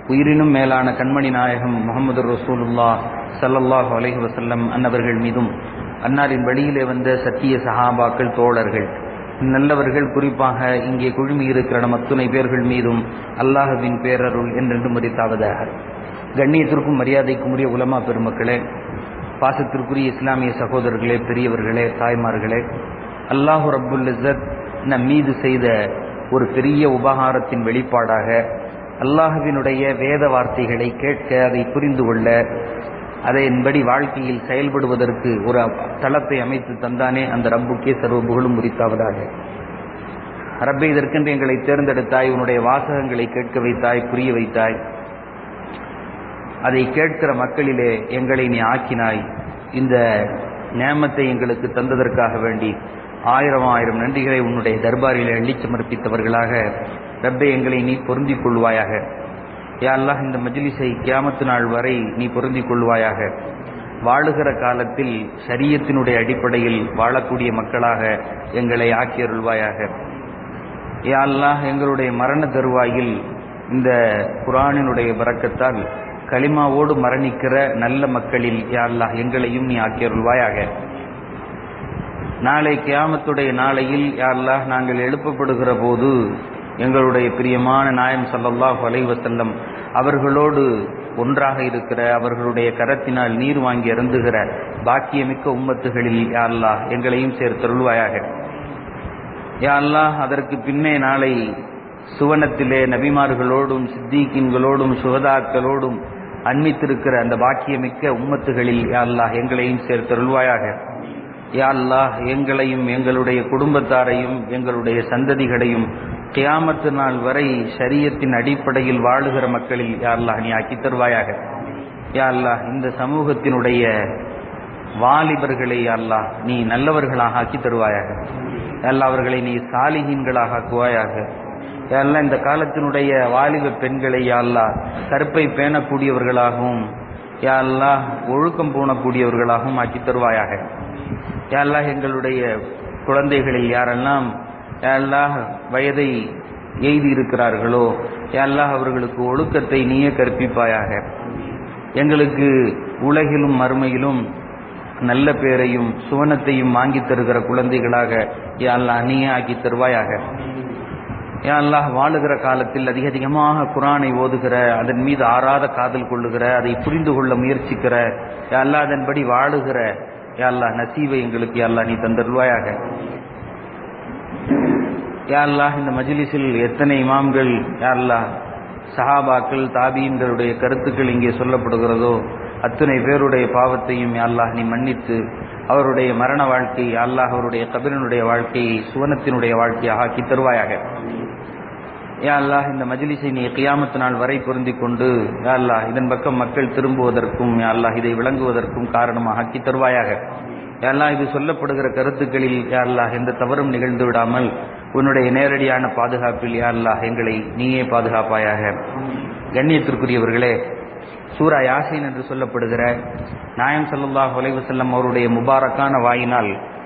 உயிரினும் மேலான கண்மணி நாயகம் முகமது ரசூலுல்லா சல்லல்லாஹு அலைஹி வசல்லம் அன்னவர்கள் மீதும் அன்னாரின் வழியிலே வந்த சத்திய சஹாபாக்கள் தோழர்கள் நல்லவர்கள் குறிப்பாக இங்கே குழுமி இருக்கிற நம் அத்துணை பேர்கள் மீதும் அல்லாஹுவின் பேரருள் என்றென்று மதித்தாவதாக கண்ணியத்திற்கும் மரியாதைக்கும் உரிய உலமா பெருமக்களே பாசத்திற்குரிய இஸ்லாமிய சகோதரர்களே பெரியவர்களே தாய்மார்களே அல்லாஹு ரப்புல் இஸ்ஸத் நம் மீது செய்த ஒரு பெரிய உபகாரத்தின் வெளிப்பாடாக அல்லாஹுவினுடைய வேத வார்த்தைகளை கேட்க அதை புரிந்து கொள்ள அதன்படி வாழ்க்கையில் செயல்படுவதற்கு ஒரு தளத்தை அமைத்து தந்தானே அந்த ரப்புக்கே சர்வ புகழும் உரித்தாவதாக ரப்பை இதற்கென்று எங்களை தேர்ந்தெடுத்தாய் உன்னுடைய வாசகங்களை கேட்க வைத்தாய் புரிய வைத்தாய் அதை கேட்கிற மக்களிலே எங்களை நீ ஆக்கினாய் இந்த நேமத்தை எங்களுக்கு தந்ததற்காக வேண்டி ஆயிரம் ஆயிரம் நன்றிகளை உன்னுடைய தர்பாரில் அள்ளி சமர்ப்பித்தவர்களாக ரப்பை எங்களை நீ பொருந்திக் கொள்வாயாக யா அல்லாஹ் இந்த மஜ்லிஸை கியாமத்து நாள் வரை நீ பொருந்திக் கொள்வாயாக வாழுகிற காலத்தில் சரியத்தினுடைய அடிப்படையில் வாழக்கூடிய மக்களாக எங்களை ஆக்கியருள்வாயாக யா அல்லாஹ் எங்களுடைய மரண தருவாயில் இந்த குரானினுடைய பறக்கத்தால் களிமாவோடு மரணிக்கிற நல்ல மக்களில் யா அல்லாஹ் எங்களையும் நீ ஆக்கியருள்வாயாக நாளை கியாமத்துடைய நாளையில் யா அல்லாஹ் நாங்கள் எழுப்பப்படுகிற போது எங்களுடைய பிரியமான நாயம் சல்லல்லாஹ் அலைவசல்லம் அவர்களோடு ஒன்றாக இருக்கிற அவர்களுடைய கரத்தினால் நீர் வாங்கி அருந்துகிற பாக்கியமிக்க உம்மத்துகளில் யா அல்லாஹ் எங்களையும் சேர்த்தருள்வாயாக யா அல்லாஹ் அதற்கு பின்னே நாளை சுவனத்திலே நபிமார்களோடும் சித்தீக்கின்களோடும் சுகதாக்களோடும் அன்மித்திருக்கிற அந்த பாக்கியமிக்க உம்மத்துகளில் யா அல்லாஹ் எங்களையும் சேர்த்தருள்வாயாக யா அல்லாஹ் எங்களையும் எங்களுடைய குடும்பத்தாரையும் எங்களுடைய சந்ததிகளையும் கியாமத்து நாள் வரை சரியத்தின் அடிப்படையில் வாழுகிற மக்களில் யா அல்லாஹ் நீ ஆக்கி தருவாயாக யா அல்லாஹ் இந்த சமூகத்தினுடைய வாலிபர்களை அல்லாஹ் நீ நல்லவர்களாக ஆக்கி தருவாயாக அல்ல அவர்களை நீ சாலிகீன்களாக ஆக்குவாயாக எல்லாம் இந்த காலத்தினுடைய வாலிப பெண்களை யாழ்லா கருப்பை பேணக்கூடியவர்களாகவும் யாழ்லா ஒழுக்கம் பூணக்கூடியவர்களாகவும் ஆக்கி தருவாயாக யாழ்லா எங்களுடைய குழந்தைகளில் யாரெல்லாம் யாழ்லா வயதை எய்தி இருக்கிறார்களோ யாழ்லா அவர்களுக்கு ஒழுக்கத்தை நீயே கற்பிப்பாயாக எங்களுக்கு உலகிலும் மறுமையிலும் நல்ல பேரையும் சுவனத்தையும் வாங்கி தருகிற குழந்தைகளாக யாழ்லா நீயே ஆக்கி தருவாயாக யா அல்லாஹ் வாழுகிற காலத்தில் அதிக அதிகமாக குரானை ஓதுகிற அதன் மீது ஆறாத காதல் கொள்ளுகிற அதை புரிந்து கொள்ள முயற்சிக்கிற யா அல்லாஹ் அதன்படி வாழுகிற யா அல்லாஹ் நசீவை எங்களுக்கு யா அல்லாஹ் நீ தந்தருவாயாக யா அல்லாஹ் இந்த மஜிலிஸில் எத்தனை இமாம்கள் யா அல்லாஹ் சஹாபாக்கள் தாபீன்களுடைய கருத்துக்கள் இங்கே சொல்லப்படுகிறதோ அத்தனை பேருடைய பாவத்தையும் அல்லாஹ் நீ மன்னித்து அவருடைய மரண வாழ்க்கை அல்லாஹ் அவருடைய கபிரனுடைய வாழ்க்கையை சுவனத்தினுடைய வாழ்க்கையாக ஆக்கி தருவாயாக யா அல்லாஹ் இந்த மஜிலிஸை நீ கியாமத்து நாள் வரை பொருந்தி கொண்டு யா அல்லாஹ் இதன் பக்கம் மக்கள் திரும்புவதற்கும் யா அல்லாஹ் இதை விளங்குவதற்கும் காரணமாக ஆக்கி தருவாயாக யா அல்லாஹ் இது சொல்லப்படுகிற கருத்துக்களில் யா அல்லாஹ் எந்த தவறும் நிகழ்ந்து விடாமல் உன்னுடைய நேரடியான பாதுகாப்பில் யா அல்லாஹ் எங்களை நீயே பாதுகாப்பாயாக கண்ணியத்திற்குரியவர்களே சூரா யாசின் என்று சொல்லப்படுகிற நாயம் சல்லாஹ் செல்லம் அவருடைய முபாரக்கான வாயினால்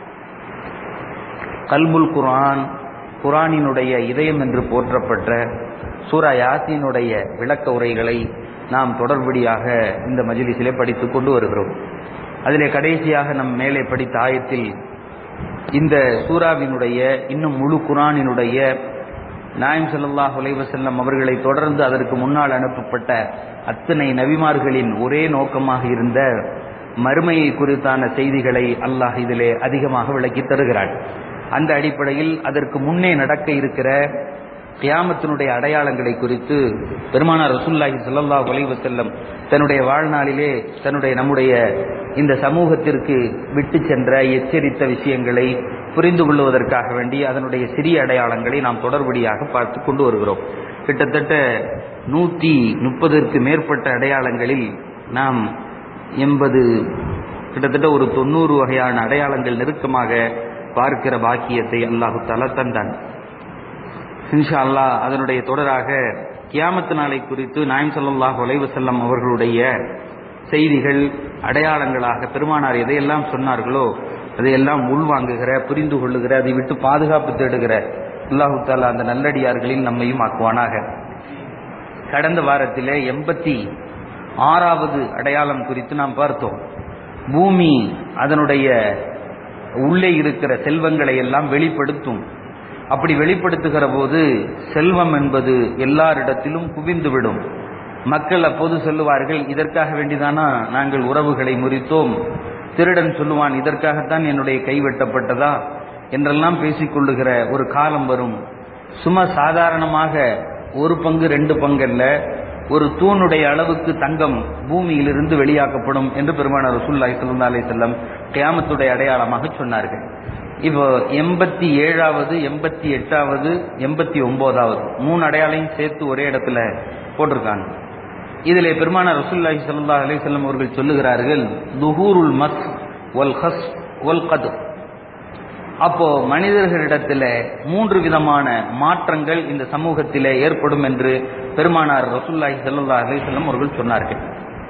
கல்புல் குரான் குரானினுடைய இதயம் என்று போற்றப்பட்ட சூரா யாசினுடைய விளக்க உரைகளை நாம் தொடர்படியாக இந்த மஜிலிசிலே படித்துக் கொண்டு வருகிறோம் அதிலே கடைசியாக நம் மேலே படித்த ஆயத்தில் இந்த சூறாவினுடைய இன்னும் முழு குரானினுடைய நாயம் சல்லாஹ் செல்லம் அவர்களை தொடர்ந்து அதற்கு முன்னால் அனுப்பப்பட்ட அத்தனை நபிமார்களின் ஒரே நோக்கமாக இருந்த மறுமையை குறித்தான செய்திகளை அல்லாஹ் இதிலே அதிகமாக விளக்கி தருகிறாள் அந்த அடிப்படையில் அதற்கு முன்னே நடக்க இருக்கிற கியாமத்தினுடைய அடையாளங்களை குறித்து பெருமானார் ரசூல்லாஹி சொல்லல்லா ஒலைவு செல்லம் தன்னுடைய வாழ்நாளிலே தன்னுடைய நம்முடைய இந்த சமூகத்திற்கு விட்டு சென்ற எச்சரித்த விஷயங்களை புரிந்து கொள்வதற்காக வேண்டி அதனுடைய சிறிய அடையாளங்களை நாம் தொடர்படியாக பார்த்து கொண்டு வருகிறோம் கிட்டத்தட்ட நூற்றி முப்பதற்கு மேற்பட்ட அடையாளங்களில் நாம் எண்பது கிட்டத்தட்ட ஒரு தொண்ணூறு வகையான அடையாளங்கள் நெருக்கமாக பார்க்கிற பாக்கியத்தை அல்லாஹு தலா தந்தான் இன்ஷா அல்லாஹ் அதனுடைய தொடராக கியாமத்து நாளை குறித்து நாயம் சல்லாஹ் செல்லம் அவர்களுடைய செய்திகள் அடையாளங்களாக பெருமானார் எதையெல்லாம் சொன்னார்களோ அதையெல்லாம் உள்வாங்குகிற புரிந்து கொள்ளுகிற அதை விட்டு பாதுகாப்பு தேடுகிற அல்லாஹு தாலா அந்த நல்லடியார்களில் நம்மையும் ஆக்குவானாக கடந்த வாரத்திலே எண்பத்தி ஆறாவது அடையாளம் குறித்து நாம் பார்த்தோம் பூமி அதனுடைய உள்ளே இருக்கிற செல்வங்களை எல்லாம் வெளிப்படுத்தும் அப்படி வெளிப்படுத்துகிற போது செல்வம் என்பது எல்லாரிடத்திலும் குவிந்துவிடும் மக்கள் அப்போது சொல்லுவார்கள் இதற்காக வேண்டிதானா நாங்கள் உறவுகளை முறித்தோம் திருடன் சொல்லுவான் இதற்காகத்தான் என்னுடைய கை வெட்டப்பட்டதா என்றெல்லாம் பேசிக்கொள்ளுகிற ஒரு காலம் வரும் சும்மா சாதாரணமாக ஒரு பங்கு ரெண்டு பங்கல்ல ஒரு தூணுடைய அளவுக்கு தங்கம் பூமியிலிருந்து வெளியாக்கப்படும் என்று பெருமான ரசூல்லாய் சல்லா அலி செல்லம் கியாமத்துடைய அடையாளமாக சொன்னார்கள் இப்போ எண்பத்தி ஏழாவது எண்பத்தி எட்டாவது எண்பத்தி ஒன்பதாவது மூணு அடையாளையும் சேர்த்து ஒரே இடத்துல போட்டிருக்காங்க இதிலே பெருமான ரசூல்லாஹி சல்லா அலி செல்லம் அவர்கள் சொல்லுகிறார்கள் துஹூருல் மஸ் ஒல் ஹஸ் ஒல் கது அப்போ மனிதர்களிடத்தில் மூன்று விதமான மாற்றங்கள் இந்த சமூகத்திலே ஏற்படும் என்று பெருமானார் ரசூல்லாஹி சல்லா அலிசல்லம் அவர்கள் சொன்னார்கள்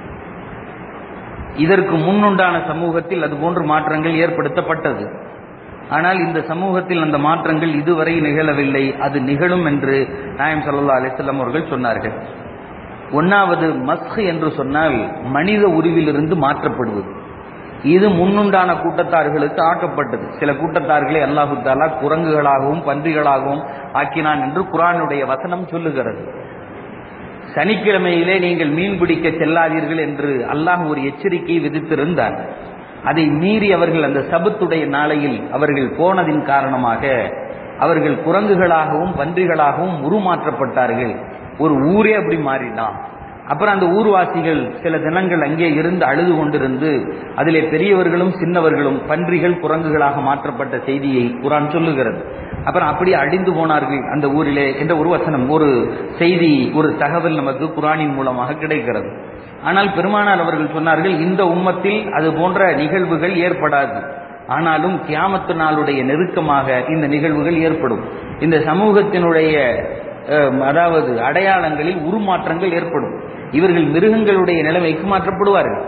இதற்கு முன்னுண்டான சமூகத்தில் அது போன்று மாற்றங்கள் ஏற்படுத்தப்பட்டது ஆனால் இந்த சமூகத்தில் அந்த மாற்றங்கள் இதுவரை நிகழவில்லை அது நிகழும் என்று நாயம் சல்லா அலிசல்லம் அவர்கள் சொன்னார்கள் ஒன்னாவது மஸ்க் என்று சொன்னால் மனித உருவிலிருந்து மாற்றப்படுவது இது முன்னுண்டான கூட்டத்தார்களுக்கு ஆக்கப்பட்டது சில கூட்டத்தார்களை அல்லாஹு தாலா குரங்குகளாகவும் பன்றிகளாகவும் ஆக்கினான் என்று குரானுடைய வசனம் சொல்லுகிறது சனிக்கிழமையிலே நீங்கள் மீன் பிடிக்க செல்லாதீர்கள் என்று அல்லாஹ் ஒரு எச்சரிக்கை விதித்திருந்தார் அதை மீறி அவர்கள் அந்த சபத்துடைய நாளையில் அவர்கள் போனதின் காரணமாக அவர்கள் குரங்குகளாகவும் பன்றிகளாகவும் உருமாற்றப்பட்டார்கள் ஒரு ஊரே அப்படி மாறினான் அப்புறம் அந்த ஊர்வாசிகள் சில தினங்கள் அங்கே இருந்து அழுது கொண்டிருந்து அதிலே பெரியவர்களும் சின்னவர்களும் பன்றிகள் குரங்குகளாக மாற்றப்பட்ட செய்தியை குரான் சொல்லுகிறது அப்புறம் அப்படி அழிந்து போனார்கள் அந்த ஊரிலே என்ற ஒரு வசனம் ஒரு செய்தி ஒரு தகவல் நமக்கு குரானின் மூலமாக கிடைக்கிறது ஆனால் பெருமானார் அவர்கள் சொன்னார்கள் இந்த உம்மத்தில் அது போன்ற நிகழ்வுகள் ஏற்படாது ஆனாலும் கியாமத்து நாளுடைய நெருக்கமாக இந்த நிகழ்வுகள் ஏற்படும் இந்த சமூகத்தினுடைய அதாவது அடையாளங்களில் உருமாற்றங்கள் ஏற்படும் இவர்கள் மிருகங்களுடைய நிலைமைக்கு மாற்றப்படுவார்கள்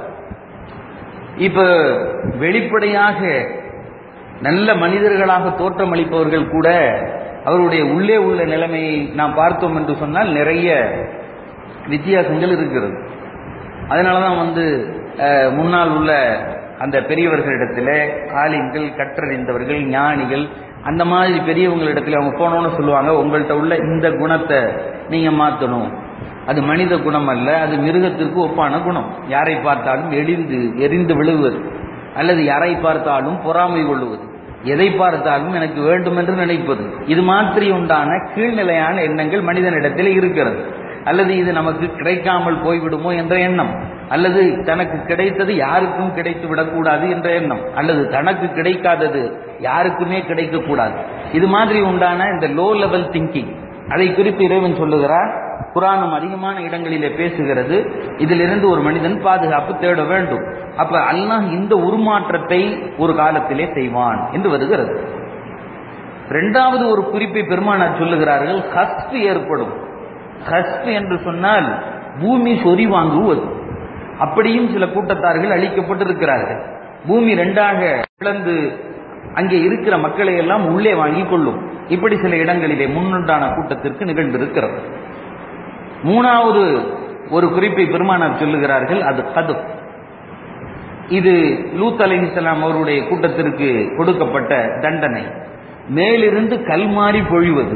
இப்ப வெளிப்படையாக நல்ல மனிதர்களாக தோற்றமளிப்பவர்கள் கூட அவருடைய உள்ளே உள்ள நிலைமையை நாம் பார்த்தோம் என்று சொன்னால் நிறைய வித்தியாசங்கள் இருக்கிறது அதனாலதான் வந்து முன்னால் உள்ள அந்த பெரியவர்களிடத்தில் ஆலிம்கள் கற்றறிந்தவர்கள் ஞானிகள் அந்த மாதிரி பெரியவங்களிடத்துல அவங்க போனோன்னு சொல்லுவாங்க உங்கள்கிட்ட உள்ள இந்த குணத்தை நீங்க மாற்றணும் அது மனித குணம் அல்ல அது மிருகத்திற்கு ஒப்பான குணம் யாரை பார்த்தாலும் எரிந்து எரிந்து விழுவது அல்லது யாரை பார்த்தாலும் பொறாமை கொள்ளுவது எதை பார்த்தாலும் எனக்கு வேண்டும் என்று நினைப்பது இது மாதிரி உண்டான கீழ்நிலையான எண்ணங்கள் மனிதனிடத்தில் இருக்கிறது அல்லது இது நமக்கு கிடைக்காமல் போய்விடுமோ என்ற எண்ணம் அல்லது தனக்கு கிடைத்தது யாருக்கும் கிடைத்து விடக்கூடாது என்ற எண்ணம் அல்லது தனக்கு கிடைக்காதது யாருக்குமே கிடைக்கக்கூடாது இது மாதிரி உண்டான இந்த லோ லெவல் திங்கிங் அதை குறித்து இறைவன் சொல்லுகிறார் குரானும் அதிகமான இடங்களிலே பேசுகிறது இதிலிருந்து ஒரு மனிதன் பாதுகாப்பு தேட வேண்டும் அப்ப அல்லாஹ் இந்த உருமாற்றத்தை ஒரு காலத்திலே செய்வான் என்று வருகிறது இரண்டாவது ஒரு குறிப்பை பெருமானார் சொல்லுகிறார்கள் ஹஸ்ப் ஏற்படும் ஹஸ்ப் என்று சொன்னால் பூமி சொறி வாங்குவது அப்படியும் சில கூட்டத்தார்கள் அழிக்கப்பட்டிருக்கிறார்கள் பூமி ரெண்டாக பிளந்து அங்கே இருக்கிற மக்களை எல்லாம் உள்ளே வாங்கி கொள்ளும் இப்படி சில இடங்களிலே முன்னுண்டான கூட்டத்திற்கு நிகழ்ந்திருக்கிறது மூணாவது ஒரு குறிப்பை பெருமானார் சொல்லுகிறார்கள் அது கது இது லூத் அலிஹிஸ்லாம் அவருடைய கூட்டத்திற்கு கொடுக்கப்பட்ட தண்டனை மேலிருந்து கல்மாறி பொழிவது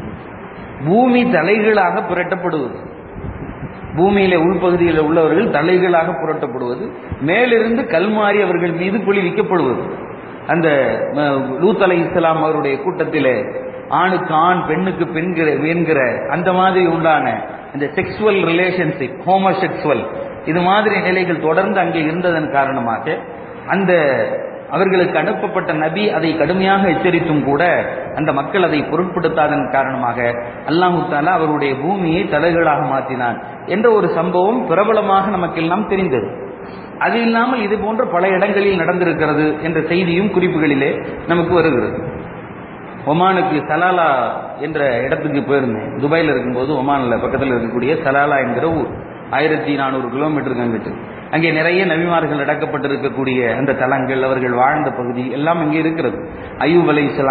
பூமி தலைகளாக புரட்டப்படுவது பூமியில உள்பகுதியில் உள்ளவர்கள் தலைகளாக புரட்டப்படுவது மேலிருந்து கல்மாறி அவர்கள் மீது பொழிவிக்கப்படுவது அந்த லூத் அலை இஸ்லாம் அவருடைய கூட்டத்திலே ஆணுக்கு ஆண் பெண்ணுக்கு பெண்கிற வேண்கிற அந்த மாதிரி உண்டான இந்த செக்ஸுவல் ரிலேஷன்ஷிப் ஹோமோசெக்சுவல் இது மாதிரி நிலைகள் தொடர்ந்து அங்கே இருந்ததன் காரணமாக அந்த அவர்களுக்கு அனுப்பப்பட்ட நபி அதை கடுமையாக எச்சரித்தும் கூட அந்த மக்கள் அதை பொருட்படுத்தாதன் காரணமாக அல்லாஹு தாலா அவருடைய பூமியை தலைகளாக மாற்றினான் என்ற ஒரு சம்பவம் பிரபலமாக நமக்கெல்லாம் தெரிந்தது அது இல்லாமல் இது போன்ற பல இடங்களில் நடந்திருக்கிறது என்ற செய்தியும் குறிப்புகளிலே நமக்கு வருகிறது ஒமானுக்கு சலாலா என்ற இடத்துக்கு போயிருந்தேன் துபாயில் இருக்கும்போது ஒமானில் பக்கத்தில் இருக்கக்கூடிய சலாலா என்கிற ஊர் ஆயிரத்தி நானூறு கிலோமீட்டருக்கு அங்கிட்டு அங்கே நிறைய நபிமார்கள் அடக்கப்பட்டிருக்கக்கூடிய அந்த தலங்கள் அவர்கள் வாழ்ந்த பகுதி எல்லாம் இங்கே இருக்கிறது ஐயூப் அலை இஸ்லாம்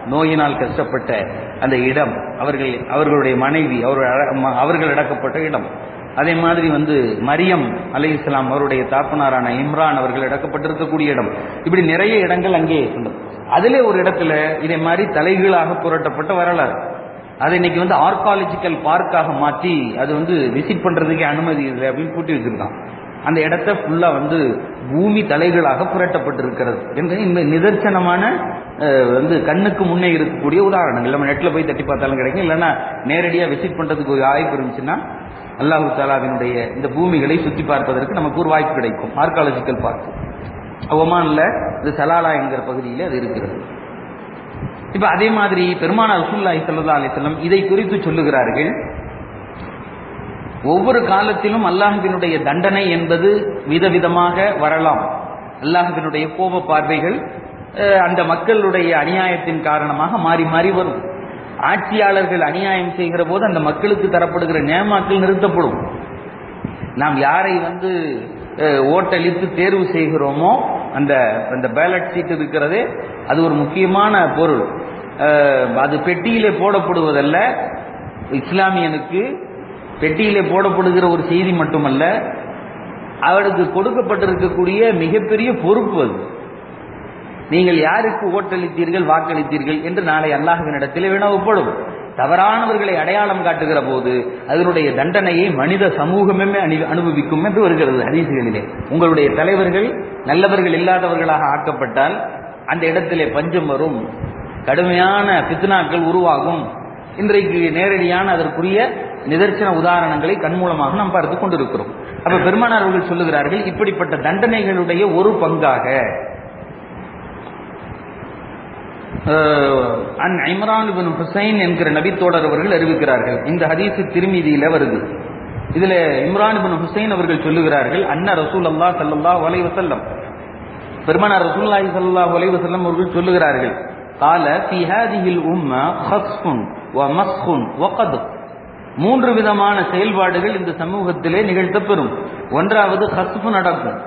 நோயினால் கஷ்டப்பட்ட அந்த இடம் அவர்கள் அவர்களுடைய மனைவி அவர்கள் அவர்கள் அடக்கப்பட்ட இடம் அதே மாதிரி வந்து மரியம் அலை இஸ்லாம் அவருடைய தாப்பனாரான இம்ரான் அவர்கள் அடக்கப்பட்டிருக்கக்கூடிய இடம் இப்படி நிறைய இடங்கள் அங்கே உள்ளது அதிலே ஒரு இடத்துல இதே மாதிரி தலைகீழாக புரட்டப்பட்ட வரலாறு அதை இன்னைக்கு வந்து ஆர்காலஜிக்கல் பார்க்காக மாற்றி அது வந்து விசிட் பண்றதுக்கே அனுமதி இல்லை அப்படின்னு கூட்டி வச்சிருக்கான் அந்த இடத்த ஃபுல்லா வந்து பூமி தலைகளாக புரட்டப்பட்டிருக்கிறது என்று இந்த நிதர்சனமான அஹ், வந்து கண்ணுக்கு முன்னே இருக்கக்கூடிய உதாரணங்கள் நம்ம நெட்ல போய் தட்டி பார்த்தாலும் கிடைக்கும் இல்லைன்னா நேரடியாக விசிட் பண்றதுக்கு ஒரு வாய்ப்பு இருந்துச்சுன்னா அல்லாஹு தாலாவினுடைய இந்த பூமிகளை சுற்றி பார்ப்பதற்கு நமக்கு ஒரு வாய்ப்பு கிடைக்கும் ஆர்காலஜிக்கல் பார்க் ஒமான்ல இது சலாலா என்கிற பகுதியில் அது இருக்கிறது இப்ப அதே மாதிரி பெருமானார் ரசூலுல்லாஹி ஸல்லல்லாஹு அலைஹி வஸல்லம் இதை குறித்து சொல்லுகிறார்கள் ஒவ்வொரு காலத்திலும் அல்லாஹ்வினுடைய தண்டனை என்பது விதவிதமாக வரலாம் அல்லாஹ்வினுடைய கோப பார்வைகள் அஹ், அந்த மக்களுடைய அநியாயத்தின் காரணமாக மாறி மாறி வரும் ஆட்சியாளர்கள் அநியாயம் செய்கிற போது அந்த மக்களுக்கு தரப்படுகிற நேமாக்கள் நிறுத்தப்படும் நாம் யாரை வந்து அஹ், ஓட்டளித்து தேர்வு செய்கிறோமோ அந்த அந்த பேலட் சீட் இருக்கிறதே அது ஒரு முக்கியமான பொருள் அஹ், அது பெட்டியிலே போடப்படுவதல்ல இஸ்லாமியனுக்கு பெட்டியிலே போடப்படுகிற ஒரு செய்தி மட்டுமல்ல அவருக்கு கொடுக்கப்பட்டிருக்கக்கூடிய மிகப்பெரிய பொறுப்பு அது நீங்கள் யாருக்கு ஓட்டளித்தீர்கள் வாக்களித்தீர்கள் என்று நாளை அல்லாஹ்வினிடத்தில் வினவப்படும் தவறானவர்களை அடையாளம் காட்டுகிற போது அதனுடைய தண்டனையை மனித சமூகமே அனு- அனுபவிக்கும் என்று வருகிறது ஹதீசுகளிலே உங்களுடைய தலைவர்கள் நல்லவர்கள் இல்லாதவர்களாக ஆக்கப்பட்டால் அந்த இடத்திலே பஞ்சம் வரும் கடுமையான பித்னாக்கள் உருவாகும் இன்றைக்கு நேரடியான அதற்குரிய நிதர்சன உதாரணங்களை கண்மூலமாக நாம் பார்த்து கொண்டிருக்கிறோம் அப்ப பெருமானார் அவர்கள் சொல்லுகிறார்கள் இப்படிப்பட்ட தண்டனைகளுடைய ஒரு பங்காக அஹ், அன் இம்ரான் இப்னு ஹுசைன் என்கிற நபித்தோழர் அவர்கள் அறிவிக்கிறார்கள் இந்த ஹதீஸ் திருமீதியில வருது இதுல இம்ரான் இப்னு ஹுசைன் அவர்கள் சொல்லுகிறார்கள் அன்ன ரசூல் அல்லா சல்லல்லாஹு அலைஹி வஸல்லம் பெருமானார் ரசூலுல்லாஹி ஸல்லல்லாஹு அலைஹி வஸல்லம் அவர்கள் சொல்லுகிறார்கள் قال في هذه الامه خصف ومسخ وقذف மூன்று விதமான செயல்பாடுகள் இந்த சமூகத்திலே நிகழ்த்தப்பெறும் ஒன்றாவது ஹஸ்ஃபு நடக்கும்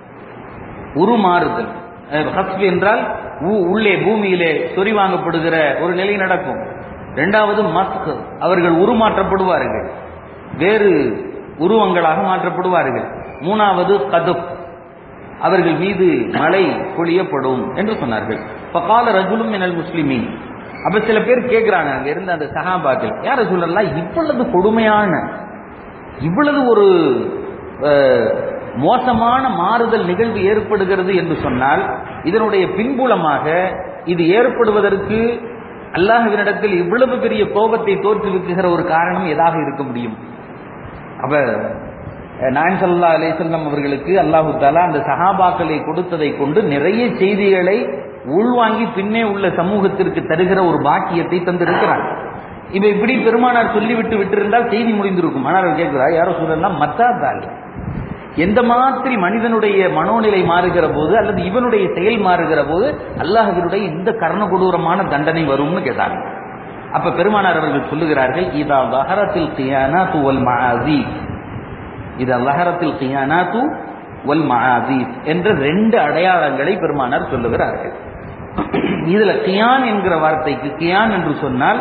உருமாறுதல் அஹ் ஹஸ்ப் என்றால் ஊ- உள்ளே பூமியிலே சொறிவாங்கப்படுகிற ஒரு நிலை நடக்கும் இரண்டாவது மஸ்க் அவர்கள் உருமாற்றப்படுவார்கள் வேறு உருவங்களாக மாற்றப்படுவார்கள் மூணாவது கதுப் அவர்கள் மீது மழை பொழியப்படும் என்று சொன்னார்கள் பகால ரஜுலும் மினல் முஸ்லிமீன் அப்ப சில பேர் கேட்கிறாங்க அங்க இருந்த அந்த சஹாபாக்கள் யார சொல்லலாம் இவ்வளவு கொடுமையான இவ்வளவு ஒரு அஹ், மோசமான மாறுதல் நிகழ்வு ஏற்படுகிறது என்று சொன்னால் இதனுடைய பின்புலமாக இது ஏற்படுவதற்கு அல்லாஹ்வினிடத்தில் இவ்வளவு பெரிய கோபத்தை தோற்றுவிக்குகிற ஒரு காரணம் எதாக இருக்க முடியும் அப்ப நாயன் சல்லா அலிசல்லம் அவர்களுக்கு அல்லாஹு தாலா அந்த சஹாபாக்களை கொடுத்ததை கொண்டு நிறைய செய்திகளை உள்வாங்கி பின்னே உள்ள சமூகத்திற்கு தருகிற ஒரு பாக்கியத்தை தந்திருக்கிறார் இப்ப இப்படி பெருமானார் சொல்லிவிட்டு விட்டிருந்தால் செய்தி முடிந்திருக்கும் ஆனால் அவர் கேட்கிறார் யாரோ சொல்லலாம் மத்தாதால் எந்த மாதிரி மனிதனுடைய மனோநிலை மாறுகிற போது அல்லது இவனுடைய செயல் மாறுகிற போது அல்லாஹ்வினுடைய இந்த கர்ண கொடூரமான தண்டனை வரும்னு கேட்டாங்க அப்ப பெருமானார் அவர்கள் சொல்லுகிறார்கள் இதா லஹரத்தில் கியானாத்து வல் மஆசி இதா லஹரத்தில் கியானாத்து வல் மஆசி என்ற ரெண்டு அடையாளங்களை பெருமானார் சொல்லுகிறார்கள் இதுல கியான் என்கிற வார்த்தைக்கு கியான் என்று சொன்னால்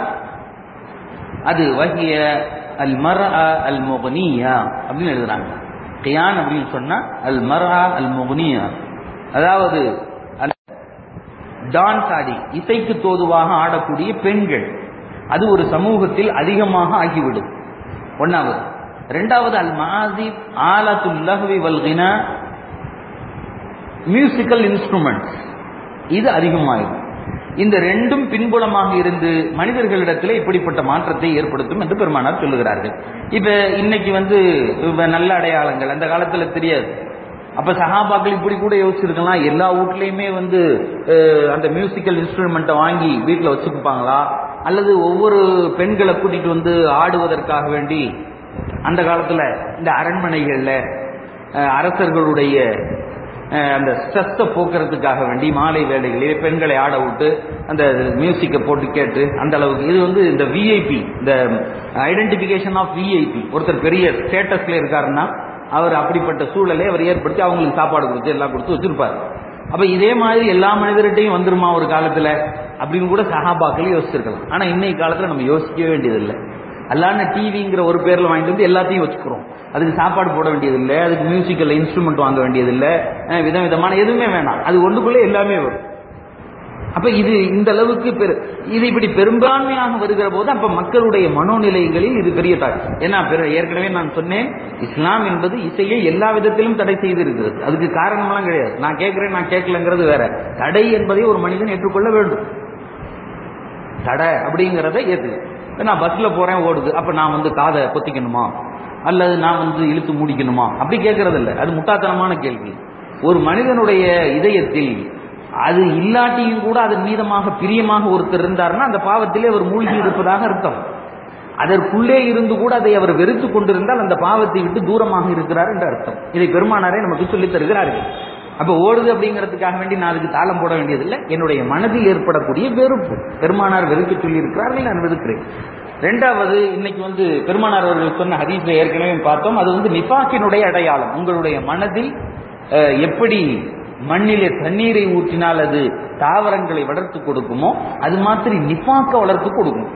அது வகிய அல் மர்ஆ அல் முக்னியா அப்படின்னு எழுதுறாங்க கியான் அப்படின்னு சொன்னா அல் மர்ஆ அல் முக்னியா அதாவது அந்த டான்ஸ் ஆடி இசைக்கு தோதுவாக ஆடக்கூடிய பெண்கள் அது ஒரு சமூகத்தில் அதிகமாக ஆகிவிடும் ஒன்னாவது ரெண்டாவது அல் மாசி ஆலத்துல் லஹ்வி வல் கினா மியூசிக்கல் இன்ஸ்ட்ருமெண்ட்ஸ் இது அதிகமாகும் இந்த ரெண்டும் பின்புலமாக இருந்து மனிதர்களிடத்தில் இப்படிப்பட்ட மாற்றத்தை ஏற்படுத்தும் என்று பெருமானார் சொல்லுகிறார்கள் இப்ப இன்னைக்கு வந்து இப்ப நல்ல அடையாளங்கள் அந்த காலத்துல தெரியாது அப்ப சஹாபாக்கள் இப்படி கூட யோசிச்சிருக்கலாம் எல்லா வீட்லயுமே வந்து அஹ், அந்த மியூசிக்கல் இன்ஸ்ட்ருமெண்ட்டை வாங்கி வீட்டில் வச்சுக்குப்பாங்களா அல்லது ஒவ்வொரு பெண்களை கூட்டிட்டு வந்து ஆடுவதற்காக வேண்டி அந்த காலத்துல இந்த அரண்மனைகள்ல அஹ், அரசர்களுடைய அஹ், அந்த ஸ்ட்ரெஸ்ஸை போக்குறதுக்காக வேண்டி மாலை வேலைகளில் பெண்களை ஆட விட்டு அந்த மியூசிக்கை போட்டு கேட்டு அந்த அளவுக்கு இது வந்து இந்த விஐபி இந்த ஐடென்டிபிகேஷன் ஆஃப் விஐபி ஒருத்தர் பெரிய ஸ்டேட்டஸ்ல இருக்காருன்னா அவர் அப்படிப்பட்ட சூழலை அவர் ஏற்படுத்தி அவங்களுக்கு சாப்பாடு கொடுத்து எல்லாம் கொடுத்து வச்சிருப்பார் அப்ப இதே மாதிரி எல்லா மனிதர்கிட்டையும் வந்துருமா ஒரு காலத்துல அப்படின்னு கூட சஹாபாக்களே யோசிச்சிருக்கலாம் ஆனா இன்னைக்கு காலத்துல நம்ம யோசிக்கவே வேண்டியதில்லை அல்லான டிவிங்கிற ஒரு பேர்ல வாங்கிட்டு வந்து எல்லாத்தையும் வச்சுக்கிறோம் அதுக்கு சாப்பாடு போட வேண்டியதில்லை அதுக்கு மியூசிக்கல் இன்ஸ்ட்ருமெண்ட் வாங்க வேண்டியதில்லை அஹ் விதம் விதமான எதுவுமே வேணாம் அது ஒன்றுக்குள்ளே எல்லாமே வரும் அப்ப இது இந்த அளவுக்கு பெரு இது இப்படி பெரும்பான்மையாக வருகிற போது அப்ப மக்களுடைய மனோநிலைகளில் இது பெரிய தாக்கம் ஏன்னா பிற- ஏற்கனவே நான் சொன்னேன் இஸ்லாம் என்பது இசையை எல்லா விதத்திலும் தடை செய்து இருக்கிறது அதுக்கு காரணம்லாம் கிடையாது நான் கேட்கிறேன் நான் கேட்கலங்கிறது வேற தடை என்பதை ஒரு மனிதன் ஏற்றுக்கொள்ள வேண்டும் தடை அப்படிங்கிறத ஏத்து நான் பஸ்ல போறேன் ஓடுது அப்ப நான் வந்து காதை பொத்திக்கணுமா அல்லது நான் வந்து இழுத்து மூடிக்கணுமா அப்படி கேட்கறது இல்ல அது முட்டாத்தனமான கேள்வி ஒரு மனிதனுடைய இதயத்தில் அது இல்லாட்டியும் கூட அதன் மீதமாக பிரியமாக ஒருத்தர் இருந்தார்னா அந்த பாவத்திலே அவர் மூழ்கி இருப்பதாக அர்த்தம் அதற்குள்ளே இருந்து கூட அதை அவர் வெறுத்து கொண்டிருந்தால் அந்த பாவத்தை விட்டு தூரமாக இருக்கிறார் என்று அர்த்தம் இதை பெருமானாரே நமக்கு சொல்லித் தருகிறார்கள் அப்ப ஓடுது அப்படிங்கிறதுக்காக வேண்டி நான் அதுக்கு தாளம் போட வேண்டியதில்லை என்னுடைய மனதில் ஏற்படக்கூடிய வெறுப்பு பெருமானார் வெறுக்க சொல்லி இருக்கிறார்கள் நான் வெறுக்கிறேன் ரெண்டாவது இன்னைக்கு வந்து பெருமானார் அவர்கள் சொன்ன ஹதீஸ்ல ஏற்கனவே பார்த்தோம் அது வந்து நிஃபாக்கினுடைய அடையாளம் உங்களுடைய மனதில் அஹ், எப்படி மண்ணிலே தண்ணீரை ஊற்றினால் அது தாவரங்களை வளர்த்து கொடுக்குமோ அது மாதிரி நிஃபாக்க வளர்த்து கொடுக்கும்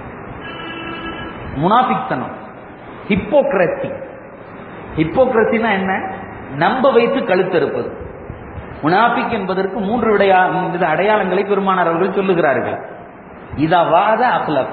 முனாபிக்தனம் ஹிப்போக்ரசி ஹிப்போக்ரசினா என்ன நம்ப வைத்து கழுத்தறுப்பது முனாபிக் என்பதற்கு மூன்று விடையா வித அடையாளங்களை பெருமானார் அவர்கள் சொல்லுகிறார்கள் இதவாத அஃலஃப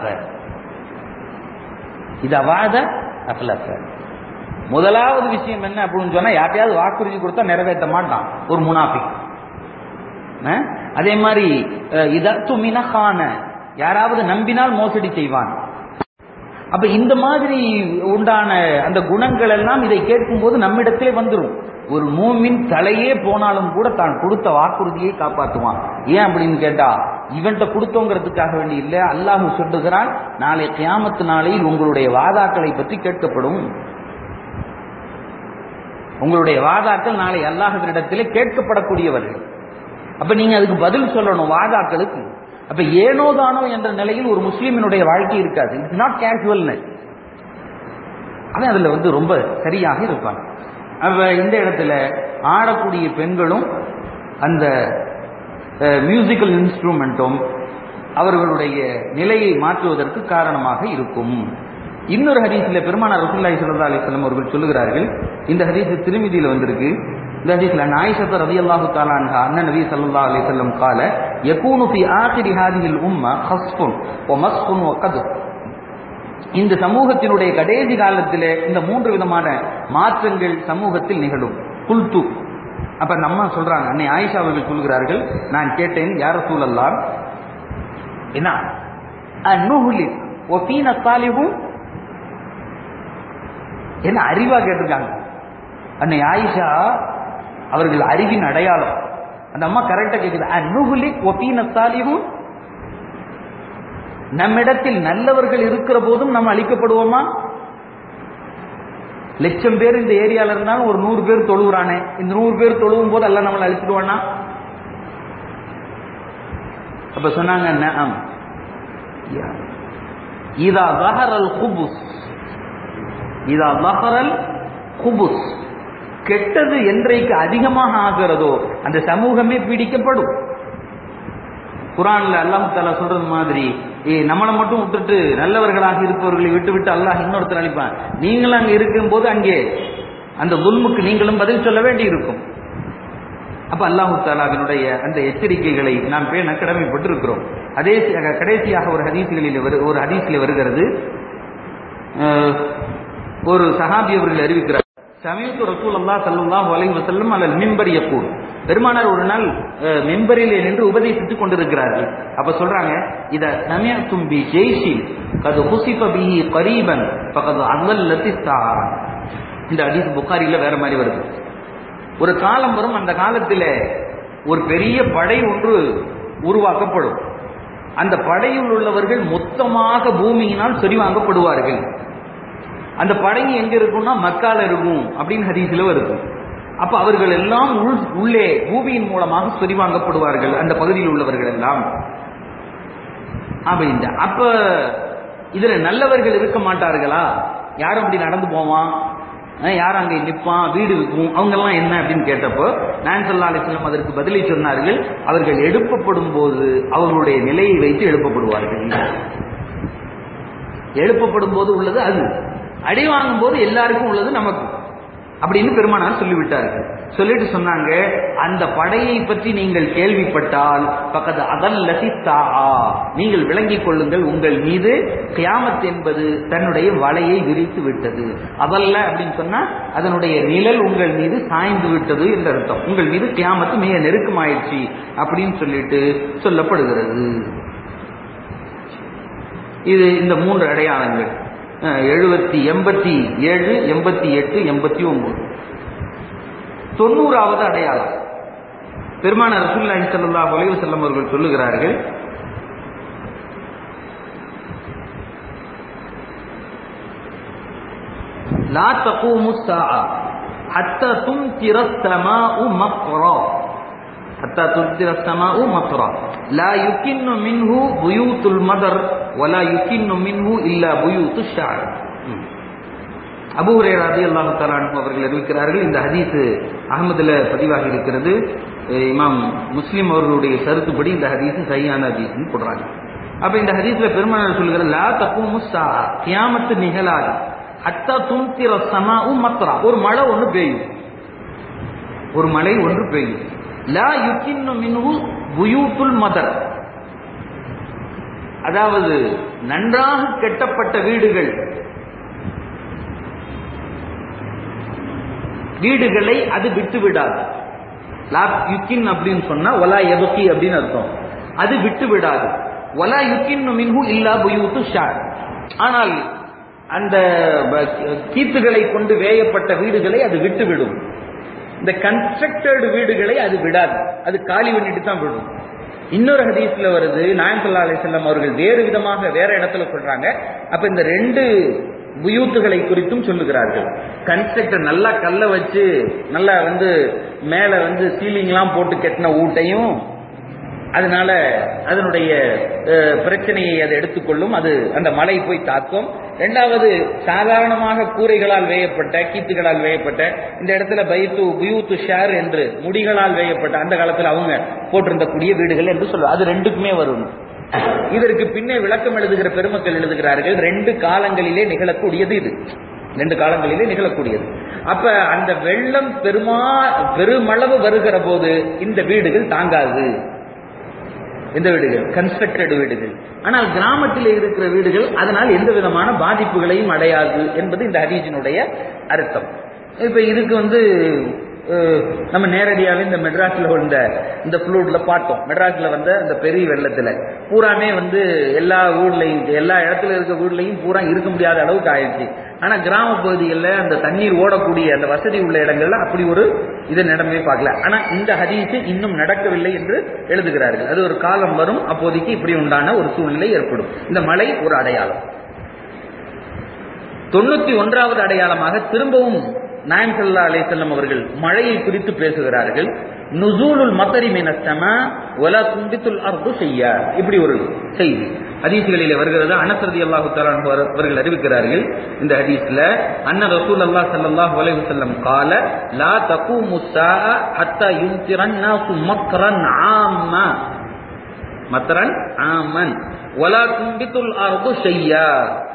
இதவாத அஃலஃப முதலாவது விஷயம் என்ன அப்படின்னு சொன்னா யார்ட்டையாவது வாக்குறுதி கொடுத்தா நிறைவேற்ற மாட்டான் ஒரு முனாபிக் அஹ்? அதே மாதிரி இதத்து மினகான யாராவது நம்பினால் மோசடி செய்வான் அப்ப இந்த மாதிரி உண்டான அந்த குணங்கள் எல்லாம் இதை கேட்கும்போது நம்மிடத்திலே வந்துரும் ஒரு மூமின் தலையே போனாலும் கூட தான் கொடுத்த வாக்குறுதியை காப்பாற்றுவான் ஏன் அப்படின்னு கேட்டா இவன்கிட்ட கொடுத்தோங்கிறதுக்காக வேண்டி இல்ல அல்லாஹ் சொல்லுகிறான் நாளை கியாமத்து நாளையில் உங்களுடைய வாதாக்களை பற்றி கேட்கப்படும் உங்களுடைய வாதாக்கள் நாளை அல்லாஹ்விடத்திலே கேட்கப்படக்கூடியவர்கள் அப்ப நீங்க அதுக்கு பதில் சொல்லணும் வாதாக்களுக்கு அப்ப ஏனோ தானோ என்ற நிலையில் ஒரு முஸ்லீமினுடைய வாழ்க்கை இருக்காது இட்ஸ் நாட் கேஷுவல்னஸ் அவன் அதுல வந்து ரொம்ப சரியாக இருப்பான் அப்ப இந்த இடத்துல ஆடக்கூடிய பெண்களும் அந்த மியூசிக்கல் இன்ஸ்ட்ருமெண்ட்டும் அவர்களுடைய நிலையை மாற்றுவதற்கு காரணமாக இருக்கும் இன்னொரு ஹதீஸ்ல பெருமானார் ரசூலுல்லாஹி ஸல்லல்லாஹு அலைஹி வஸல்லம் அவர்கள் சொல்லுகிறார்கள் இந்த ஹதீஸ் திருமிதியில வந்திருக்கு இந்த ஹதீஸ்ல நாயிஷா ரலியல்லாஹு தஆலா அன்ஹா அண்ணன் நபி ஸல்லல்லாஹு அலைஹி வஸல்லம் قال يكون في آخر هذه الأمة خصف ومسخ وقذف இந்த சமூகத்தினுடைய கடைசி காலத்திலே இந்த மூன்று விதமான மாற்றங்கள் சமூகத்தில் நிகழும் குல்து அப்ப நம்ம சொல்றாங்க அன்னை ஆயிஷா அவர்கள் சொல்கிறார்கள் நான் கேட்டேன் யார சூழல்லாம் என்ன அந்நுகுலி ஒபீன சாலிஹும் என்ன அறிவா கேட்டிருக்காங்க அன்னை ஆயிஷா அவர்கள் அறிவின் அடையாளம் அந்த அம்மா கரெக்டா கேக்குது அந்நுகுலி ஒபீன சாலிஹும் நம்மிடத்தில் நல்லவர்கள் இருக்கிற போதும் நம்ம அழிக்கப்படுவோமா லட்சம் பேர் இந்த ஏரியால இருந்தாலும் ஒரு நூறு பேர் தொழுவுறானே இந்த நூறு பேர் தொழுவும் போது எல்லாம் நம்மளை அழிச்சிடுவானா அப்ப சொன்னாங்க நஅம். யா. இதா தஹரல் குபுஸ் இதா தஹரல் குபுஸ் கெட்டது என்றைக்கு அதிகமாக ஆகிறதோ அந்த சமூகமே பீடிக்கப்படும் குரான்ல அல்லாஹ் தாலா சொல்றது மாதிரி ஏ நம்மளை மட்டும் விட்டுட்டு நல்லவர்களாக இருப்பவர்களை விட்டு விட்டு அல்லாஹ் இன்னொருத்தர் அளிப்பான் நீங்களும் அங்க இருக்கும்போது அங்கே அந்த துல்முக்கு நீங்களும் பதில் சொல்ல வேண்டி இருக்கும் அப்ப அல்லாஹு தாலாவினுடைய அந்த எச்சரிக்கைகளை நாம் பேண கடமைப்பட்டிருக்கிறோம் அதே கடைசியாக ஒரு ஹதீசுகளில் வரு ஒரு ஹதீஸில் வருகிறது அஹ், ஒரு சஹாபி அவர்கள் அறிவிக்கிறார் சமீபத்து ரசூல் அல்லா சல்லாஹ் அலைஹி வஸல்லம் அல்லல் மிம்பர் யக்கூல் பெருமானார் ஒரு நாள் அஹ், மிம்பரிலே நின்று உபதேசித்துக் கொண்டிருக்கிறார்கள் அப்ப சொல்றாங்க இத சமயத்தும் பி ஜெய்ஷி கது ஹுசிஃப பிஹி கரீபன் பகது அல்லல்லத்தி இந்த ஹதீஸ் புகாரில வேற மாதிரி வருது ஒரு காலம் வரும் அந்த காலத்தில் ஒரு பெரிய படை ஒன்று உருவாக்கப்படும் அந்த படையில் உள்ளவர்கள் மொத்தமாக பூமியினால் செறிவாங்கப்படுவார்கள் அந்த படை எங்க இருக்கும்னா மக்கால இருக்கும் அப்படின்னு ஹதீஸ்ல வருது அப்ப அவர்கள் எல்லாம் உள் உள்ளே பூமியின் மூலமாக செறிவாங்கப்படுவார்கள் அந்த பகுதியில் உள்ளவர்கள் எல்லாம் அப்படின்ட்டு அப்ப இதுல நல்லவர்கள் இருக்க மாட்டார்களா யாரும் அப்படி நடந்து போவான் அஹ் யார் அங்கே நிற்பான் வீடு விற்கும் அவங்கெல்லாம் என்ன அப்படின்னு கேட்டப்போ நான் சொல்லா அலிஸ்லாம் அதற்கு பதிலை சொன்னார்கள் அவர்கள் எழுப்பப்படும் போது அவர்களுடைய நிலையை வைத்து எழுப்பப்படுவார்கள் எழுப்பப்படும் போது உள்ளது அது அடி வாங்கும் போது எல்லாருக்கும் உள்ளது நமக்கு அப்படின்னு பெருமானார் சொல்லிவிட்டார்கள் சொல்லிட்டு சொன்னாங்க அந்த படையை பற்றி நீங்கள் கேள்விப்பட்டால் பக்கத்து அதல்லதி தாஆ நீங்கள் விளங்கிக் கொள்ளுங்கள் உங்கள் மீது கியாமத் என்பது தன்னுடைய வலையை விரித்து விட்டது அதல்ல அப்படின்னு சொன்னா அதனுடைய நிழல் உங்கள் மீது சாய்ந்து விட்டது என்ற அர்த்தம் உங்கள் மீது கியாமத்து மிக நெருக்கமாயிடுச்சு அப்படின்னு சொல்லிட்டு சொல்லப்படுகிறது இது இந்த மூன்று அடையாளங்கள் எழுபத்தி எண்பத்தி ஏழு எண்பத்தி எட்டு எண்பத்தி ஒன்பது தொண்ணூறாவது அடையாளம் பெருமான ரசூல்லாஹி ஸல்லல்லாஹு அலைஹி வஸல்லம் அவர்கள் சொல்லுகிறார்கள் லா தகூமு ஸாஆ ஹத்தா தும்திர ஸமாஉ மக்ரா حتى تمطر السماء مطرا لا يكن منه بيوت المطر ولا يكن منه إلا بيوت الشعر அபு ஹுரேரா ரலியல்லாஹு தஆலா அன்ஹு அவர்கள் அறிவிக்கிறார்கள் இந்த ஹதீஸ் அகமதுல பதிவாகி இருக்கிறது இமாம் முஸ்லிம் அவர்களுடைய கருத்துப்படி இந்த ஹதீஸ் சரியான ஹதீஸ்னு போடுறாங்க அப்ப இந்த ஹதீஸ்ல பெருமானார் சொல்லுகிற லா தக்குமு சா கியாமத்து நிகழாது ஹத்தா தும்திர சமாஉ மத்ரா ஒரு மழை ஒன்று பெய்யும் ஒரு மழை ஒன்று பெய்யும் லா யுக்கின்னு மின்ஹு புயூத்துல் மதர் அதாவது நன்றாக கட்டப்பட்ட வீடுகள் வீடுகளை அது விட்டு விடாது லா யுக்கின் அப்படின்னு சொன்னா ஒலா எபக்கி அப்படின்னு அர்த்தம் அது விட்டு விடாது ஒலா யுக்கின் மின்ஹு இல்லா புயூத்து ஷார் ஆனால் அந்த கீத்துகளை கொண்டு வேயப்பட்ட வீடுகளை அது விட்டு விடும் இந்த கன்ஸ்ட்ரக்டட் வீடுகளை அது விடாது அது காலி பண்ணிட்டு தான் விடும் இன்னொரு ஹதீஸ்ல வருது நாயம் சல்லா அலி செல்லம் அவர்கள் வேறு விதமாக வேற இடத்துல சொல்றாங்க அப்ப இந்த ரெண்டு புயூத்துகளை குறித்தும் சொல்லுகிறார்கள் கன்ஸ்ட்ரக்டர் நல்லா கல்ல வச்சு நல்லா வந்து மேல வந்து சீலிங்லாம் போட்டு கட்டின ஊட்டையும் அதனால அதனுடைய பிரச்சனையை அது எடுத்துக்கொள்ளும் அது அந்த மழை போய் தாக்கும் ரெண்டாவது சாதாரணமாக கூரைகளால் வேயப்பட்ட கீத்துகளால் வேயப்பட்ட இந்த இடத்துல பைத்து புயூத்து ஷேர் என்று முடிகளால் வேயப்பட்ட அந்த காலத்தில் அவங்க போட்டிருந்தக்கூடிய வீடுகள் என்று சொல்லுவாங்க அது ரெண்டுக்குமே வரும் இதற்கு பின்னே விளக்கம் எழுதுகிற பெருமக்கள் எழுதுகிறார்கள் ரெண்டு காலங்களிலே நிகழக்கூடியது இது ரெண்டு காலங்களிலே நிகழக்கூடியது அப்ப அந்த வெள்ளம் பெருமா பெருமளவு வருகிற போது இந்த வீடுகள் தாங்காது எந்த வீடுகள் கன்ஸ்ட்ரக்டட் வீடுகள் ஆனால் கிராமத்தில் இருக்கிற வீடுகள் அதனால் எந்த விதமான பாதிப்புகளையும் அடையாது என்பது இந்த ஹதீஜினுடைய அர்த்தம் இப்ப இதுக்கு வந்து நம்ம நேரடியாகவே இந்த மெட்ராஸ்ல வந்த இந்த ஃப்ளூட்ல பார்த்தோம் மெட்ராஸ்ல வந்த இந்த பெரிய வெள்ளத்துல பூராமே வந்து எல்லா ஊர்லையும் எல்லா இடத்துல இருக்க வீட்லையும் பூரா இருக்க முடியாத அளவுக்கு ஆயிடுச்சு ஆனா கிராம பகுதிகளில் அந்த தண்ணீர் ஓடக்கூடிய அந்த வசதி உள்ள இடங்கள்ல அப்படி ஒரு இதை நடமே பார்க்கல ஆனா இந்த ஹதீஸ் இன்னும் நடக்கவில்லை என்று எழுதுகிறார்கள் அது ஒரு காலம் வரும் அப்போதைக்கு இப்படி உண்டான ஒரு சூழ்நிலை ஏற்படும் இந்த மழை ஒரு அடையாளம் தொண்ணூத்தி ஒன்றாவது அடையாளமாக திரும்பவும் நாயம் சல்லா அலே செல்லம் அவர்கள் மழையை குறித்து பேசுகிறார்கள் நுசூலுல் மத்தரி மினஸ்தம ஒலா தும்பித்துல் அர்து செய்ய இப்படி ஒரு செய்தி ஹதீஸ்களில் வருகிறது அனசரதி அல்லாஹு அவர்கள் அறிவிக்கிறார்கள் இந்த ஹதீஸ்ல அன்ன ரசூல் அல்லா சல்லாஹ் அலைஹி வஸல்லம் கால லா தகூமு ஸாஅ ஹத்தா யும்திரன் நாசு மக்ரன் ஆம்மா மத்ரன் ஆமன் ஒலா தும்பித்துல் அர்து செய்யா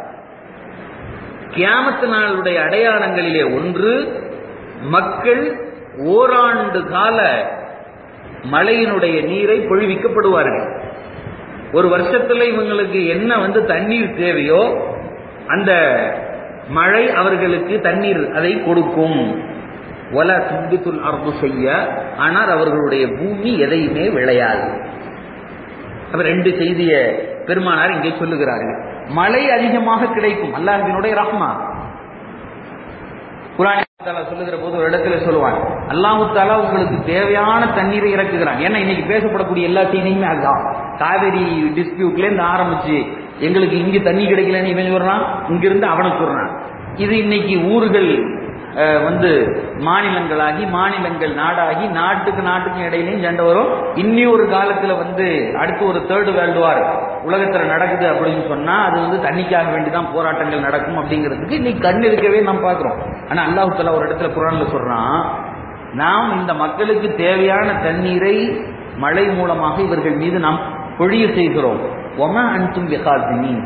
கியாமத்து நாளுடைய அடையாளங்களிலே ஒன்று மக்கள் ஓராண்டு கால மழையினுடைய நீரை பொழிவிக்கப்படுவார்கள் ஒரு வருஷத்துல இவங்களுக்கு என்ன வந்து தண்ணீர் தேவையோ அந்த மழை அவர்களுக்கு தண்ணீர் அதை கொடுக்கும் ஒல தும்பித்துல் அர்பு செய்ய ஆனால் அவர்களுடைய பூமி எதையுமே விளையாது அப்ப ரெண்டு செய்திய பெருமானார் இங்கே சொல்லுகிறார்கள் மழை அதிகமாக கிடைக்கும் அல்லாஹினுடைய ரஹ்மா குரான் சொல்லுகிற போது ஒரு இடத்துல சொல்லுவான் அல்லாஹு தாலா உங்களுக்கு தேவையான தண்ணீரை இறக்குகிறான் ஏன்னா இன்னைக்கு பேசப்படக்கூடிய எல்லா செய்தியுமே அதுதான் காவேரி டிஸ்பியூட்ல இருந்து ஆரம்பிச்சு எங்களுக்கு இங்க தண்ணி கிடைக்கலன்னு இவன் சொல்றான் இங்கிருந்து அவனை சொல்றான் இது இன்னைக்கு ஊர்கள் வந்து மாநிலங்களாகி மாநிலங்கள் நாடாகி நாட்டுக்கு நாட்டுக்கும் இடையிலையும் சண்டை வரும் இன்னி ஒரு காலத்துல வந்து அடுத்து ஒரு தேர்டு வேர்ல்டு வார் உலகத்துல நடக்குது அப்படின்னு சொன்னா அது வந்து தண்ணிக்காக வேண்டிதான் போராட்டங்கள் நடக்கும் அப்படிங்கிறதுக்கு இன்னைக்கு கண் இருக்கவே நாம் பார்க்கிறோம் ஆனா அல்லாஹு தஆலா ஒரு இடத்துல குரான்ல சொல்றான் நாம் இந்த மக்களுக்கு தேவையான தண்ணீரை மழை மூலமாக இவர்கள் மீது நாம் பொழிய செய்கிறோம் ஒம அன்தும் விகாசினீன்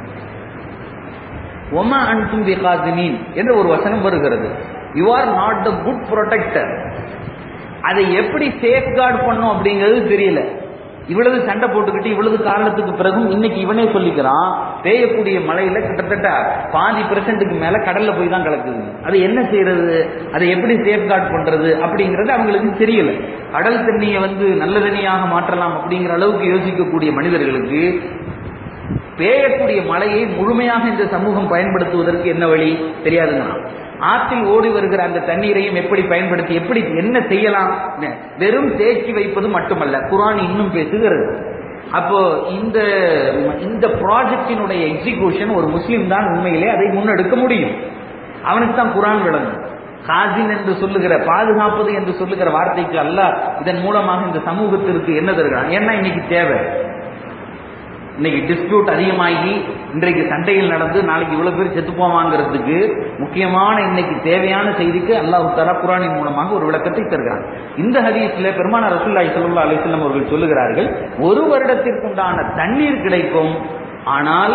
ஒம அன்தும் விகாசினீன் என்ற ஒரு வசனம் வருகிறது you are not the good protector அதை எப்படி சேஃப்கார்ட் பண்ணும் அப்படிங்கிறது தெரியல இவ்வளவு சண்டை போட்டுக்கிட்டு இவ்வளவு காரணத்துக்கு பிறகும் இன்னைக்கு இவனே சொல்லிக்கிறான் பெய்யக்கூடிய மழையில கிட்டத்தட்ட பாதி பெர்சென்ட்டுக்கு மேல கடல்ல போய் தான் கலக்குது அது என்ன செய்யறது அதை எப்படி சேஃப்கார்ட் பண்றது அப்படிங்கிறது அவங்களுக்கு தெரியல கடல் தண்ணியை வந்து நல்ல தண்ணியாக மாற்றலாம் அப்படிங்கிற அளவுக்கு யோசிக்கக்கூடிய மனிதர்களுக்கு பெய்யக்கூடிய மழையை முழுமையாக இந்த சமூகம் பயன்படுத்துவதற்கு என்ன வழி தெரியாதுங்கண்ணா ஆற்றில் ஓடி வருகிற அந்த தண்ணீரையும் எப்படி பயன்படுத்தி எப்படி என்ன செய்யலாம் வெறும் தேக்கி வைப்பது மட்டுமல்ல குரான் இன்னும் பேசுகிறது அப்போ இந்த இந்த ப்ராஜெக்டினுடைய எக்ஸிகியூஷன் ஒரு முஸ்லீம் தான் உண்மையிலே அதை முன்னெடுக்க முடியும் அவனுக்கு தான் குரான் விளங்கும் காசின் என்று சொல்லுகிற பாதுகாப்பது என்று சொல்லுகிற வார்த்தைக்கு அல்ல இதன் மூலமாக இந்த சமூகத்திற்கு என்ன தருகிறான் ஏன்னா இன்னைக்கு தேவை இன்னைக்கு டிஸ்பியூட் அதிகமாகி இன்றைக்கு சண்டைகள் நடந்து நாளைக்கு இவ்வளவு பேர் செத்து போவாங்கிறதுக்கு முக்கியமான இன்னைக்கு தேவையான செய்திக்கு அல்லாஹு தாலா குரானின் மூலமாக ஒரு விளக்கத்தை தருகிறான் இந்த ஹதீஸ்ல பெருமான ரசூல்லாய் சல்லா அலிஸ்லாம் அவர்கள் சொல்லுகிறார்கள் ஒரு வருடத்திற்குண்டான தண்ணீர் கிடைக்கும் ஆனால்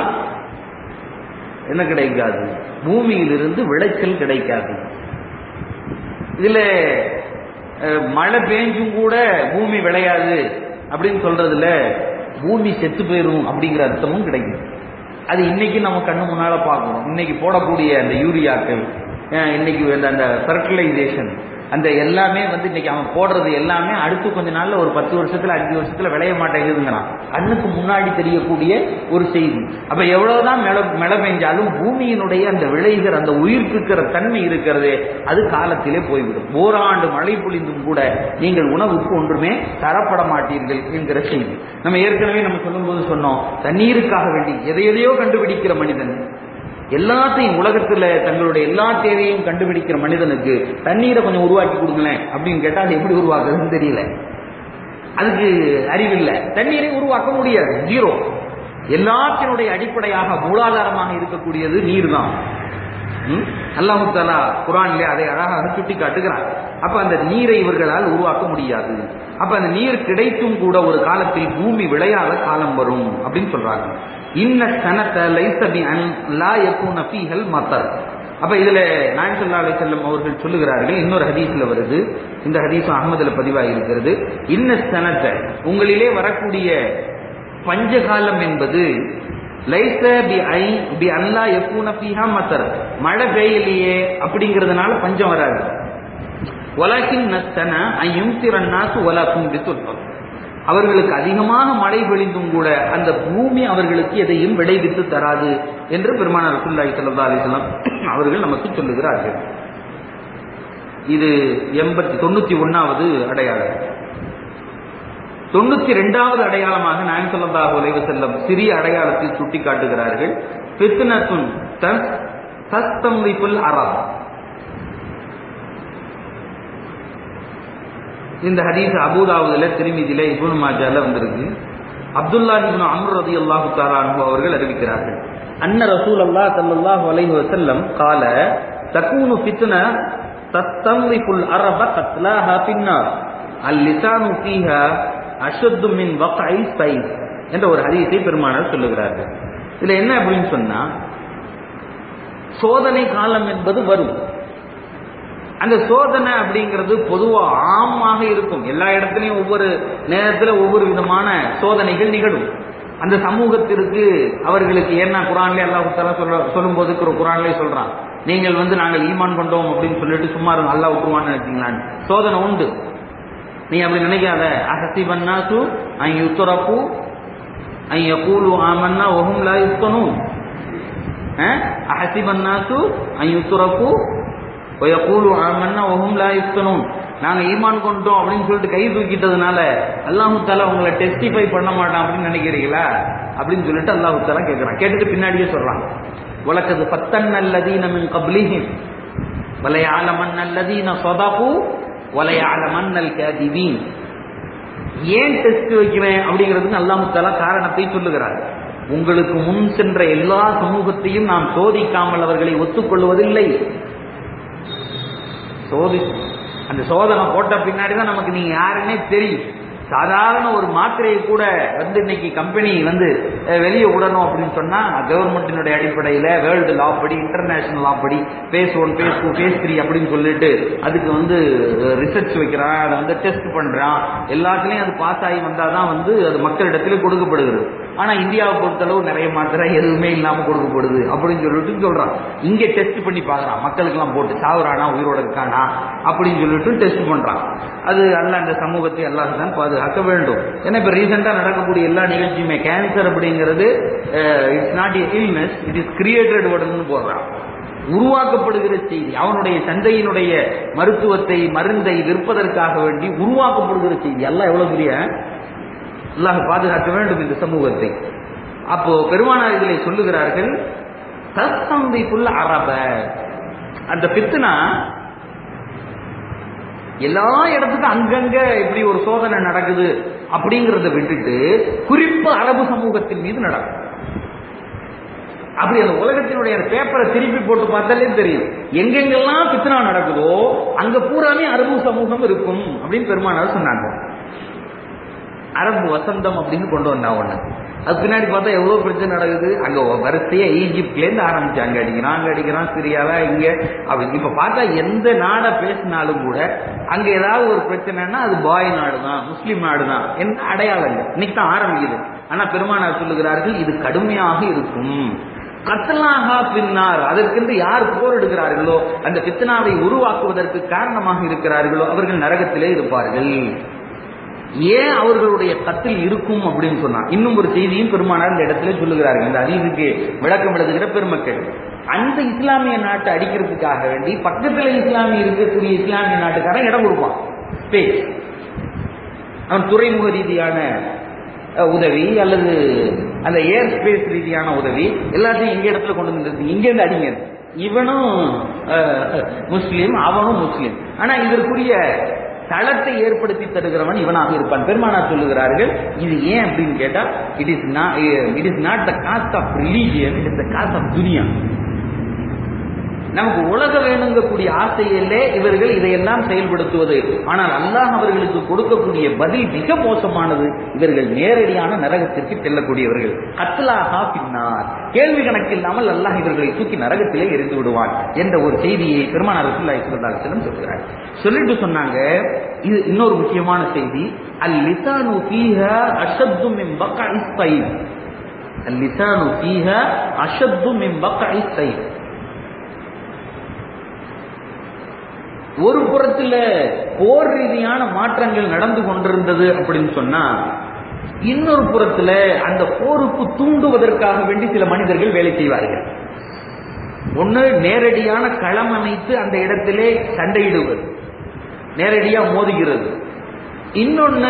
என்ன கிடைக்காது பூமியிலிருந்து விளைச்சல் கிடைக்காது இதுல மழை பெஞ்சும் கூட பூமி விளையாது அப்படின்னு சொல்றதுல பூமி செத்து போயிடும் அப்படிங்கிற அர்த்தமும் கிடைக்கும் அது இன்னைக்கு நம்ம கண்ணு முன்னால பார்க்கணும் இன்னைக்கு போடக்கூடிய அந்த யூரியாக்கள் இன்னைக்கு அந்த ஃபெர்டிலைசேஷன் அந்த எல்லாமே வந்து இன்னைக்கு அவன் போடுறது எல்லாமே அடுத்து கொஞ்ச நாள்ல ஒரு பத்து வருஷத்துல அஞ்சு வருஷத்துல விளைய மாட்டேங்குதுங்கிறான் கண்ணுக்கு முன்னாடி தெரியக்கூடிய ஒரு செய்தி அப்ப எவ்வளவுதான் மழை மழை பெஞ்சாலும் பூமியினுடைய அந்த விளைகிற அந்த உயிர்ப்பிக்கிற தன்மை இருக்கிறது அது காலத்திலே போய்விடும் ஓராண்டு மழை பொழிந்தும் கூட நீங்கள் உணவுக்கு ஒன்றுமே தரப்பட மாட்டீர்கள் என்கிற செய்தி நம்ம ஏற்கனவே நம்ம சொல்லும்போது சொன்னோம் தண்ணீருக்காக வேண்டி எதை எதையோ கண்டுபிடிக்கிற மனிதன் எல்லாத்தையும் உலகத்துல தங்களுடைய எல்லா தேவையும் கண்டுபிடிக்கிற மனிதனுக்கு தண்ணீரை கொஞ்சம் உருவாக்கி கொடுங்களேன் அப்படின்னு கேட்டா அது எப்படி உருவாக்குறதுன்னு தெரியல அதுக்கு அறிவில்லை தண்ணீரை உருவாக்க முடியாது ஜீரோ எல்லாத்தினுடைய அடிப்படையாக மூலாதாரமாக இருக்கக்கூடியது நீர் தான் அல்லாஹு தாலா குரான்ல அதை அழகாக சுட்டி காட்டுகிறார் அப்ப அந்த நீரை இவர்களால் உருவாக்க முடியாது அப்ப அந்த நீர் கிடைத்தும் கூட ஒரு காலத்தில் பூமி விளையாத காலம் வரும் அப்படின்னு சொல்றாங்க இன்ன சனத்த லைசபி அன் லா யக்கூன ஃபீஹல் மத்தர் அப்ப இதுல நாயன் சல்லா அலி செல்லம் அவர்கள் சொல்லுகிறார்கள் இன்னொரு ஹதீஸ்ல வருது இந்த ஹதீஸும் அகமதுல பதிவாகி இருக்கிறது இன்ன சனத்தை உங்களிலே வரக்கூடிய பஞ்சகாலம் என்பது லைச பி ஐ பி அல்லா எப்பூன ஃபீஹா மத்தர் மழை பெய்யலையே அப்படிங்கிறதுனால பஞ்சம் வராது ஒலாக்கின் நஸ்தன ஐயும் திறன்னாசு ஒலாக்கும் பித்துல்பம் அவர்களுக்கு அதிகமாக மழை பொழிந்தும் கூட அந்த பூமி அவர்களுக்கு எதையும் விளைவித்து தராது என்று பெருமான ரசுல்லாய் சல்லா அலிஸ்லாம் அவர்கள் நமக்கு சொல்லுகிறார்கள் இது எண்பத்தி தொண்ணூத்தி ஒன்னாவது அடையாளம் தொண்ணூத்தி ரெண்டாவது அடையாளமாக நாயம் சொல்லல்லாஹு அலைவு செல்லம் சிறிய அடையாளத்தை சுட்டி காட்டுகிறார்கள் பித்னத்துன் தஸ் தஸ்தம்பிப்புல் அராப் இந்த ஹதீஸ் அபூதாவுதுல திருமிதியில இபுன் மாஜால வந்திருக்கு அப்துல்லா இப்னு அம்ர் ரதி அல்லாஹு தாலானு அவர்கள் அறிவிக்கிறார்கள் அன்ன ரசூல் அல்லாஹ் சல்லல்லாஹு அலைஹி வஸல்லம் கால தகூனு ஃபித்ன தஸ்தம்ரிஃபுல் அரப கத்லாஹா பின்னார் அல் லிசானு ஃபீஹா அஷத்து மின் வக்ஐ ஸ்பைஸ் என்ற ஒரு ஹதீஸை பெருமானார் சொல்லுகிறார்கள் இதுல என்ன அப்படின்னு சொன்னா சோதனை காலம் என்பது வரும் அந்த சோதனை அப்படிங்கிறது பொதுவா ஆமாக இருக்கும் எல்லா இடத்துலையும் ஒவ்வொரு நேரத்துல ஒவ்வொரு விதமான சோதனைகள் நிகழும் அந்த சமூகத்திற்கு அவர்களுக்கு என்ன குரான்ல அல்லாஹு தஆலா சொல்ல சொல்லும் போது குரான்ல சொல்றான் நீங்கள் வந்து நாங்கள் ஈமான் கொண்டோம் அப்படின்னு சொல்லிட்டு சும்மா இருங்க அல்லாஹ் விட்டுருவான்னு நினைச்சீங்களான்னு சோதனை உண்டு நீ அப்படி நினைக்காத அஹசிபன்னாசு அன் யுத்ரஃபு அன் யகூலு ஆமன்னா வஹும் லா யுஃப்தனூன் அஹசிபன்னாசு அன் யுத்ரஃபு வயகூலு ஆமன்னா வஹும் லா யுஃப்தனூன் நாங்க ஈமான் கொண்டோம் அப்படின்னு சொல்லிட்டு கை தூக்கிட்டதுனால அல்லாஹு தாலா உங்களை டெஸ்டிஃபை பண்ண மாட்டான் அப்படின்னு நினைக்கிறீங்களா அப்படின்னு சொல்லிட்டு அல்லாஹு தாலா கேட்கிறான் கேட்டுட்டு பின்னாடியே சொல்றான் உலகது பத்தன் அல்லதீன மின் கப்லிஹிம் வலையாலமன் அல்லதீன சொதகு வலையாலமன் அல் கேதிவீன் ஏன் டெஸ்ட் வைக்கிறேன் அப்படிங்கிறதுக்கு அல்லாஹ் தஆலா காரணத்தை சொல்லுகிறார் உங்களுக்கு முன் சென்ற எல்லா சமூகத்தையும் நாம் சோதிக்காமல் அவர்களை ஒத்துக்கொள்வதில்லை சோதி அந்த சோதனை போட்ட பின்னாடி தான் நமக்கு நீங்க யாருன்னே தெரியும் சாதாரண ஒரு மாத்திரையை கூட வந்து இன்னைக்கு கம்பெனி வந்து அஹ், வெளியே விடணும் அப்படின்னு சொன்னா கவர்மெண்டினுடைய அடிப்படையில வேர்ல்டு லா படி இன்டர்நேஷனல் லா படி phase one phase two phase three அப்படின்னு சொல்லிட்டு அதுக்கு வந்து ரிசர்ச் வைக்கிறான் அதை வந்து டெஸ்ட் பண்றான் எல்லாத்துலயும் அது பாஸ் ஆகி வந்தாதான் வந்து அது மக்களிடத்துல கொடுக்கப்படுகிறது ஆனா இந்தியாவை பொறுத்தளவு நிறைய மாத்திரை எதுவுமே இல்லாம கொடுக்கப்படுது அப்படின்னு சொல்லிட்டு சொல்றான் இங்க டெஸ்ட் பண்ணி பார்க்கறான் மக்களுக்கு எல்லாம் போட்டு சாவுறானா உயிரோட இருக்கானா அப்படின்னு சொல்லிட்டு டெஸ்ட் பண்றான் அது அல்ல அந்த சமூகத்தை அல்லாஹ் தான் பாதுகாக்க வேண்டும் ஏன்னா இப்ப ரீசெண்டா நடக்கக்கூடிய எல்லா நிகழ்ச்சியுமே கேன்சர் அப்படிங்கிறது it's not a illness it is created உடனே போடுறான் உருவாக்கப்படுகிற செய்தி அவனுடைய சந்தையினுடைய மருத்துவத்தை மருந்தை விற்பதற்காக வேண்டி உருவாக்கப்படுகிற செய்தி எல்லாம் எவ்வளவு பெரிய அல்லாஹ் பாதுகாக்க வேண்டும் இந்த சமூகத்தை அப்போ பெருமானார் இதிலே சொல்லுகிறார்கள் தஸ்தம்பிக்குள்ள அரப அந்த பித்துனா எல்லா இடத்துக்கும் அங்கங்க இப்படி ஒரு சோதனை நடக்குது அப்படிங்கறத விட்டுட்டு குறிப்பு அரபு சமூகத்தின் மீது நடக்கும் அப்படி அந்த உலகத்தினுடைய அந்த பேப்பரை திருப்பி போட்டு பார்த்தாலே தெரியும் எங்கெங்கெல்லாம் பித்னா நடக்குதோ அங்க பூராமே அரபு சமூகம் இருக்கும் அப்படின்னு பெருமானார் சொன்னாங்க அரபு வசந்தம் அப்படின்னு கொண்டு வந்தா ஒண்ணு அது பின்னாடி பார்த்தா எவ்வளவு பிரச்சனை நடக்குது அங்க வரிசையா ஈஜிப்ட்ல இருந்து ஆரம்பிச்சு அங்க அடிக்கிறான் அங்க அடிக்கிறான் சிரியாவா இங்க அப்படி இப்ப பார்த்தா எந்த நாடை பேசினாலும் கூட அங்க ஏதாவது ஒரு பிரச்சனைன்னா அது பாய் நாடு தான் முஸ்லீம் நாடு தான் எந்த அடையாளம் இல்லை இன்னைக்கு தான் ஆரம்பிக்குது ஆனா பெருமானார் சொல்லுகிறார்கள் இது கடுமையாக இருக்கும் கத்தலாகா பின்னார் அதற்கென்று யார் போர் எடுக்கிறார்களோ அந்த பித்தனாவை உருவாக்குவதற்கு காரணமாக இருக்கிறார்களோ அவர்கள் நரகத்திலே இருப்பார்கள் ஏன் அவர்களுடைய கத்தில் இருக்கும் அப்படின்னு சொன்னா இன்னும் ஒரு செய்தியும் பெருமானார் இந்த இடத்துல சொல்லுகிறார்கள் இந்த அறிவுக்கு விளக்கம் எழுதுகிற பெருமக்கள் அந்த இஸ்லாமிய நாட்டை அடிக்கிறதுக்காக வேண்டி பக்கத்துல இஸ்லாமிய இருக்கக்கூடிய இஸ்லாமிய நாட்டுக்காரன் இடம் கொடுப்பான் ஸ்பேஸ் அவன் துறைமுக ரீதியான அஹ், உதவி அல்லது அந்த ஏர் ஸ்பேஸ் ரீதியான உதவி எல்லாத்தையும் எங்க இடத்துல கொண்டு வந்து இங்க இருந்து அடிங்க இவனும் அஹ், முஸ்லீம் அவனும் முஸ்லீம் ஆனா இதற்குரிய தளத்தை ஏற்படுத்தி தருகிறவன் இவனாக இருப்பான் பெருமானார் சொல்லுகிறார்கள் இது ஏன் அப்படின்னு கேட்டா it is it is not the cost of religion it is the cost of துனியா நமக்கு உலக வேணுங்கக்கூடிய ஆசையிலே இவர்கள் இதையெல்லாம் செயல்படுத்துவது ஆனால் அல்லாஹ் அவர்களுக்கு கொடுக்கக்கூடிய பதில் மிக மோசமானது இவர்கள் நேரடியான நரகத்திற்கு செல்லக்கூடியவர்கள் கத்லாகா பின்னார் கேள்வி கணக்கில்லாமல் அல்லாஹ் இவர்களை தூக்கி நரகத்திலே எரிந்து விடுவான் என்ற ஒரு செய்தியை பெருமானார் ரசூலுல்லாஹி ஸல்லல்லாஹு அலைஹி வஸல்லம் சொல்கிறார் சொல்லிட்டு சொன்னாங்க இது இன்னொரு முக்கியமான செய்தி அல் லிசானு ஃபீஹா அஷத்து மின் பக்இ ஸைத் அல் லிசானு ஃபீஹா அஷத்து மின் பக்இ ஸைத் ஒரு புறத்துல போர் ரீதியான மாற்றங்கள் நடந்து கொண்டிருந்தது அப்படின்னு சொன்னா இன்னொரு புறத்துல அந்த போருக்கு தூண்டுவதற்காக வேண்டி சில மனிதர்கள் வேலை செய்வார்கள் ஒண்ணு நேரடியான களம் அமைத்து அந்த இடத்திலே சண்டையிடுவது நேரடியா மோதுகிறது இன்னொன்னு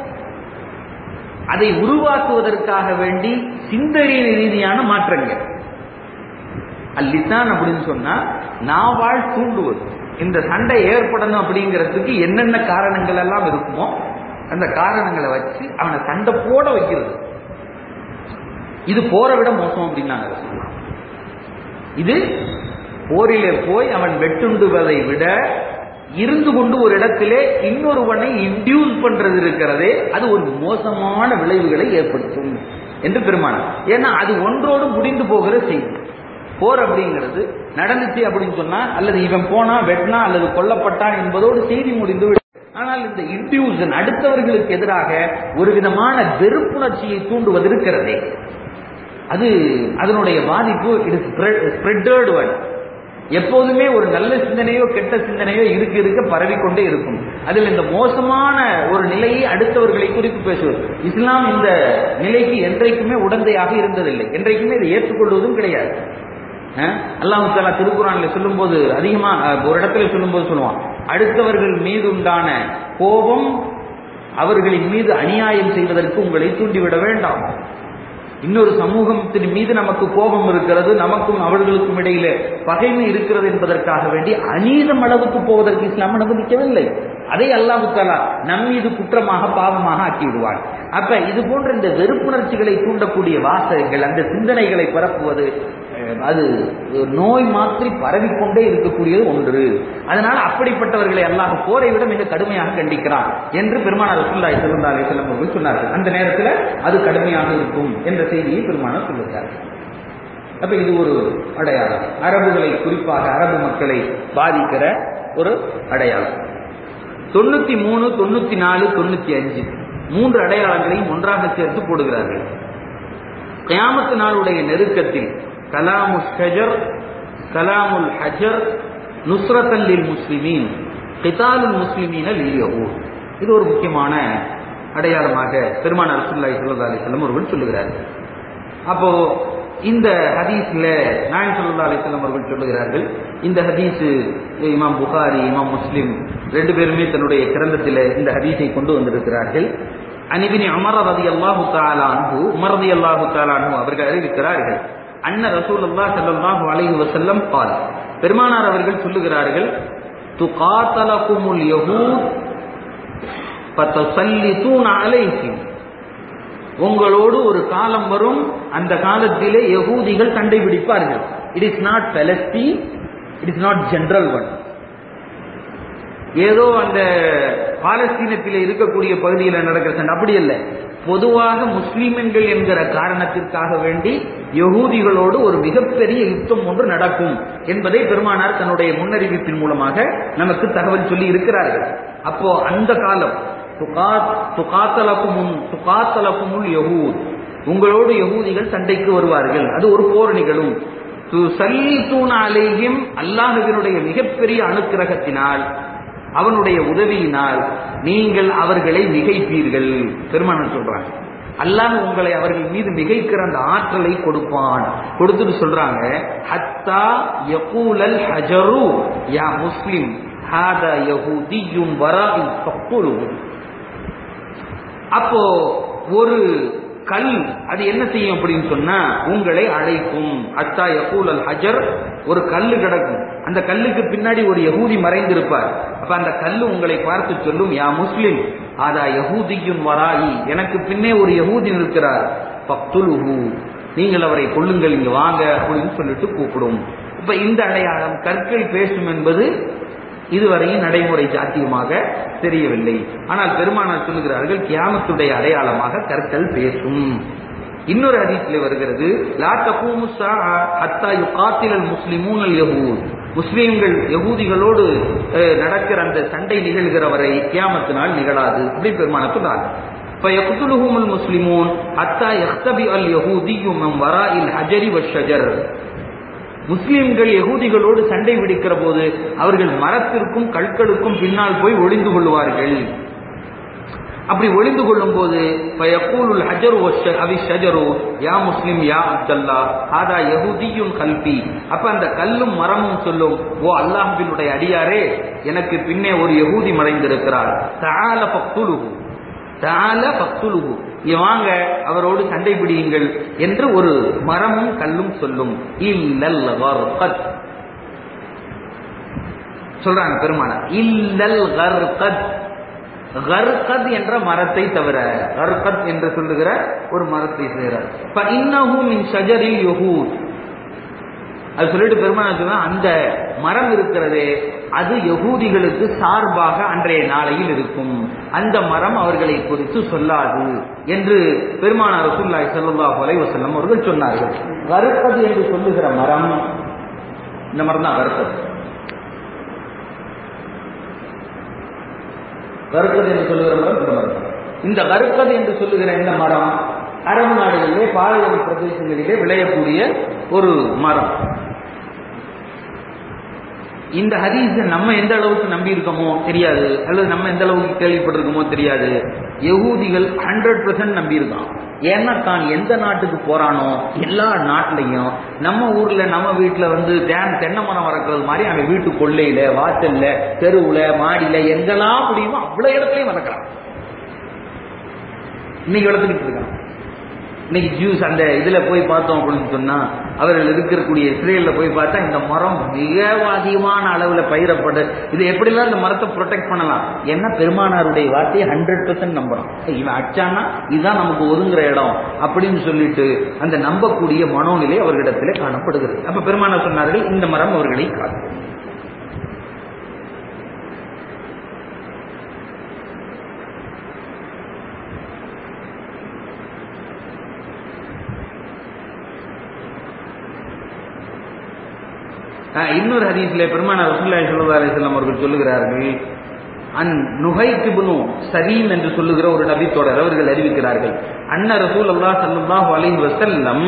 அதை உருவாக்குவதற்காக வேண்டி சிந்தனை ரீதியான மாற்றங்கள் அல்லிசான் அப்படின்னு சொன்னா நாவால் தூண்டுவது இந்த சண்டை ஏற்படணும் அப்படிங்கிறதுக்கு என்னென்ன காரணங்கள் எல்லாம் இருக்குமோ அந்த காரணங்களை வச்சு அவனை சண்டை போட வைக்கிறது இது போரை விட மோசம் அப்படின்னாங்க ரசூலுல்லாஹ். இது போரிலே போய் அவன் வெட்டுண்டுவதை விட இருந்து கொண்டு ஒரு இடத்திலே இன்னொருவனை இன்டியூஸ் பண்றது இருக்கிறதே அது ஒரு மோசமான விளைவுகளை ஏற்படுத்தும் என்று பெருமானார் ஏன்னா அது ஒன்றோடு முடிந்து போகிற செய்தி போர் அப்படிங்கிறது நடந்துச்சு அப்படின்னு சொன்னா அல்லது இவன் போனா வெட்டினா அல்லது கொல்லப்பட்டான் என்பதோடு செய்தி முடிந்து விடும் ஆனால் இந்த இன்டியூசன் அடுத்தவர்களுக்கு எதிராக ஒரு விதமான வெறுப்புணர்ச்சியை தூண்டுவது இருக்கிறதே அது அதனுடைய பாதிப்பு இது ஸ்ப்ரெட்டர்டு ஒன் எப்போதுமே ஒரு நல்ல சிந்தனையோ கெட்ட சிந்தனையோ இருக்க இருக்க பரவிக்கொண்டே இருக்கும் அதில் இந்த மோசமான ஒரு நிலையை அடுத்தவர்களை குறித்து பேசுவது இஸ்லாம் இந்த நிலைக்கு என்றைக்குமே உடந்தையாக இருந்ததில்லை என்றைக்குமே இதை ஏற்றுக்கொள்வதும் கிடையாது அஹ் அல்லாஹ் தாலா திருக்குறான்ல சொல்லும்போது அதிகமா அஹ், ஒரு இடத்துல சொல்லும்போது சொல்லுவான் அடுத்தவர்கள் மீது உண்டான கோபம் அவர்களின் மீது அநியாயம் செய்வதற்கு உங்களை தூண்டிவிட வேண்டாம் இன்னொரு சமூகத்தின் மீது நமக்கு கோபம் இருக்கிறது நமக்கும் அவர்களுக்கும் இடையில பகைமை இருக்கிறது என்பதற்காக வேண்டி அநீதம் அளவுக்கு போவதற்கு இஸ்லாம் அனுமதிக்கவில்லை அதை அல்லாஹு தாலா நம் மீது குற்றமாக பாவமாக ஆக்கிவிடுவான் அப்ப இது போன்ற இந்த வெறுப்புணர்ச்சிகளை தூண்டக்கூடிய வாசகங்கள் அந்த சிந்தனைகளை பரப்புவது அஹ், அது நோய் மாற்றி பரவிக்கொண்டே இருக்கக்கூடியது ஒன்று அதனால் அப்படிப்பட்டவர்களை அல்லாஹ் போரை விட மிக கடுமையாக கண்டிக்கிறான் என்று பெருமானார் ரசூலுல்லாஹி ஸல்லல்லாஹு அலைஹி வஸல்லம் அவர்கள் சொன்னார்கள் அந்த நேரத்தில் அது கடுமையாக இருக்கும் என்ற செய்தியை பெருமானார் சொல்லுகிறார்கள் அப்ப இது ஒரு அடையாளம் அரபுகளை குறிப்பாக அரபு மக்களை பாதிக்கிற ஒரு அடையாளம் தொண்ணூத்தி மூணு தொண்ணூத்தி நாலு தொண்ணூத்தி அஞ்சு மூன்று அடையாளங்களையும் ஒன்றாக சேர்த்து போடுகிறார்கள் கயாமத்து நாளுடைய நெருக்கத்தில் கலாமு ஷஜர் கலாமுல் ஹஜர் நுஸ்ரத்தல்லில் முஸ்லிமீன் கிதாலுல் முஸ்லிமீன லியஹூத் இது ஒரு முக்கியமான அடையாளமாக பெருமானார் ரசூலுல்லாஹி ஸல்லல்லாஹு அலைஹி வஸல்லம் அவர்கள் சொல்லுகிறார்கள் அப்போ இந்த ஹதீஸ்ல நாயன் ஸல்லல்லாஹு அலைஹி வஸல்லம் அவர்கள் சொல்லுகிறார்கள் இந்த ஹதீஸ் இமாம் புகாரி இமாம் முஸ்லிம் ரெண்டு பேருமே தன்னுடைய கிரந்தத்தில் இந்த ஹதீஸை கொண்டு வந்திருக்கிறார்கள் அனிபினி அமர் ரதி அல்லாஹு தாலா அன்பு உமர் ரதி அல்லாஹு தாலா அன்பு அவர்கள் அறிவிக்கிறார்கள் அன்ன ரசூலுல்லாஹ் ஸல்லல்லாஹு அலைஹி வஸல்லம் பால் பெருமானார் அவர்கள் சொல்லுகிறார்கள் துகாத்தலகுமுல் யஹூத் ஃபதஸல்லிதூன அலைஹிம் உங்களோடு ஒரு காலம் வரும் அந்த காலத்திலே யகூதிகள் சண்டை பிடிப்பார்கள் it is not Palestine it is not general one ஏதோ அந்த பாலஸ்தீனத்தில் இருக்கக்கூடிய பகுதியில் நடக்கிற சண்டை அப்படி இல்லை பொதுவாக முஸ்லிம்கள் என்கிற காரணத்திற்காக வேண்டி யகூதிகளோடு ஒரு மிகப்பெரிய யுத்தம் ஒன்று நடக்கும் என்பதை பெருமானார் தன்னுடைய முன்னறிவிப்பின் மூலமாக நமக்கு தகவல் சொல்லி இருக்கிறார்கள் அப்போ அந்த காலம் துகாத்தலக்குமுன் துகாத்தலக்குமுல் யகூத் உங்களோடு யகூதிகள் சண்டைக்கு வருவார்கள் அது ஒரு போர் நிகழும் சல்லீத்தூன அலைஹிம் அல்லாஹுவினுடைய மிகப்பெரிய அனுக்கிரகத்தினால் அவனுடைய உதவியினால் நீங்கள் அவர்களை மிகைப்பீர்கள் பெருமானம் சொல்றாங்க அல்லாஹ் உங்களை அவர்கள் மீது மிகைக்கிற அந்த ஆற்றலை கொடுப்பான் கொடுத்துட்டு சொல்றாங்க ஹத்தா யகூலல் ஹஜரு யா முஸ்லிம் ஹாதா யஹூதியும் வராஇ ஃபக்துலுஹு அப்போ ஒரு கல் அது என்ன செய்யும் அப்படின்னு சொன்னா உங்களை அழைக்கும் அத்தா யகூல் அல் ஹஜர் ஒரு கல்லு கிடக்கும் அந்த கல்லுக்கு பின்னாடி ஒரு யகூதி மறைந்திருப்பார் அப்ப அந்த கல்லு உங்களை பார்த்து சொல்லும் யா முஸ்லிம் அதா யகூதியும் வராயி எனக்கு பின்னே ஒரு யகூதி இருக்கிறார் பக்துலுஹு நீங்கள் அவரை கொள்ளுங்கள் இங்க வாங்க அப்படின்னு சொல்லிட்டு கூப்பிடும் இப்ப இந்த அடையாளம் கற்கள் பேசும் என்பது இதுவரையும் நடைமுறை சாத்தியமாக தெரியவில்லை ஆனால் பெருமானார் சொல்லுகிறார்கள் கியாமத்துடைய அடையாளமாக கற்கள் பேசும் இன்னொரு ஹதீஸ்ல வருகிறது லா தகூமு ஸாஅ ஹத்தா யுகாத்திலல் முஸ்லிமூனல் யஹூத் முஸ்லீம்கள் யகூதிகளோடு அஹ், நடக்கிற அந்த சண்டை நிகழ்கிற வரை கியாமத்து நாள் நிகழாது அப்படி பெருமானார் சொல்றாங்க فيقتلهم المسلمون حتى يختبئ اليهودي من وراء الحجر والشجر முஸ்லிம்கள் யகூதிகளோடு சண்டை பிடிக்கிற போது அவர்கள் மரத்திற்கும் கற்களுக்கும் பின்னால் போய் ஒளிந்து கொள்வார்கள் அப்படி ஒளிந்து கொள்ளும் போது ஃபயக்கூலுல் ஹஜரு வஷ்ஷ- அவி ஷஜரு யா முஸ்லிம் யா அப்தல்லா ஹாதா யஹூதியுன் கல்பி அப்ப அந்த கல்லும் மரமும் சொல்லும் ஓ அல்லாஹ்வினுடைய அடியாரே எனக்கு பின்னே ஒரு யகூதி மறைந்திருக்கிறார் தஆல ஃபக்துலுஹு தஆல ஃபக்துலுஹு இங்க வாங்க அவரோடு சண்டை பிடியுங்கள் என்று ஒரு மரமும் கல்லும் சொல்லும் இல்லல் கர்கத் சொல்றாங்க பெருமானார் இல்லல் கர்கத் கர்கத் என்ற மரத்தை தவிர கர்கத் என்று சொல்லுகிற ஒரு மரத்தை செய்கிறார் இன்னஹு மின் ஷஜரில் யஹூத் அது சொல்லிட்டு பெருமானார் சொன்னா அந்த மரம் இருக்கிறதே அது யகூதிகளுக்கு சார்பாக அன்றைய நாளையில் இருக்கும் அந்த மரம் அவர்களை குறித்து சொல்லாது என்று பெருமானார் ரசூலுல்லாஹி ஸல்லல்லாஹு அலைஹி வஸல்லம் அவர்கள் சொன்னார்கள் கருப்பது என்று சொல்லுகிற மரம் இந்த மரம் தான் கருப்பது கருக்கது என்று சொல்லுகிற மரம் இந்த மரம் இந்த கருக்கது என்று சொல்லுகிற இந்த மரம் அரபு நாடுகளிலே பாலைவன பிரதேசங்களிலே விளையக்கூடிய ஒரு மரம் இந்த ஹதீஸை நம்ம எந்த அளவுக்கு நம்பி இருக்கோமோ தெரியாது அல்லது நம்ம எந்த அளவுக்கு கேள்விப்பட்டிருக்கோமோ தெரியாது யகூதிகள் ஹண்ட்ரட் பர்சன்ட் நம்பி இருக்கான் ஏன்னா தான் எந்த நாட்டுக்கு போறானோ எல்லா நாட்டிலையும் நம்ம ஊர்ல நம்ம வீட்டுல வந்து தேன் தென்னை மரம் வளர்க்கறது மாதிரி அவன் வீட்டு கொள்ளையில வாசல்ல தெருவுல மாடியில எங்கெல்லாம் முடியுமோ அவ்வளவு இடத்துலயும் வளர்க்குறான் இன்னைக்கு வளர்த்துக்கிட்டு இருக்கான் இன்னைக்கு ஜூஸ் அந்த இதுல போய் பார்த்தோம் அப்படின்னு சொன்னா அவர்கள் இருக்கக்கூடிய இஸ்ரேல்ல போய் பார்த்தா இந்த மரம் மிக அதிகமான அளவுல பயிரப்படு இது எப்படிலாம் இந்த மரத்தை ப்ரொடெக்ட் பண்ணலாம் ஏன்னா பெருமானாருடைய வார்த்தையை ஹண்ட்ரட் பெர்சன்ட் நம்புறோம் இவன் அச்சானா இதுதான் நமக்கு ஒதுங்குற இடம் அப்படின்னு சொல்லிட்டு அந்த நம்பக்கூடிய மனோநிலை அவர்களிடத்திலே காணப்படுகிறது அப்ப பெருமானார் சொன்னார்கள் இந்த மரம் அவர்களை காக்கும் இன்னொரு ஹதீஸ்ல பெருமான ரசூல்லாய் சல்லா அலிஸ்லாம் அவர்கள் சொல்லுகிறார்கள் அன் நுகைத்திபுனு சரீம் என்று சொல்லுகிற ஒரு நபித்தோடர் அவர்கள் அறிவிக்கிறார்கள் அன்ன ரசூல் அல்லா சல்லாஹு அலைஹி வசல்லம்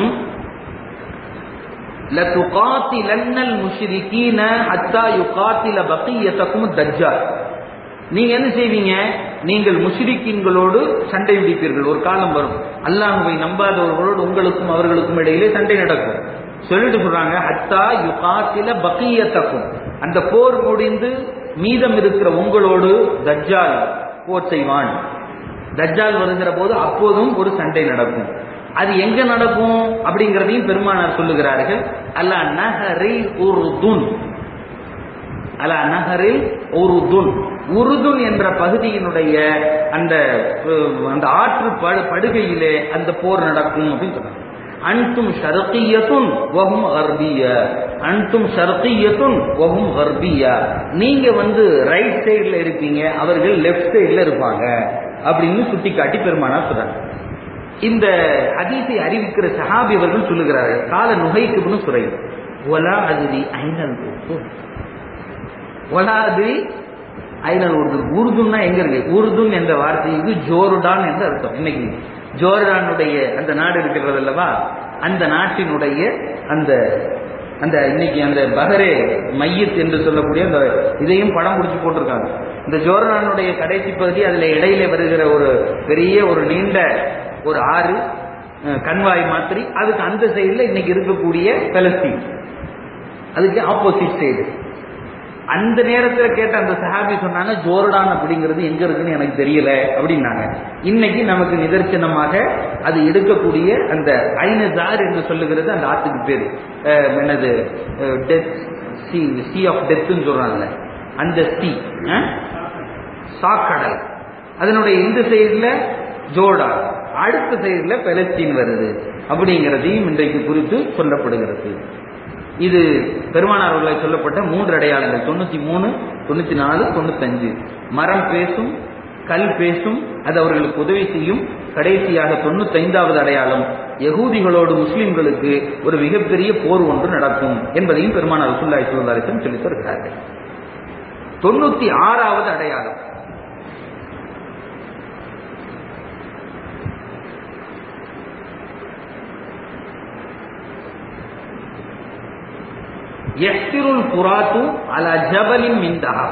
لتقاتلن المشركين حتى يقاتل بقيتكم الدجال நீங்க என்ன செய்வீங்க நீங்கள் முஷ்ரிக்கின்களோடு சண்டை பிடிப்பீர்கள் ஒரு காலம் வரும் அல்லாஹுவை நம்பாதவர்களோடு உங்களுக்கும் அவர்களுக்கும் இடையிலே சண்டை நடக்கும் சொல்லிட்டு சொல்றாங்க அத்தா யுகாத்தில பக்கியத்தக்கும் அந்த போர் முடிந்து மீதம் இருக்கிற உங்களோடு தஜ்ஜால் போர் செய்வான் தஜ்ஜால் வருகிற போது அப்போதும் ஒரு சண்டை நடக்கும் அது எங்க நடக்கும் அப்படிங்கிறதையும் பெருமானார் சொல்லுகிறார்கள் அல்லா நஹரி உருதுன் அலா நஹரில் உருதுன் உருதுன் என்ற பகுதியினுடைய அந்த அந்த ஆற்று படுகையிலே அந்த போர் நடக்கும் அப்படின்னு சொல்றாங்க அன்தும் ஷர்கியத்துன் வஹும் கர்பிய அன்தும் ஷர்கியத்துன் வஹும் கர்பிய நீங்க வந்து ரைட் சைடுல இருப்பீங்க அவர்கள் லெஃப்ட் சைடுல இருப்பாங்க அப்படின்னு சுட்டி காட்டி பெருமானா சொல்றாங்க இந்த ஹதீஸை அறிவிக்கிற சஹாபி அவர்கள் சொல்லுகிறார்கள் கால நுகைக்கு சுரை ஒலா அதிரி ஐநல் ஒலா அதிரி ஐநல் உருது உருதுன்னா எங்க இருக்கு உருதுன் என்ற வார்த்தைக்கு ஜோருடான் என்று அர்த்தம் இன்னைக்கு ஜோர்டானுடைய அந்த நாடு இருக்கிறது அல்லவா அந்த நாட்டினுடைய அந்த அந்த இன்னைக்கு அந்த பஹரே மையத் என்று சொல்லக்கூடிய அந்த இதையும் படம் பிடிச்சி போட்டிருக்காங்க இந்த ஜோர்டானுடைய கடைசி பகுதி அதுல இடையில வருகிற ஒரு பெரிய ஒரு நீண்ட ஒரு ஆறு கண்வாய் மாதிரி அதுக்கு அந்த சைடுல இன்னைக்கு இருக்கக்கூடிய பலஸ்தீன் அதுக்கு ஆப்போசிட் சைடு அந்த நேரத்தில் கேட்ட அந்த சஹாபி சொன்னாங்க ஜோர்டான் அப்படிங்கிறது எங்க இருக்குன்னு எனக்கு தெரியல அப்படின்னாங்க இன்னைக்கு நமக்கு நிதர்சனமாக அது எடுக்கக்கூடிய அந்த ஐநசார் என்று சொல்லுகிறது அந்த ஆத்துக்கு பேரு என்னது டெத் சி சி ஆஃப் டெத்துன்னு சொல்றாங்கல்ல அந்த சி சாக்கடல் அதனுடைய இந்த சைடுல ஜோர்டான் அடுத்த சைடுல பெலஸ்தீன் வருது அப்படிங்கிறதையும் இன்றைக்கு குறித்து சொல்லப்படுகிறது இது பெருமானார் அவர்களை சொல்லப்பட்ட மூன்று அடையாளங்கள் தொண்ணூத்தி மூணு தொண்ணூத்தி நாலு தொண்ணூத்தஞ்சு மரம் பேசும் கல் பேசும் அது அவர்களுக்கு உதவி செய்யும் கடைசியாக தொண்ணூத்தைந்தாவது அடையாளம் யகூதிகளோடு முஸ்லிம்களுக்கு ஒரு மிகப்பெரிய போர் ஒன்று நடக்கும் என்பதையும் பெருமானார் சுல்லாய் சுல்லாரிசன் சொல்லித் தருகிறார்கள் தொண்ணூத்தி ஆறாவது அடையாளம் எஸ்திருல் புராத்து அல ஜபலின் மின்தஹா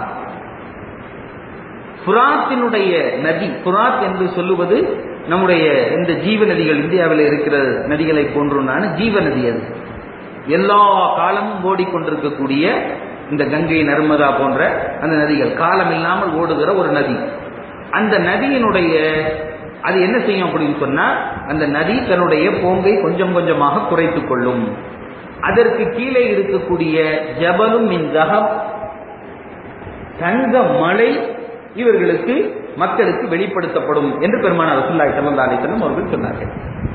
புராத்தினுடைய நதி புராத் என்று சொல்லுவது நம்முடைய இந்த ஜீவ நதிகள் இந்தியாவில் இருக்கிற நதிகளை போன்றுனான ஜீவ நதி அது எல்லா காலமும் ஓடிக்கொண்டிருக்கக்கூடிய இந்த கங்கை நர்மதா போன்ற அந்த நதிகள் காலம் இல்லாமல் ஓடுகிற ஒரு நதி அந்த நதியினுடைய அது என்ன செய்யும் அப்படின்னு சொன்னா அந்த நதி தன்னுடைய போங்கை கொஞ்சம் கொஞ்சமாக குறைத்துக் கொள்ளும் அதற்கு கீழே இருக்கக்கூடிய ஜபலும் மின் தகம் தங்க மலை இவர்களுக்கு மக்களுக்கு வெளிப்படுத்தப்படும் என்று பெருமான ரசுல்லாய் சல்லா அலிசல்லம் அவர்கள் சொன்னார்கள்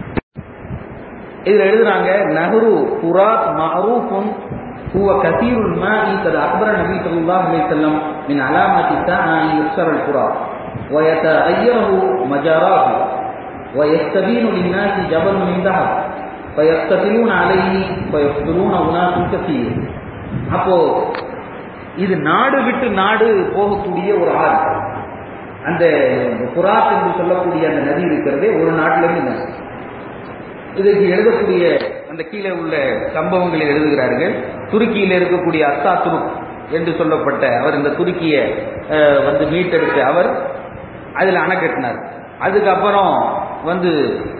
இதுல எழுதுறாங்க நஹரு புராத் மஅரூஃபுன் هو كثير الماء قد أخبر النبي صلى الله عليه وسلم من علامة الساعة أن يكسر الفرات ويتغيره مجاراه ويستبين للناس جبل من ذهب فيقتتلون عليه فيقتلون أناس كثير அப்போ இது நாடு விட்டு நாடு போகக்கூடிய ஒரு ஆறு அந்த புராத் என்று சொல்லக்கூடிய அந்த நதி இருக்கிறதே ஒரு நாட்டில இருந்து இதுக்கு எழுதக்கூடிய அந்த கீழே உள்ள சம்பவங்களை எழுதுகிறார்கள் துருக்கியில் இருக்கக்கூடிய அத்தா துருக் என்று சொல்லப்பட்ட அவர் இந்த துருக்கிய வந்து மீட்டெடுத்த அவர் அதில் அணை கட்டினார் அதுக்கப்புறம் வந்து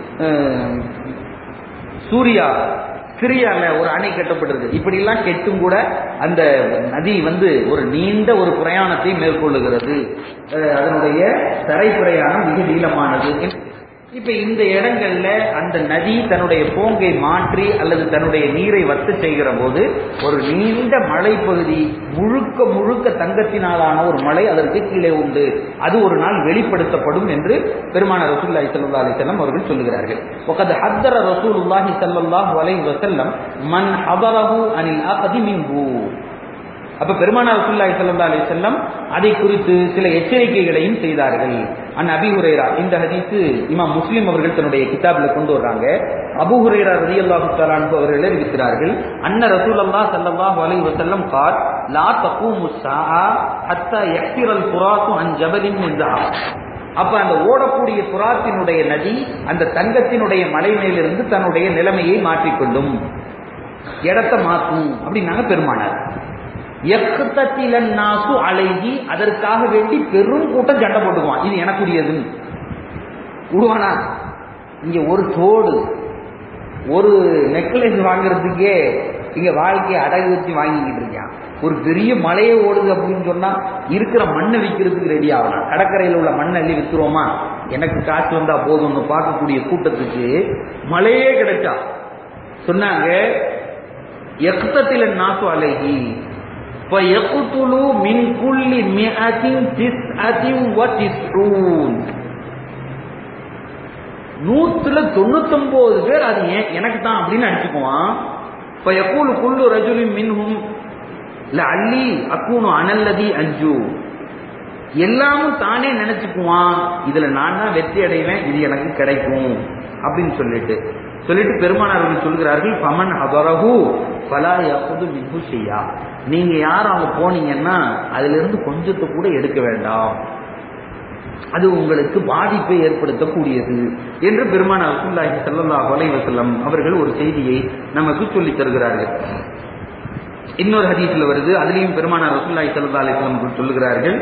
சூர்யா சிரியால ஒரு அணை கட்டப்பட்டிருக்கு இப்படி எல்லாம் கெட்டும் கூட அந்த நதி வந்து ஒரு நீண்ட ஒரு பிரயாணத்தை மேற்கொள்ளுகிறது அதனுடைய தரை பிரயாணம் மிக நீளமானது இப்ப இந்த இடங்கள்ல அந்த நதி தன்னுடைய போங்கை மாற்றி அல்லது தன்னுடைய நீரை வத்து செய்கிற போது ஒரு நீண்ட மலைப்பகுதி முழுக்க முழுக்க தங்கத்தினாலான ஒரு மலை அதற்கு கீழே உண்டு அது ஒரு நாள் வெளிப்படுத்தப்படும் என்று பெருமான ரசூல்லாஹி ஸல்லல்லாஹு அலைஹி வஸல்லம் அவர்கள் சொல்லுகிறார்கள் وقد حذر رسول الله صلى الله عليه وسلم من حضره عن الاخذ منه அப்ப பெருமானார் ரசூலுல்லாஹி ஸல்லல்லாஹு அலைஹி வஸல்லம் அதை குறித்து சில எச்சரிக்கைகளையும் செய்தார்கள் அன் அபி ஹுரைரா இந்த ஹதீஸ் இமாம் முஸ்லிம் அவர்கள் தன்னுடைய கிதாபில் கொண்டு வர்றாங்க அபு ஹுரைரா ரலியல்லாஹு தஆலா அன்ஹு அவர்கள் அறிவிக்கிறார்கள் அன்ன ரசூலுல்லாஹ் ஸல்லல்லாஹு அலைஹி வஸல்லம் قال لا تقوم الساعه حتى يحفر الفرات عن جبل من ذهب அப்ப அந்த ஓடக்கூடிய புறாத்தினுடைய நதி அந்த தங்கத்தினுடைய மலை மேலிருந்து தன்னுடைய நிலைமையை மாற்றிக்கொள்ளும் இடத்தை மாற்றும் அப்படின்னாங்க பெருமானார் எக்கத்திலன் நாசு அழகி அதற்காக வேண்டி பெரும் கூட்டம் சண்டை போட்டுக்குவான் இது எனக்குரியது விடுவானா இங்க ஒரு தோடு ஒரு நெக்லஸ் வாங்குறதுக்கே இங்க வாழ்க்கையை அடகு வச்சு வாங்கிக்கிட்டு இருக்கான் ஒரு பெரிய மலையே ஓடுது அப்படின்னு சொன்னா இருக்கிற மண்ணை விற்கிறதுக்கு ரெடி ஆகலாம் கடற்கரையில் உள்ள மண்ணை அள்ளி வித்துருவோமா எனக்கு காசு வந்தா போதும்னு பார்க்கக்கூடிய கூட்டத்துக்கு மலையே கிடைச்சா சொன்னாங்க எக்கத்தில நாசு அழகி فيقتل من كل مئة تسعة وتسعون நூத்துல தொண்ணூத்தொன்பது பேர் அது ஏன் எனக்கு தான் அப்படின்னு அடிச்சுக்குவான் இப்ப எப்போது குள்ளு ரஜுலி மின்ஹும் இல்ல அள்ளி அக்கூனு அனல்லதி அஞ்சு எல்லாமும் தானே நினைச்சுக்குவான் இதுல நான் தான் வெற்றி அடைவேன் இது எனக்கு கிடைக்கும் அப்படின்னு சொல்லிட்டு சொல்லிட்டு பெருமானார்கள் சொல்கிறார்கள் பமன் அபரகு பலா யகுது மின்ஹு செய்யா நீங்க யாரும் அங்க போனீங்கன்னா அதுல இருந்து கொஞ்சத்தை கூட எடுக்க வேண்டாம் அது உங்களுக்கு பாதிப்பை ஏற்படுத்தக்கூடியது என்று பெருமான ரசூல்லாஹி ஸல்லல்லாஹு அலைஹி வஸல்லம் அவர்கள் ஒரு செய்தியை நமக்கு சொல்லித் தருகிறார்கள் இன்னொரு ஹதீஸ்ல வருது அதுலயும் பெருமானார் ரசூல்லாஹி ஸல்லல்லாஹு அலைஹி வஸல்லம் சொல்லுகிறார்கள்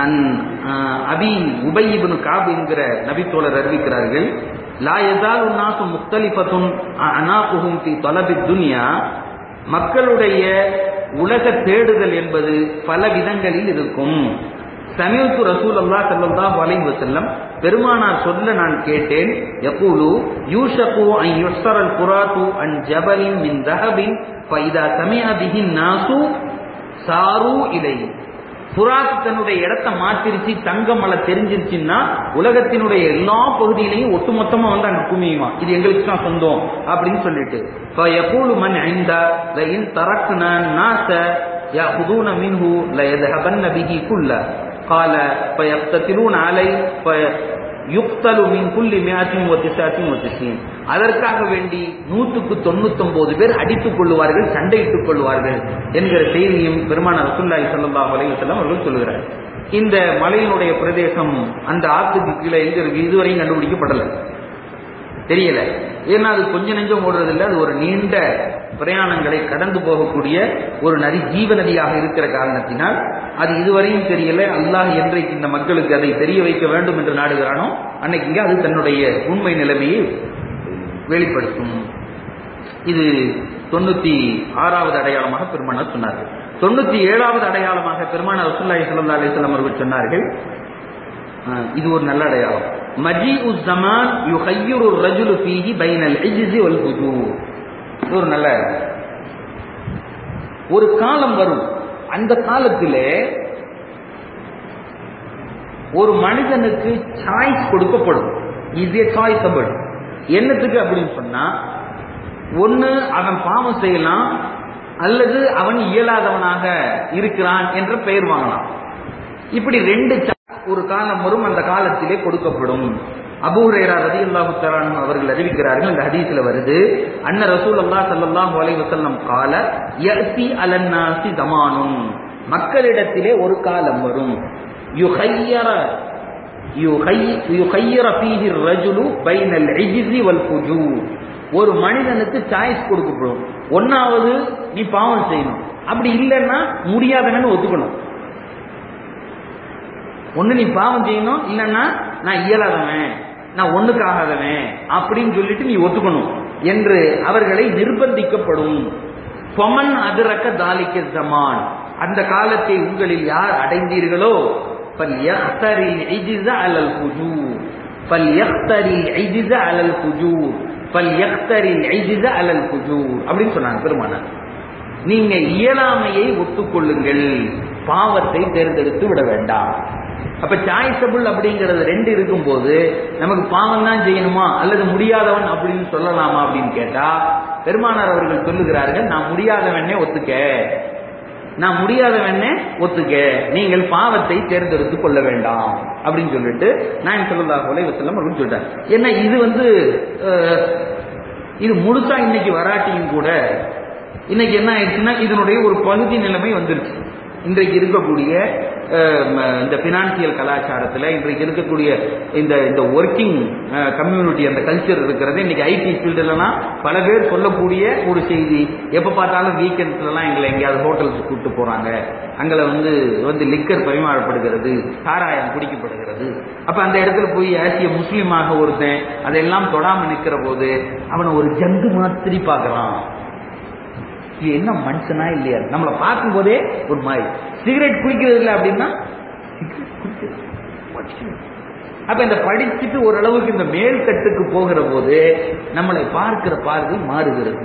அபி உபை இப்னு காப் என்கிற நபி தோழர் அறிவிக்கிறார்கள் லா யஸாலு நாசு முக்தலிஃபத்துன் அனாகுஹும் ஃபி தலபி துன்யா மக்களுடைய உலக தேடுதல் என்பது பல விதங்களில் இருக்கும் சமீபத்து ரசூல் அல்லா சல்லாஹ் அலைஹி வஸல்லம் பெருமானார் சொல்ல நான் கேட்டேன் யகூலு யூஷகு அன் யுஸ்ஸரல் குராத்து அன் ஜபலின் மின் தஹபின் ஃபைதா சமிஅ பிஹி நாசு சாரு இலை புறாத் தன்னுடைய இடத்தை மாத்திருச்சு தங்க மலை தெரிஞ்சிருச்சுன்னா உலகத்தினுடைய எல்லா பகுதியிலையும் ஒட்டுமொத்தமா வந்து அங்க குமியுமா இது எங்களுக்கு தான் சொந்தம் அப்படின்னு சொல்லிட்டு எப்போது மண் ஐந்தா இன் தரக்குன நாச يأخذون منه ليذهبن به كله قال فيقتتلون عليه யுக்தலு மின் குல்லி மியாத்தின் ஒத்திசாத்தின் ஒத்திசீன் அதற்காக வேண்டி நூற்றுக்கு தொண்ணூத்தொன்பது பேர் அடித்துக் கொள்வார்கள் சண்டையிட்டுக் கொள்வார்கள் என்கிற செய்தியும் பெருமான ரசுல்லாய் சல்லா அலைவசல்லம் அவர்கள் சொல்லுகிறார் இந்த மலையினுடைய பிரதேசம் அந்த ஆத்துக்கு கீழே எங்க இருக்கு இதுவரையும் கண்டுபிடிக்கப்படல தெரியல ஏன்னா அது கொஞ்ச நெஞ்சம் ஓடுறது இல்லை அது ஒரு நீண்ட பிரயாணங்களை கடந்து போகக்கூடிய ஒரு நதி ஜீவ நதியாக இருக்கிற காரணத்தினால் அது இதுவரையும் தெரியல அல்லாஹ் என்றைக்கு இந்த மக்களுக்கு அதை தெரிய வைக்க வேண்டும் என்று நாடுகிறானோ அன்னைக்கு அது தன்னுடைய உண்மை நிலைமையை வெளிப்படுத்தும் இது தொண்ணூத்தி ஆறாவது அடையாளமாக பெருமானார் சொன்னார்கள் தொண்ணூத்தி ஏழாவது அடையாளமாக பெருமானார் ரசுல்லாஹி ஸல்லல்லாஹு அலைஹி வஸல்லம் அவர்கள் சொன்னார்கள் இது ஒரு நல்ல அடையாளம் மஜி உஸ் ஜமான் யுஹையுரு ரஜுலு ஃபீஹி பைனல் இஜ்ஸி வல் ஃபுஜூர் இது ஒரு நல்ல ஒரு காலம் வரும் அந்த காலத்திலே ஒரு மனிதனுக்கு சாய்ஸ் கொடுக்கப்படும் இஸ் ஏ சாய்ஸபிள் என்னத்துக்கு அப்படின்னு சொன்னா ஒன்னு அவன் பாவம் செய்யலாம் அல்லது அவன் இயலாதவனாக இருக்கிறான் என்ற பெயர் வாங்கலாம் இப்படி ரெண்டு ஒரு காலம் வரும் அந்த காலத்திலே கொடுக்கப்படும் அபூரேரா ரதி அல்லாஹு தலான் அவர்கள் அறிவிக்கிறார்கள் இந்த ஹதீஸ்ல வருது அன்ன ரசூல் அல்லா சல்லாஹு அலை வசல்லம் கால யசி அலன்னாசி தமானும் மக்களிடத்திலே ஒரு காலம் வரும் யுஹையர யுஹையர ஃபீஹி ரஜுலு பைனல் இஜ்ஸி வல் ஃபுஜூர் ஒரு மனிதனுக்கு சாய்ஸ் கொடுக்கப்படும் ஒன்னாவது நீ பாவம் செய்யணும் அப்படி இல்லைன்னா முடியாதவன்னு ஒத்துக்கணும் ஒண்ணு நீ பாவம் செய்யணும் இல்லைன்னா நான் இயலாதவன் நான் ஒண்ணுக்கு ஆகாதவன் அப்படின்னு சொல்லிட்டு நீ ஒத்துக்கணும் என்று அவர்களை நிர்பந்திக்கப்படும் பொமன் அதிரக்க தாலிக்க ஜமான் அந்த காலத்தை உங்களில் யார் அடைந்தீர்களோ அல்லல் ஃபல்யக்தரி ஐஜிஸ அலல் ஃபுஜூர் ஃபல்யக்தரி ஐஜிஸ அலல் ஃபுஜூர் அப்படின்னு சொன்னாங்க பெருமானார் நீங்க இயலாமையை ஒத்துக்கொள்ளுங்கள் பாவத்தை தேர்ந்தெடுத்து விட வேண்டாம் அப்ப சாய்ஸபிள் அப்படிங்கிறது ரெண்டு இருக்கும்போது நமக்கு பாவம் தான் செய்யணுமா அல்லது முடியாதவன் அப்படின்னு சொல்லலாமா அப்படின்னு கேட்டா பெருமானார் அவர்கள் சொல்லுகிறார்கள் நான் முடியாதவனே ஒத்துக்க நான் முடியாதவனே ஒத்துக்க நீங்கள் பாவத்தை தேர்ந்தெடுத்து கொள்ள வேண்டாம் அப்படின்னு சொல்லிட்டு நான் சொல்லலாம் போல செல்லம் அப்படின்னு சொல்லிட்டேன் ஏன்னா இது வந்து அஹ், இது முழுசா இன்னைக்கு வராட்டியும் கூட இன்னைக்கு என்ன ஆயிடுச்சுன்னா இதனுடைய ஒரு பகுதி நிலைமை வந்துருச்சு இன்றைக்கு இருக்கக்கூடிய அஹ், ம, இந்த பினான்சியல் கலாச்சாரத்தில் இன்றைக்கு இருக்கக்கூடிய இந்த இந்த ஒர்க்கிங் கம்யூனிட்டி அந்த கல்ச்சர் இருக்கிறது இன்னைக்கு ஐடி ஃபீல்டுலலாம் பல பேர் சொல்லக்கூடிய ஒரு செய்தி எப்போ பார்த்தாலும் வீக்கெண்ட்ஸ்லலாம் எங்களை எங்கேயாவது ஹோட்டலுக்கு கூப்பிட்டு போகிறாங்க அங்கே வந்து வந்து லிக்கர் பரிமாறப்படுகிறது சாராயம் குடிக்கப்படுகிறது அப்போ அந்த இடத்துல போய் ஆசிய முஸ்லீமாக ஒருத்தன் அதெல்லாம் தொடாமல் நிற்கிற போது அவனை ஒரு ஜந்து மாதிரி பார்க்குறான் இது என்ன மனுஷனா இல்லையா நம்மளை பார்க்கும் போதே ஒரு மாதிரி சிகரெட் குடிக்கிறது இல்லை அப்படின்னா cigarette குடிக்கிறது. படிக்கிறது. அப்ப இந்த படிச்சுட்டு ஓரளவுக்கு இந்த மேல் தட்டுக்கு போகிற போது நம்மளை பார்க்கிற பார்வை மாறுகிறது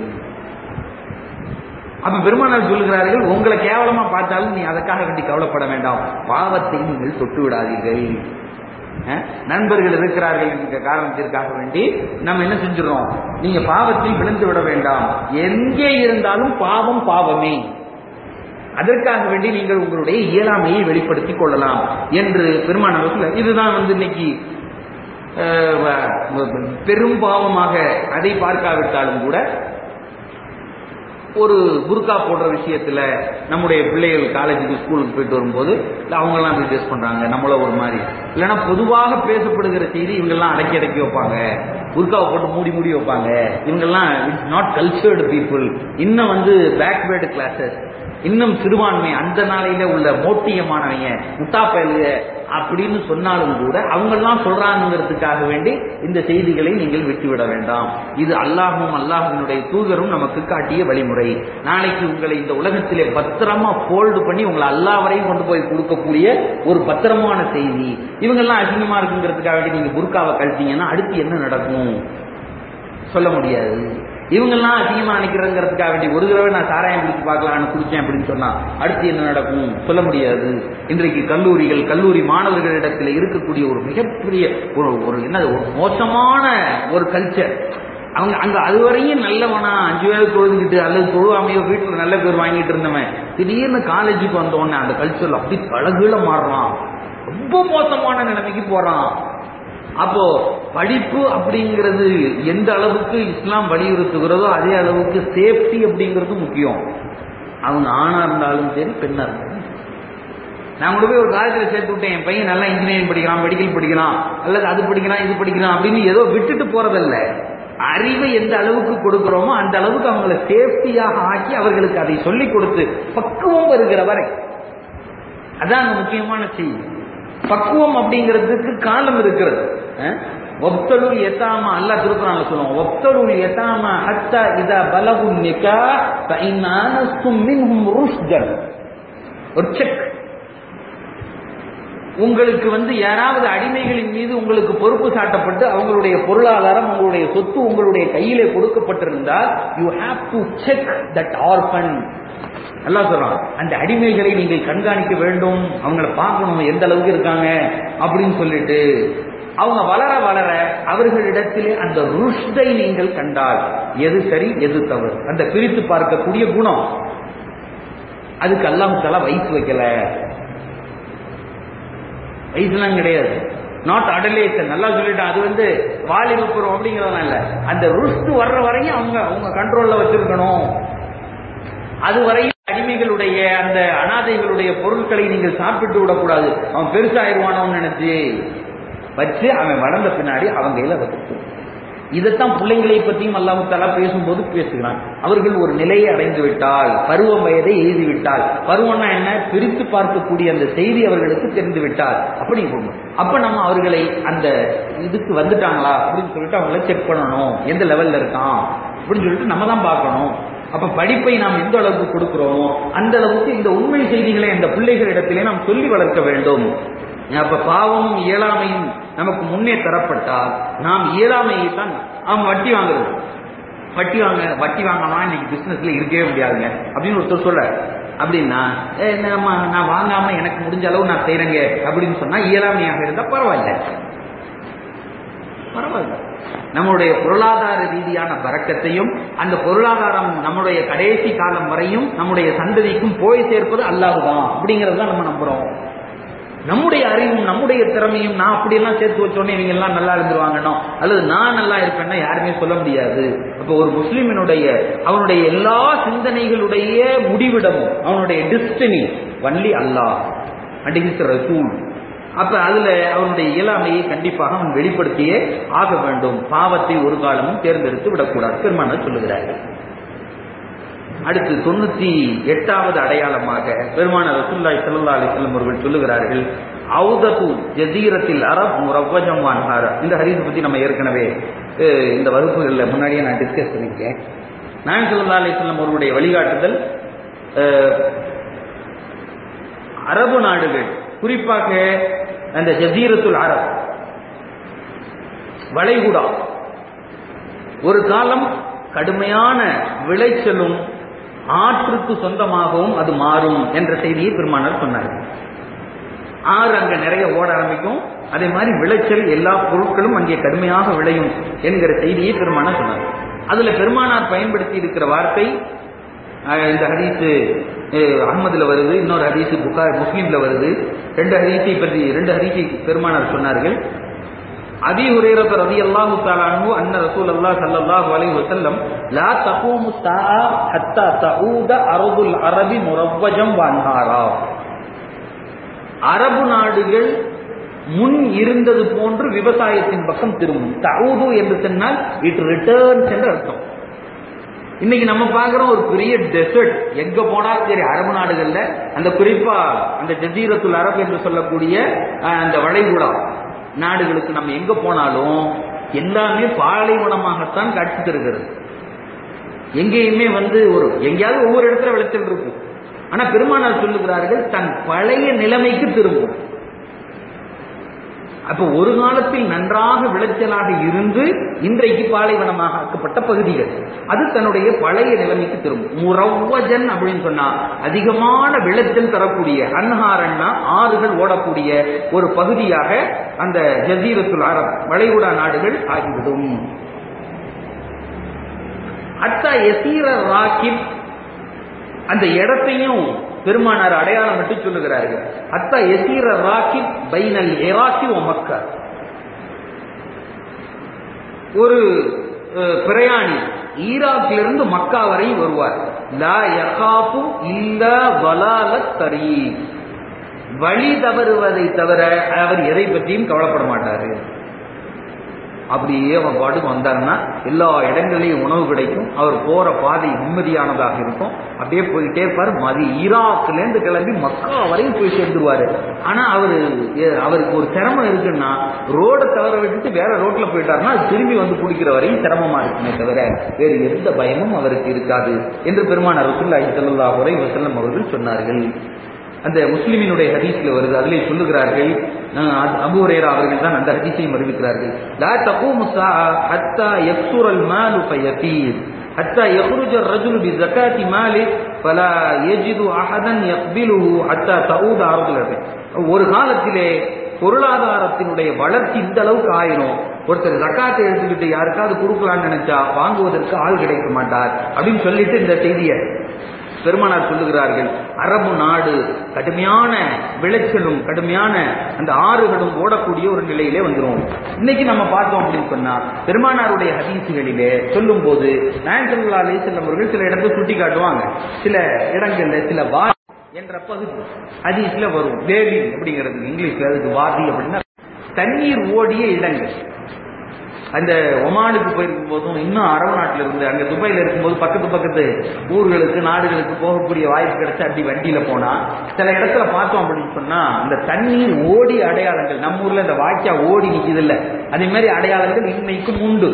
அப்ப பெருமானார் சொல்லுகிறார்கள் உங்களை கேவலமா பார்த்தாலும் நீ அதற்காக வேண்டி கவலைப்பட வேண்டாம் பாவத்தை நீங்கள் தொட்டு விடாதீர்கள் அஹ், நண்பர்கள் இருக்கிறார்கள் என்கிற காரணத்திற்காக வேண்டி நம்ம என்ன செஞ்சிடறோம் நீங்க பாவத்தில் விழுந்து விட வேண்டாம் எங்கே இருந்தாலும் பாவம் பாவமே அதற்காக வேண்டி நீங்கள் உங்களுடைய இயலாமையை வெளிப்படுத்திக் கொள்ளலாம் என்று பெருமானவர்கள் இதுதான் வந்து இன்னைக்கு அஹ், வ- பெரும் பாவமாக அதை பார்க்காவிட்டாலும் கூட ஒரு புர்கா போடுற விஷயத்துல நம்முடைய பிள்ளைகள் காலேஜுக்கு ஸ்கூலுக்கு போயிட்டு வரும்போது இல்ல அவங்க எல்லாம் அப்படி ட்ரெஸ் பண்றாங்க நம்மள ஒரு மாதிரி இல்லைன்னா பொதுவாக பேசப்படுகிற செய்தி இவங்கெல்லாம் அடக்கி அடக்கி வைப்பாங்க புர்காவை போட்டு மூடி மூடி வைப்பாங்க இவங்கெல்லாம் இட்ஸ் நாட் கல்ச்சர்டு பீப்புள் இன்னும் வந்து பேக்வேர்டு கிளாஸஸ் இன்னும் சிறுபான்மை அந்த நாளையில உள்ள மோட்டியமானவங்க முட்டாப்பயலுக அப்படின்னு சொன்னாலும் கூட அவங்கெல்லாம் சொல்றாங்கிறதுக்காக வேண்டி இந்த செய்திகளை நீங்கள் விட்டுவிட வேண்டாம் இது அல்லாஹும் அல்லாஹினுடைய தூதரும் நமக்கு காட்டிய வழிமுறை நாளைக்கு உங்களை இந்த உலகத்திலே பத்திரமா ஃபோல்டு பண்ணி உங்களை அல்லா வரையும் கொண்டு போய் கொடுக்கக்கூடிய ஒரு பத்திரமான செய்தி இவங்கெல்லாம் அசிங்கமா இருக்குங்கிறதுக்காக வேண்டி நீங்க புர்காவை கழித்தீங்கன்னா அடுத்து என்ன நடக்கும் சொல்ல முடியாது இவங்கெல்லாம் அதிகமா நினைக்கிறதுங்கிறதுக்காக வேண்டி ஒரு தடவை நான் சாராயம் குடிச்சு பார்க்கலாம்னு குடிச்சேன் அப்படின்னு சொன்னா அடுத்து என்ன நடக்கும் சொல்ல முடியாது இன்றைக்கு கல்லூரிகள் கல்லூரி மாணவர்களிடத்தில் இருக்கக்கூடிய ஒரு மிகப்பெரிய ஒரு ஒரு என்ன ஒரு மோசமான ஒரு கல்ச்சர் அவங்க அங்க அதுவரையும் நல்லவனா அஞ்சு வேலை தொழுதுகிட்டு அல்லது தொழுவாமையோ வீட்டுல நல்ல பேர் வாங்கிட்டு இருந்தவன் திடீர்னு காலேஜுக்கு வந்த உடனே அந்த கல்ச்சர்ல அப்படி தலகீழ மாறுறான் ரொம்ப மோசமான நிலைமைக்கு போறான் அப்போ படிப்பு அப்படிங்கிறது எந்த அளவுக்கு இஸ்லாம் வலியுறுத்துகிறதோ அதே அளவுக்கு சேஃப்டி அப்படிங்கிறது முக்கியம் அவங்க ஆணா இருந்தாலும் சரி பெண்ணா இருந்தாலும் சரி. நான் கொண்டு போய் ஒரு காலேஜில் சேர்த்து விட்டேன் என் பையன் நல்லா இன்ஜினியரிங் படிக்கிறான் மெடிக்கல் படிக்கிறான் அல்லது அது படிக்கிறான் இது படிக்கிறான் அப்படின்னு ஏதோ விட்டுட்டு போறதல்ல அறிவை எந்த அளவுக்கு கொடுக்கிறோமோ அந்த அளவுக்கு அவங்களை சேஃப்டியாக ஆக்கி அவர்களுக்கு அதை சொல்லிக் கொடுத்து பக்குவம் வருகிற வரை அதான் அந்த முக்கியமான செய்தி பக்குவம் அப்படிங்கிறதுக்கு காலம் இருக்கிறது ஒப்தலுள் எத்தாம அல்லா திருக்குறான்ல சொல்லுவோம் ஒப்தலுள் எத்தாம ஹத்தா இதா பலகு நிகா ஃபைனானஸ்தும் மின்ஹும் ருஷ்தன் ஒரு செக் உங்களுக்கு வந்து யாராவது அடிமைகளின் மீது உங்களுக்கு பொறுப்பு சாட்டப்பட்டு அவங்களுடைய பொருளாதாரம் உங்களுடைய சொத்து உங்களுடைய கையிலே கொடுக்கப்பட்டிருந்தால் you have to check that orphan நல்லா சொல்றான் அந்த அடிமைகளை நீங்கள் கண்காணிக்க வேண்டும் அவங்கள பார்க்கணும் எந்த அளவுக்கு இருக்காங்க அப்படின்னு சொல்லிட்டு அவங்க வளர வளர அவர்களிடத்திலே அந்த ருஷ்தை நீங்கள் கண்டால் எது சரி எது தவறு அந்த பிரித்து பார்க்கக்கூடிய குணம் அதுக்கு அல்லாஹ் தலா வயசு வைக்கல வயசுலாம் கிடையாது நாட் அடலேஷன் நல்லா சொல்லிட்டேன் அது வந்து வாலிப பருவம் அப்படிங்கிறதெல்லாம் இல்ல அந்த ருஷ்டு வர்ற வரையும் அவங்க அவங்க கண்ட்ரோல்ல வச்சிருக்கணும் அது வரையும் அடிமைகளுடைய அந்த அனாதைகளுடைய பொருட்களை நீங்கள் சாப்பிட்டு விடக்கூடாது அவன் பெருசாயிருவானவன் நினைச்சு வச்சு அவன் வளர்ந்த பின்னாடி அவங்க கையில வச்சு இதைத்தான் பிள்ளைங்களை பற்றியும் அல்லாஹு தலா பேசும்போது பேசுகிறான் அவர்கள் ஒரு நிலையை அடைந்து விட்டால் பருவ வயதை எழுதி விட்டால் பருவம்னா என்ன பிரித்து பார்க்கக்கூடிய அந்த செய்தி அவர்களுக்கு தெரிந்து விட்டால் அப்படி போகணும் அப்ப நம்ம அவர்களை அந்த இதுக்கு வந்துட்டாங்களா அப்படின்னு சொல்லிட்டு அவங்கள செக் பண்ணணும் எந்த லெவல்ல இருக்கான் அப்படின்னு சொல்லிட்டு நம்ம தான் பார்க்கணும் அப்ப படிப்பை நாம் எந்த அளவுக்கு கொடுக்கிறோமோ அந்த அளவுக்கு இந்த உண்மை செய்திகளை அந்த பிள்ளைகளிடத்திலே நாம் சொல்லி வளர்க்க வேண்டும் அப்ப பாவமும் இயலாமையும் நமக்கு முன்னே தரப்பட்டால் நாம் இயலாமையை தான் அவன் வட்டி வாங்குறது வட்டி வாங்க வட்டி வாங்காம இன்னைக்கு பிசினஸ்ல இருக்கவே முடியாதுங்க அப்படின்னு ஒருத்தர் சொல்ல அப்படின்னா "ஏ, நம்ம நான் வாங்காம எனக்கு முடிஞ்ச அளவு நான் செய்யறேங்க அப்படின்னு சொன்னா இயலாமையாக இருந்தா பரவாயில்ல பரவாயில்ல நம்முடைய பொருளாதார ரீதியான பறக்கத்தையும் அந்த பொருளாதாரம் நம்முடைய கடைசி காலம் வரையும் நம்முடைய சந்ததிக்கும் போய் சேர்ப்பது அல்லாஹ்தான் அப்படிங்கறது தான் நம்ம நம்புறோம் நம்முடைய அறிவும் நம்முடைய திறமையும் நான் அப்படியெல்லாம் சேர்த்து வச்சோடனே இவங்க எல்லாம் நல்லா இருந்துருவாங்கன்னோ அல்லது நான் நல்லா இருப்பேன்னா யாருமே சொல்ல முடியாது அப்போ ஒரு முஸ்லிமினுடைய அவனுடைய எல்லா சிந்தனைகளுடைய முடிவிடமும் அவனுடைய destiny only Allah and his ரசூல் அப்ப அதுல அவனுடைய இயலாமையை கண்டிப்பாக அவன் வெளிப்படுத்தியே ஆக வேண்டும் பாவத்தை ஒரு காலமும் தேர்ந்தெடுத்து விடக்கூடாது பெருமானார் சொல்லுகிறார்கள் அடுத்து தொண்ணூத்தி எட்டாவது அடையாளமாக பெருமான ரசூல்லாய் ஸல்லல்லாஹு அலைஹி வஸல்லம் அவர்கள் சொல்லுகிறார்கள் அவுதது ஜசீரத்தில் அரப் முரவ்வஜம் வான்ஹார இந்த ஹதீஸ் பத்தி நம்ம ஏற்கனவே அஹ், இந்த வகுப்புகளில் முன்னாடியே நான் டிஸ்கஸ் பண்ணியிருக்கேன் நான் ஸல்லல்லாஹு அலைஹி வஸல்லம் அவர்களுடைய வழிகாட்டுதல் அஹ், அரபு நாடுகள் குறிப்பாக அந்த ஜசீரத்துல் அரப் வளைகுடா ஒரு காலம் கடுமையான விளைச்சலும் ஆற்றுக்கு சொந்தமாகவும் அது மாறும் என்ற செய்தியை பெருமானார் சொன்னார்கள் ஆறு அங்க நிறைய ஓட ஆரம்பிக்கும் அதே மாதிரி விளைச்சல் எல்லா பொருட்களும் அங்கே கடுமையாக விளையும் என்கிற செய்தியை பெருமானார் சொன்னார் அதுல பெருமானார் பயன்படுத்தி இருக்கிற வார்த்தை அஹ், இந்த ஹதீஸ் அகமதுல வருது இன்னொரு ஹதீஸ் புகார் முஸ்லீம்ல வருது ரெண்டு ஹதீஸை பற்றி ரெண்டு ஹதீஸை பெருமானார் சொன்னார்கள் அபி ஹுரைரத் ரலியல்லாஹு தஆலா அன்ஹு அன்ன ரசூலல்லாஹ் ஸல்லல்லாஹு அலைஹி வஸல்லம் லா தகூமு ஸாஆ ஹத்தா தஊத அரபுல் அரபி முரவ்வஜம் வன்ஹாரா அரபு நாடுகள் முன் இருந்தது போன்று விவசாயத்தின் பக்கம் திரும்பும் தவுது என்று சொன்னால் இட் ரிட்டர்ன்ஸ் என்று அர்த்தம் இன்னைக்கு நம்ம பார்க்கிறோம் ஒரு பெரிய டெசர்ட் எங்க போனாலும் சரி அரபு நாடுகள்ல அந்த குறிப்பா அந்த ஜசீரத்துல் அரப் என்று சொல்லக்கூடிய அஹ், அந்த வளைகுடா நாடுகளுக்கு நம்ம எங்க போனாலும் எல்லாமே பாலைவனமாகத்தான் காட்சி தருகிறது எங்கேயுமே வந்து ஒரு எங்கேயாவது ஒவ்வொரு இடத்துல விளைச்சல் இருக்கும் ஆனா பெருமானார் சொல்லுகிறார்கள் தன் பழைய நிலைமைக்கு திரும்பும் அப்ப ஒரு காலத்தில் நன்றாக விளைச்சலாக இருந்து இன்றைக்கு பாலைவனமாக ஆக்கப்பட்ட பகுதிகள் அது தன்னுடைய பழைய நிலைமைக்கு திரும்பும் முரவ்வஜன் அப்படின்னு சொன்னா அதிகமான விளைச்சல் தரக்கூடிய அன்ஹாரன்னா ஆறுகள் ஓடக்கூடிய ஒரு பகுதியாக அந்த ஜசீரத்துல் அரப் வளைகுடா நாடுகள் ஆகிவிடும் அத்தா எசீர ராக்கிப் அந்த இடத்தையும் பெருமானார் அடையாளம் விட்டு சொல்லுகிறார்கள் அத்தா எசீர ராக்கிப் பைனல் எராக்கி ஓ மக்கா ஒரு அஹ், பிரயாணி ஈராக்கிலிருந்து மக்கா வரை வருவார் லா யகாபு இல்ல வலால தரீ வழி தவறுவதை தவிர அவர் எதை பற்றியும் கவலைப்பட மாட்டாரு அப்படியே அவன் பாட்டுக்கு வந்தாருன்னா எல்லா இடங்களையும் உணவு கிடைக்கும் அவர் போற பாதை நிம்மதியானதாக இருக்கும் அப்படியே போயிட்டே இருப்பார் மதி ஈராக்ல இருந்து கிளம்பி மக்கா வரையும் போய் சேர்ந்துருவாரு ஆனா அவரு எ- அவருக்கு ஒரு சிரமம் இருக்குன்னா ரோடை தவிர விட்டுட்டு வேற ரோட்ல போயிட்டாருன்னா அது திரும்பி வந்து பிடிக்கிற வரையும் சிரமமா இருக்குமே தவிர வேறு எந்த பயமும் அவருக்கு இருக்காது என்று பெருமான ரசுல்லாஹி ஸல்லல்லாஹு அலைஹி வஸல்லம் அவர்கள் சொன்னார்கள் அந்த முஸ்லிமினுடைய ஹதீஸ்ல வருது அதிலே சொல்லுகிறார்கள் அஹ், அது அபூ ஹுரைரா அவர்கள் தான் அந்த ஹதீஸையும் அறிவிக்கிறார்கள் லா தகூமு ஸாஅ ஹத்தா யக்ஸுர அல் மாலு ஃபயதீர் حتى يخرج الرجل بزكاة ماله فلا يجد أحدا يقبله حتى تعود أرض الأرض ஒரு காலத்திலே பொருளாதாரத்தினுடைய வளர்ச்சி இந்த அளவுக்கு ஆயிரும் ஒருத்தர் ஜக்காத்தை எடுத்துக்கிட்டு யாருக்காவது கொடுக்கலாம்னு நினைச்சா வாங்குவதற்கு ஆள் கிடைக்க மாட்டார் அப்படின்னு சொல்லிட்டு இந்த செய்தியை பெருமானார் சொல்லுகிறார்கள் அரபு நாடு கடுமையான விளைச்சலும் கடுமையான அந்த ஆறுகளும் ஓடக்கூடிய ஒரு நிலையிலே வந்துரும் இன்னைக்கு நம்ம பார்த்தோம் அப்படின்னு சொன்னா பெருமானாருடைய ஹதீசுகளிலே சொல்லும் போது நாயன்சல்லா அலிசல்லம் அவர்கள் சில இடத்தை சுட்டி காட்டுவாங்க சில இடங்கள்ல சில வா என்ற பகுதி ஹதீஸ்ல வரும் வேலி அப்படிங்கிறது இங்கிலீஷ்ல அதுக்கு வாதி அப்படின்னா தண்ணீர் ஓடிய இடங்கள் அந்த ஒமானுக்கு போயிருக்கும் போதும் இன்னும் அரபு நாட்டில் இருந்து அங்க துபாயில இருக்கும்போது பக்கத்து பக்கத்து ஊர்களுக்கு நாடுகளுக்கு போகக்கூடிய வாய்ப்பு கிடைச்சு அப்படி வண்டியில போனா சில இடத்துல பார்த்தோம் அப்படின்னு சொன்னா இந்த தண்ணீர் ஓடி அடையாளங்கள் நம்ம ஊர்ல இந்த வாய்க்கா ஓடி நிக்குது இல்ல அதே மாதிரி அடையாளங்கள் இன்னைக்கும் உண்டு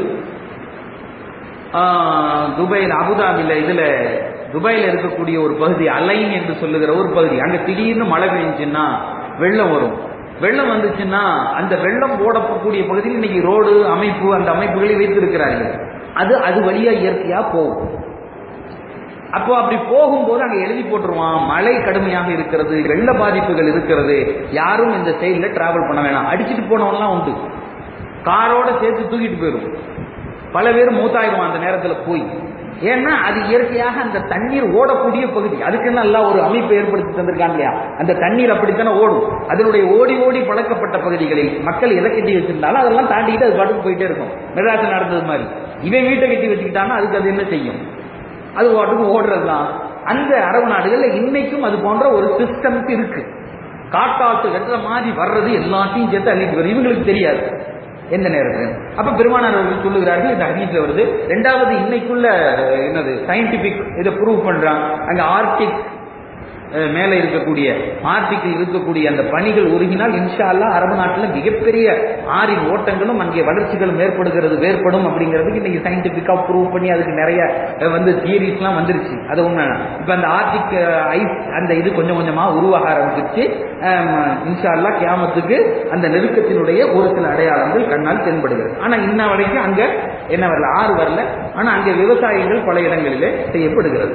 ஆஹ், துபாயில் அபுதாபில இதுல துபாயில இருக்கக்கூடிய ஒரு பகுதி அலைன் என்று சொல்லுகிற ஒரு பகுதி அங்க திடீர்னு மழை பெஞ்சுன்னா வெள்ளம் வரும் வெள்ளம் வந்துச்சுன்னா அந்த வெள்ளம் ஓடக்கூடிய பகுதியில் இன்னைக்கு ரோடு அமைப்பு அந்த அமைப்புகளை வைத்திருக்கிறார்கள் அது அது வழியா இயற்கையா போகும் அப்போ அப்படி போகும்போது அங்க எழுதி போட்டுருவான் மழை கடுமையாக இருக்கிறது வெள்ள பாதிப்புகள் இருக்கிறது யாரும் இந்த சைடில் டிராவல் பண்ண வேணாம் அடிச்சுட்டு போனவன்லாம் உண்டு காரோட சேர்த்து தூக்கிட்டு போயிடும் பல பேர் மூத்தாயிடுவான் அந்த நேரத்தில் போய் ஏன்னா அது இயற்கையாக அந்த தண்ணீர் ஓடக்கூடிய பகுதி அதுக்குன்னு நல்லா ஒரு அமைப்பை ஏற்படுத்தி தந்திருக்காங்க இல்லையா அந்த தண்ணீர் அப்படித்தானே ஓடும் அதனுடைய ஓடி ஓடி பழக்கப்பட்ட பகுதிகளில் மக்கள் எதை கட்டி வச்சிருந்தாலும் அதெல்லாம் தாண்டிட்டு அது பாட்டுக்கு போயிட்டே இருக்கும் மெட்ராஸ் நடந்தது மாதிரி இவன் வீட்டை கட்டி வச்சுக்கிட்டான்னா அதுக்கு அது என்ன செய்யும் அது பாட்டுக்கு ஓடுறது தான் அந்த அரபு நாடுகளில் இன்னைக்கும் அது போன்ற ஒரு சிஸ்டம் இருக்கு காட்டாத்து வெட்டுற மாதிரி வர்றது எல்லாத்தையும் சேர்த்து அள்ளிட்டு வரும் இவங்களுக்கு தெரியாது எந்த நேரத்தில் அப்ப பெருமானார் அவர்கள் சொல்லுகிறார்கள் இந்த ஹதீஸ்ல வருது ரெண்டாவது இன்னைக்குள்ள அஹ், என்னது சயின்டிபிக் இதை ப்ரூவ் பண்றான் அங்க ஆர்டிக் அஹ், மேல இருக்கக்கூடிய ஆர்டிக்கில் இருக்கக்கூடிய அந்த பணிகள் உருகினால் இன்ஷா அல்லாஹ் அரபு நாட்டில் மிகப்பெரிய ஆறின் ஓட்டங்களும் அங்கே வளர்ச்சிகளும் ஏற்படுகிறது வேறுபடும் அப்படிங்கிறதுக்கு இன்னைக்கு சயின்டிபிக்கா ப்ரூவ் பண்ணி அதுக்கு நிறைய அஹ், வந்து தியரிஸ்லாம் வந்துருச்சு அது உண்மை இப்ப அந்த ஆர்டிக் ஐஸ் அந்த இது கொஞ்சம் கொஞ்சமா உருவாக ஆரம்பிச்சிருச்சு அஹ், இன்ஷா அல்லாஹ் கியாமத்துக்கு அந்த நெருக்கத்தினுடைய ஒரு சில அடையாளங்கள் கண்ணால் தென்படுகிறது ஆனா இன்ன வரைக்கும் அங்க என்ன வரல ஆறு வரல ஆனா அங்க விவசாயங்கள் பல இடங்களிலே செய்யப்படுகிறது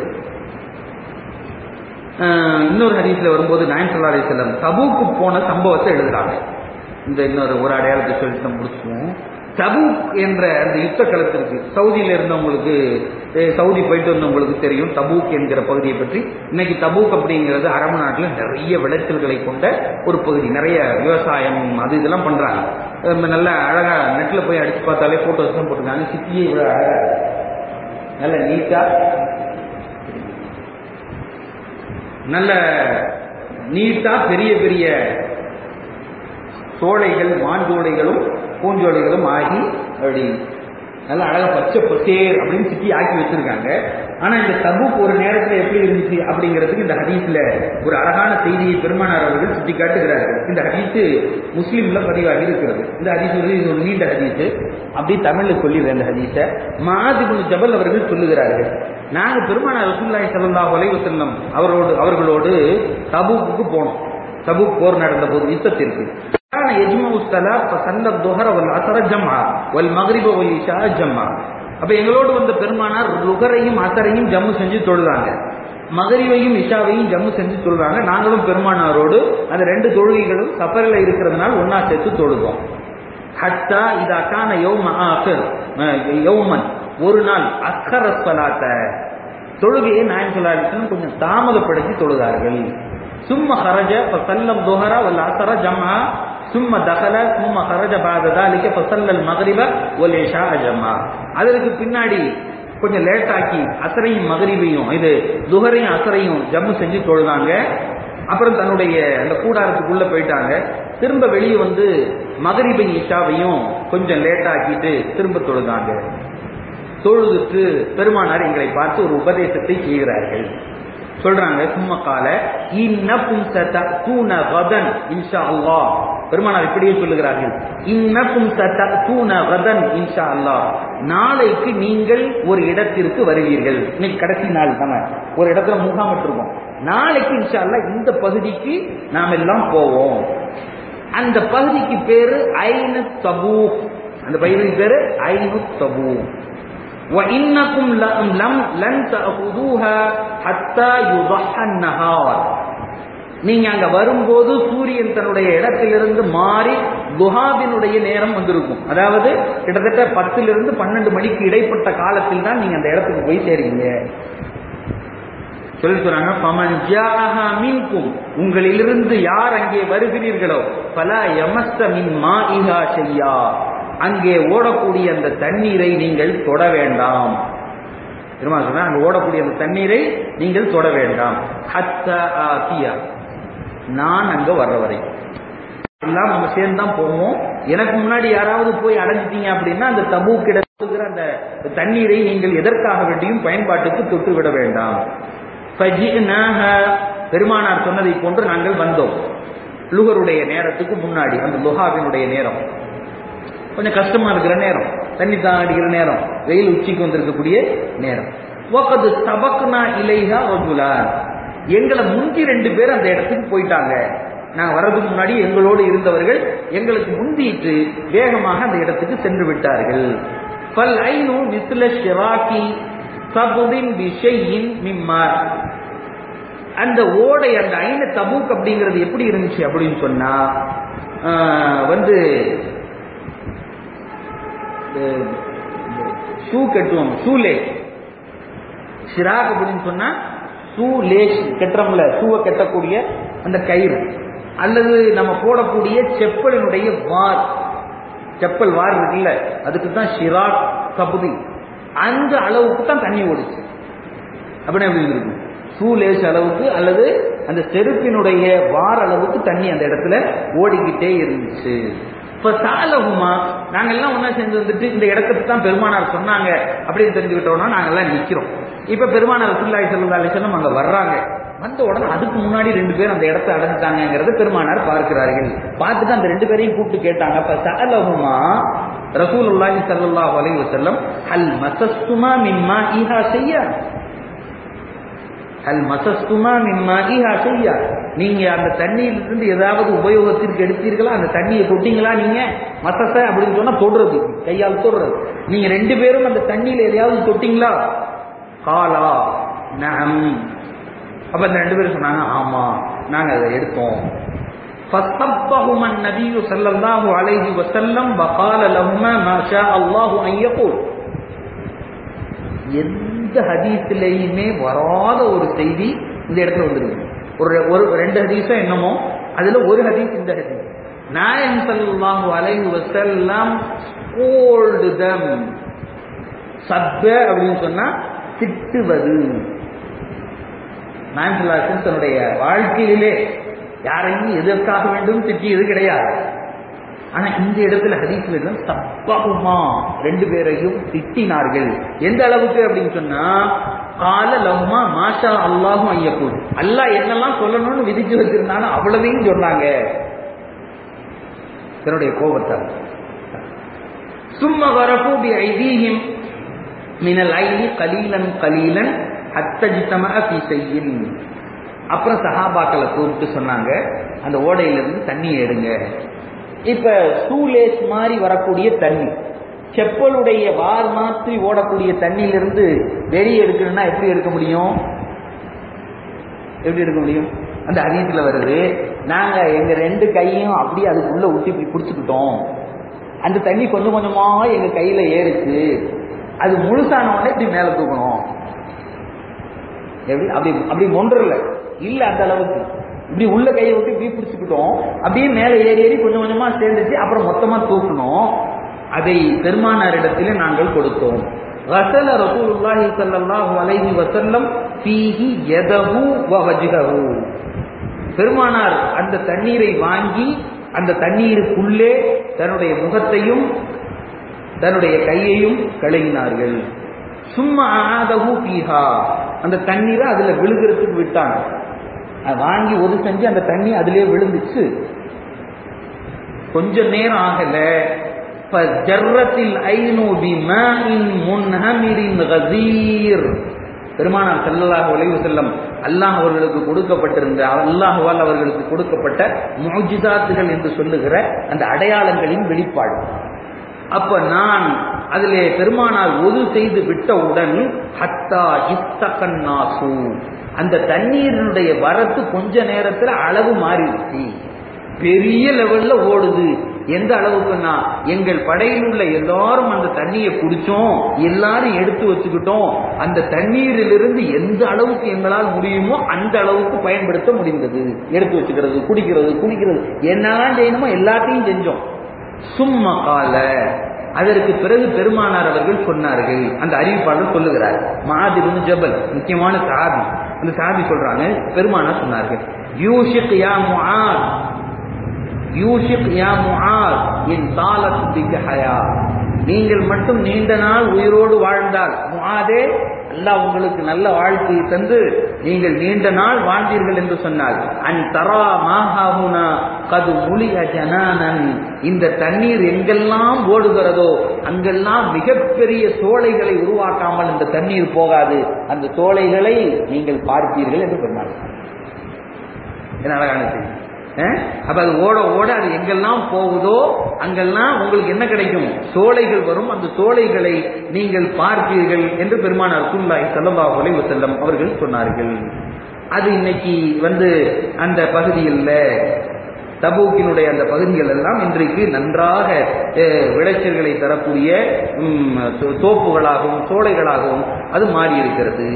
அஹ் இன்னொரு ஹதீஸ்ல வரும்போது நாயன் சல்லா அலி செல்லம் தபூக்கு போன சம்பவத்தை எழுதுறாங்க இந்த இன்னொரு ஒரு அடையாளத்தை சொல்லிட்டு நம்ம முடிச்சுக்குவோம் தபூக் என்ற அந்த யுத்த களத்திற்கு சவுதியில இருந்தவங்களுக்கு அஹ் சவுதி போயிட்டு வந்தவங்களுக்கு தெரியும் தபூக் என்கிற பகுதியை பற்றி இன்னைக்கு தபூக் அப்படிங்கிறது அரபு நாட்டில் நிறைய விளைச்சல்களை கொண்ட ஒரு பகுதி நிறைய விவசாயம் அது இதெல்லாம் பண்றாங்க அஹ் நல்ல அழகா நெட்ல போய் அடிச்சு பார்த்தாலே போட்டோஸ் தான் போட்டிருக்காங்க சிட்டியே இவ்வளவு அழகா இருக்கு. நல்ல நீட்டா நல்ல நீட்டா பெரிய பெரிய சோலைகள் மாஞ்சோலைகளும் பூஞ்சோலைகளும் ஆகி அப்படி நல்ல அழகா பச்சை பசேர் அப்படின்னு சிட்டி ஆக்கி வச்சிருக்காங்க ஆனா இந்த தபுக் ஒரு நேரத்துல எப்படி இருந்துச்சு அப்படிங்கிறதுக்கு இந்த ஹதீஸ்ல ஒரு அழகான செய்தியை பெருமானார் அவர்கள் சுட்டி காட்டுகிறார்கள் இந்த ஹதீஸ் முஸ்லீம்ல பதிவாகி இருக்கிறது இந்த ஹதீஸ் வந்து இது ஒரு நீண்ட ஹதீஸ் அப்படி தமிழ்ல சொல்லிடுறேன் இந்த ஹதீஸ மாதிபுல் ஜபல் அவர்கள் சொல்லுகிறார்கள் நாங்க பெருமானார் ரசூல்லாய் ஸல்லல்லாஹு அலைஹி வஸல்லம் அவரோடு அவர்களோடு தபூக்குக்கு போனோம் தபூக் போர் நடந்த போது யுத்தத்திற்கு كان يجمع الصلاة فصلى الظهر والعصر جمعا والمغرب والعشاء جمعا அப்ப எங்களோடு வந்த பெருமானார் லுகரையும் அசரையும் ஜம்மு செஞ்சு தொழுதாங்க மகரிவையும் இஷாவையும் ஜம்மு செஞ்சு தொழுதாங்க நாங்களும் பெருமானாரோடு அந்த ரெண்டு தொழுகைகளும் சஃபரில் இருக்கிறதுனால ஒன்னா சேர்த்து தொழுதோம் ஹத்தா இதா கான யௌம ஆஹிர் அஹ், யௌமன் ஒரு நாள் அக்கர சலாத்த தொழுகையை நாயம் சொல்லாடிசனும் கொஞ்சம் தாமதப்படுத்தி தொழுதார்கள் சும்ம ஹரஜ ஃபசல்லம் துஹரா வல் அசர ஜம்ஆ சும்ம தகல சும்ம ஹரஜ பாத தாலிக்க ஃபசல்லல் மக்ரிப வல் இஷா ஜம்ஆ அதற்கு பின்னாடி கொஞ்சம் லேட் ஆக்கி அசரையும் மகரிபையும் இது துஹரையும் அசரையும் ஜம்மு செஞ்சு தொழுதாங்க அப்புறம் தன்னுடைய அந்த கூடாரத்துக்குள்ள போயிட்டாங்க திரும்ப வெளியே வந்து மகரிபை இஷாவையும் கொஞ்சம் லேட் ஆக்கிட்டு திரும்ப தொழுதாங்க தொழுதுட்டு பெருமானார் எங்களை பார்த்து ஒரு உபதேசத்தை செய்கிறார்கள் சொல்றாங்க சும்மா கால இன்னக்கும் சதூன கதன் இன்ஷா அல்லாஹ் பெருமானார் இப்படியே சொல்லுகிறார்கள் இன்னக்கும் சதூன கதன் இன்ஷா அல்லாஹ் நாளைக்கு நீங்கள் ஒரு இடத்திற்கு வருவீர்கள் இன்னைக்கு கடைசி நாள் தானே ஒரு இடத்துல முகாமிட்டிருக்கோம் நாளைக்கு இன்ஷா அல்லாஹ் இந்த பகுதிக்கு நாம் எல்லாம் போவோம் அந்த பகுதிக்கு பேரு ஐனு தபூக் அந்த பகுதிக்கு பேரு ஐனு தபூக் وإنكم لم لن تأخذوها حتى يضحى النهار நீங்க அங்க வரும்போது சூரியன் தன்னுடைய இடத்திலிருந்து மாறி துஹாவினுடைய நேரம் வந்திருக்கும் அதாவது கிட்டத்தட்ட பத்திலிருந்து பன்னெண்டு மணிக்கு இடைப்பட்ட காலத்தில் தான் நீங்க அந்த இடத்துக்கு போய் சேருவீங்க சொல்லி சொல்றாங்க பமன் ஜாஹா மின்கும் உங்களிலிருந்து யார் அங்கே வருகிறீர்களோ பல யமஸ்த மின் மா இஹா செய்யா அங்கே ஓடக்கூடிய அந்த தண்ணீரை நீங்கள் தொட வேண்டாம் திரும்ப சொல்றேன் அங்க ஓடக்கூடிய அந்த தண்ணீரை நீங்கள் தொட வேண்டாம் ஹத்த ஆசியா நான் அங்க வர்ற வரைக்கும் எல்லாம் நம்ம சேர்ந்து தான் போவோம் எனக்கு முன்னாடி யாராவது போய் அடைஞ்சிட்டீங்க அப்படின்னா அந்த தபு கிடக்குகிற அந்த தண்ணீரை நீங்கள் எதற்காக வேண்டியும் பயன்பாட்டுக்கு தொட்டு விட வேண்டாம் ஃபஜினாஹ, பெருமானார் சொன்னதை போன்று நாங்கள் வந்தோம் லுகருடைய நேரத்துக்கு முன்னாடி அந்த லுஹாவினுடைய நேரம் கொஞ்சம் கஷ்டமா இருக்கிற நேரம் தண்ணி தான் அடிக்கிற நேரம் வெயில் உச்சிக்கு வந்திருக்கக்கூடிய நேரம் ஒக்கது சபக்குனா இலைஹா ரஜுலான் எங்களை முந்தி ரெண்டு பேர் அந்த இடத்துக்கு போயிட்டாங்க நாங்க வர்றதுக்கு முன்னாடி எங்களோடு இருந்தவர்கள் எங்களுக்கு முந்திட்டு வேகமாக அந்த இடத்துக்கு சென்று விட்டார்கள் பல் ஐனு மிஸ்ல ஷிராக்கி சபுதின் விஷயின் மிம்மார் அந்த ஓடை அந்த ஐன தபூக் அப்படிங்கிறது எப்படி இருந்துச்சு அப்படின்னு சொன்னா ஆஹ், வந்து ஷூ கட்டுவோம் ஷூ லேஸ் ஷிராக் அப்படின்னு சொன்னா ஷூ லேஸ் கட்டுறோம்ல ஷூவை கட்டக்கூடிய அந்த கயிறு அல்லது நம்ம போடக்கூடிய செப்பலினுடைய வார் செப்பல் வார் இருக்குல்ல அதுக்கு தான் ஷிராக் கபுதி அந்த அளவுக்கு தான் தண்ணி ஓடுச்சு அப்படின்னா எப்படி இருக்கும் ஷூ லேஸ் அளவுக்கு அல்லது அந்த செருப்பினுடைய வார் அளவுக்கு தண்ணி அந்த இடத்துல ஓடிக்கிட்டே இருந்துச்சு இப்ப சாலகுமா நாங்க எல்லாம் ஒண்ணா சேர்ந்து வந்துட்டு இந்த இடத்துக்கு தான் பெருமானார் சொன்னாங்க அப்படின்னு தெரிஞ்சுக்கிட்டோம்னா நாங்க எல்லாம் நிக்கிறோம் இப்ப பெருமானார் சுல்லாய் செல்லா அலிசல்லம் அங்க வர்றாங்க வந்த உடனே அதுக்கு முன்னாடி ரெண்டு பேரும் அந்த இடத்தை அடைஞ்சிட்டாங்கிறத பெருமானார் பார்க்கிறார்கள் பார்த்துட்டு அந்த ரெண்டு பேரையும் கூப்பிட்டு கேட்டாங்க அப்ப சாலகுமா ரசூலுல்லாஹி ஸல்லல்லாஹு அலைஹி வஸல்லம் ஹல் மசஸ்துமா மிம்மா ஈஹா செய்யா அல் மசஸ்துமா மிம்மா ஈஹா செய்யா நீங்க அந்த தண்ணியிலிருந்து ஏதாவது உபயோகத்திற்கு எடுத்தீர்களா அந்த தண்ணியை தொட்டீங்களா நீங்க மசச அப்படின்னு சொன்னா தொடுறது கையால் தொடுறது நீங்க ரெண்டு பேரும் அந்த தண்ணியில எதையாவது தொட்டீங்களா காலா நம் அப்ப அந்த ரெண்டு பேரும் சொன்னாங்க ஆமா நாங்க அதை எடுத்தோம் فصبهما النبي صلى الله عليه وسلم وقال لهما ما شاء الله ان يقول எந்த ஹதீஸ்லயுமே வராத ஒரு செய்தி இந்த இடத்துல வந்துருக்கு ஒரு ஒரு ரெண்டு ஹதீஸோ என்னமோ அதுல ஒரு ஹதீஸ் இந்த ஹதீஸ் நாயம் ஸல்லல்லாஹு அலைஹி வஸல்லம் ஸ்கோல்டு தம் சப்ப அப்படின்னு சொன்னா திட்டுவது நாயம் ஸல்லல்லாஹு அலைஹி வஸல்லம் தன்னுடைய வாழ்க்கையிலே யாரையும் எதற்காக வேண்டும் திட்டியது கிடையாது ஆனா இந்த இடத்துல ஹதீஸ்ல எல்லாம் சப்பகுமா ரெண்டு பேரையும் திட்டினார்கள் எந்த அளவுக்கு அப்படின்னு சொன்னா கால லவ்மா மாஷா அல்லாஹும் ஐயக்கூடு அல்லாஹ் என்னெல்லாம் சொல்லணும்னு விதிச்சு வச்சிருந்தாலும் அவ்வளவையும் சொன்னாங்க தன்னுடைய கோபத்தால் சும்மா வரக்கூடி ஐதீகம் மினல் ஐதி கலீலன் கலீலன் அத்தஜித்தம ஃபி செய்யின் அப்புறம் சஹாபாக்களை கூப்பிட்டு சொன்னாங்க அந்த ஓடையிலிருந்து தண்ணியை எடுங்க இப்ப சூலேஸ் மாதிரி வரக்கூடிய தண்ணி செப்பலுடைய வார் மாற்றி ஓடக்கூடிய தண்ணியிலிருந்து வெளியே எடுக்கணும்னா எப்படி எடுக்க முடியும் எப்படி எடுக்க முடியும் அந்த அதீத்துல வருது நாங்க எங்க ரெண்டு கையும் அப்படியே அதுக்குள்ள ஊட்டி இப்படி பிடிச்சுக்கிட்டோம் அந்த தண்ணி கொஞ்சம் கொஞ்சமா எங்க கையில ஏறுச்சு அது முழுசான உடனே இப்படி மேல தூக்கணும் எப்படி அப்படி அப்படி ஒன்றல இல்ல அந்த அளவுக்கு இப்படி உள்ள கையை விட்டு இப்படி பிடிச்சுக்கிட்டோம் அப்படியே மேல ஏறி ஏறி கொஞ்சம் கொஞ்சமா சேர்ந்துச்சு அப்புறம் மொத்தமா தூக்கணும் அதை பெருமானாரிடத்திலே நாங்கள் கொடுத்தோம் غسل رسول الله صلى الله عليه وسلم فيه يده ووجهه பெருமானார் அந்த தண்ணீரை வாங்கி அந்த தண்ணீருக்குள்ளே தன்னுடைய முகத்தையும் தன்னுடைய கையையும் கழுகினார்கள் சும்மா ஆதகு பீஹா அந்த தண்ணீரை அதுல விழுகிறதுக்கு விட்டாங்க அதை வாங்கி ஒது செஞ்சு அந்த தண்ணி அதிலே விழுந்துச்சு கொஞ்ச நேரம் ஆகல ஜர்ரத்தில் ஐநூபி மாஇன் முன்ஹமிரின் கசீர் பெருமானார் ஸல்லல்லாஹு அலைஹி வஸல்லம் அல்லாஹ் அவர்களுக்கு கொடுக்கப்பட்டிருந்த அல்லாஹ்வால் அவர்களுக்கு கொடுக்கப்பட்ட முஜிதாத்துகள் என்று சொல்லுகிற அந்த அடையாளங்களின் வெளிப்பாடு அப்ப நான் அதிலே பெருமானார் ஒது செய்து விட்டவுடன் ஹத்தா இத்தகன்னாசு அந்த தண்ணீரினுடைய வரத்து கொஞ்ச நேரத்துல அளவு மாறிடுச்சு பெரிய லெவல்ல ஓடுது எந்த அளவுக்குன்னா எங்கள் படையில் உள்ள எல்லாரும் அந்த தண்ணியை குடிச்சோம் எல்லாரும் எடுத்து வச்சுக்கிட்டோம் அந்த தண்ணீரிலிருந்து எந்த அளவுக்கு எங்களால் முடியுமோ அந்த அளவுக்கு பயன்படுத்த முடிந்தது எடுத்து வச்சுக்கிறது குடிக்கிறது குடிக்கிறது என்னெல்லாம் செய்யணுமோ எல்லாத்தையும் செஞ்சோம் சும்மா கால அதற்கு பிறகு பெருமானார் அவர்கள் சொன்னார்கள் அந்த அறிவிப்பாளர் சொல்லுகிறார் மாதிபுன் ஜபல் முக்கியமான சாதி அந்த சாதி சொல்றாங்க பெருமானார் சொன்னார்கள் யூஷிக் யா முஆத் யூஷிக் யா முஆத் இன் தாலத் பிக ஹயா நீங்கள் மட்டும் நீண்ட நாள் உயிரோடு வாழ்ந்தால் முஆதே அல்லாஹ் உங்களுக்கு நல்ல வாழ்க்கையை தந்து நீங்கள் நீண்ட நாள் வாழ்ந்தீர்கள் என்று சொன்னால் அன் தரா மாஹாமுனா கது முலிய ஜனானன் இந்த தண்ணீர் எங்கெல்லாம் ஓடுகிறதோ அங்கெல்லாம் மிகப்பெரிய சோலைகளை உருவாக்காமல் இந்த தண்ணீர் போகாது அந்த சோலைகளை நீங்கள் பார்ப்பீர்கள் என்று சொன்னார் என்ன அழகான செய்தி அஹ், அப்ப அது ஓட ஓட அது எங்கெல்லாம் போகுதோ அங்கெல்லாம் உங்களுக்கு என்ன கிடைக்கும் சோலைகள் வரும் அந்த சோலைகளை நீங்கள் பார்ப்பீர்கள் என்று பெருமானார் ரசூலுல்லாஹி ஸல்லல்லாஹு அலைஹி வஸல்லம் அவர்கள் சொன்னார்கள் அது இன்னைக்கு வந்து அந்த பகுதியில் தபூக்கினுடைய அந்த பகுதிகள் எல்லாம் இன்றைக்கு நன்றாக அஹ், விளைச்சல்களை தரக்கூடிய ம், தோ- தோப்புகளாகவும் சோலைகளாகவும் அது மாறி இருக்கிறது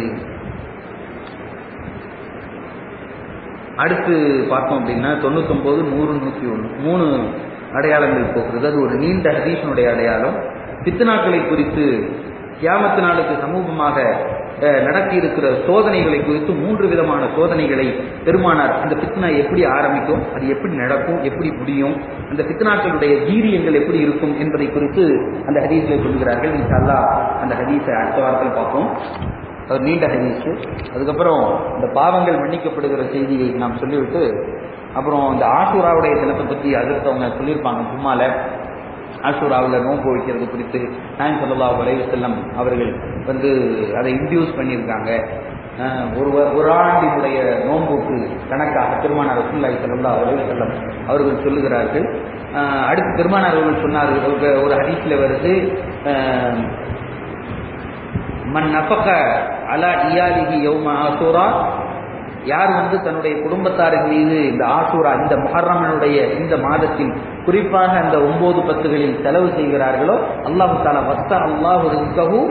அடுத்து பார்த்தோம் அப்படின்னா தொண்ணூத்தொன்பது நூறு நூற்றி ஒன்று மூணு அடையாளங்கள் போகிறது அது ஒரு நீண்ட ஹதீஷனுடைய அடையாளம் பித்னாக்களை குறித்து கியாமத்து நாளுக்கு சமூகமாக அஹ், நடக்க இருக்கிற சோதனைகளை குறித்து மூன்று விதமான சோதனைகளை பெருமானார் அந்த பித்னா எப்படி ஆரம்பிக்கும் அது எப்படி நடக்கும் எப்படி முடியும் அந்த பித்னாக்களுடைய வீரியங்கள் எப்படி இருக்கும் என்பதை குறித்து அந்த ஹதீஸில் சொல்கிறார்கள் இன்ஷால்லா அந்த ஹதீஸை அடுத்த வாரத்தில் பார்ப்போம் அது நீண்ட ஹதீஸ் அதுக்கப்புறம் இந்த பாவங்கள் மன்னிக்கப்படுகிற செய்தியை நாம் சொல்லிவிட்டு அப்புறம் இந்த ஆசூராவுடைய தினத்தை பற்றி அதிர்த்தவங்க சொல்லியிருப்பாங்க சும்மால ஆசூராவில் நோன்பு வைக்கிறது குறித்து நாயம் சொல்லா வலைவு செல்லம் அவர்கள் வந்து அதை இன்டியூஸ் பண்ணியிருக்காங்க அஹ், ஒரு வ- ஒரு ஆண்டினுடைய நோன்புக்கு கணக்காக திருமண ரசூல்லாய் செல்லா வலைவு செல்லம் அவர்கள் சொல்லுகிறார்கள் அஹ், அடுத்து திருமண அவர்கள் சொன்னார்கள் ஒரு- ஒரு ஹதீஸில் வருது அஹ், மன் நஃபக அலா இயாலிஹி யௌம ஆசூரா யார் வந்து தன்னுடைய குடும்பத்தாரின் மீது இந்த ஆசூரா இந்த முஹர்ரமனுடைய இந்த மாதத்தில் குறிப்பாக அந்த ஒன்பது பத்துகளில் செலவு செய்கிறார்களோ அல்லாஹு தாலா வஸ்த அல்லாஹு ரிஸ்கஹு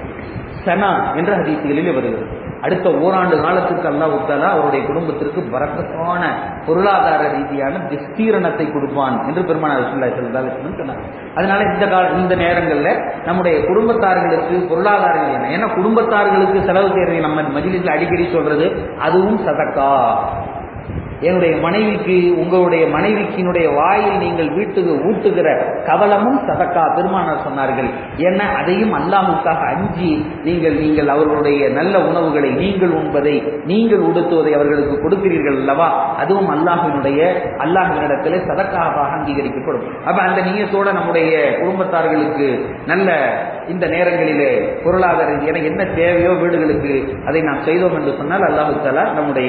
சனா என்ற ஹதீசுகளில் வருகிறது அடுத்த ஓராண்டு காலத்திற்கு அல்லாஹு தாலா அவருடைய குடும்பத்திற்கு பரக்கத்தான பொருளாதார ரீதியான விஸ்தீரணத்தை கொடுப்பான் என்று பெருமானார் ரசூலுல்லாஹி ஸல்லல்லாஹு அலைஹி வஸல்லம் சொன்னார் அதனால இந்த கால இந்த நேரங்கள்ல நம்முடைய குடும்பத்தார்களுக்கு பொருளாதாரங்கள் என்ன ஏன்னா குடும்பத்தார்களுக்கு செலவு செய்யறது நம்ம மஜிலிஸ்ல அடிக்கடி சொல்றது அதுவும் சதக்கா என்னுடைய மனைவிக்கு உங்களுடைய மனைவிக்கினுடைய வாயில் நீங்கள் வீட்டுக்கு ஊட்டுகிற கவலமும் சதக்கா பெருமானார் சொன்னார்கள் ஏன்னா அதையும் அல்லாஹுக்காக அஞ்சி நீங்கள் நீங்கள் அவர்களுடைய நல்ல உணவுகளை நீங்கள் உண்பதை நீங்கள் உடுத்துவதை அவர்களுக்கு கொடுக்கிறீர்கள் அல்லவா அதுவும் அல்லாஹினுடைய அல்லாஹினிடத்திலே சதக்காவாக அங்கீகரிக்கப்படும் அப்ப அந்த நீயத்தோட நம்முடைய குடும்பத்தார்களுக்கு நல்ல இந்த நேரங்களிலே பொருளாதார என என்ன தேவையோ வீடுகளுக்கு அதை நாம் செய்தோம் என்று சொன்னால் அல்லாஹு தாலா நம்முடைய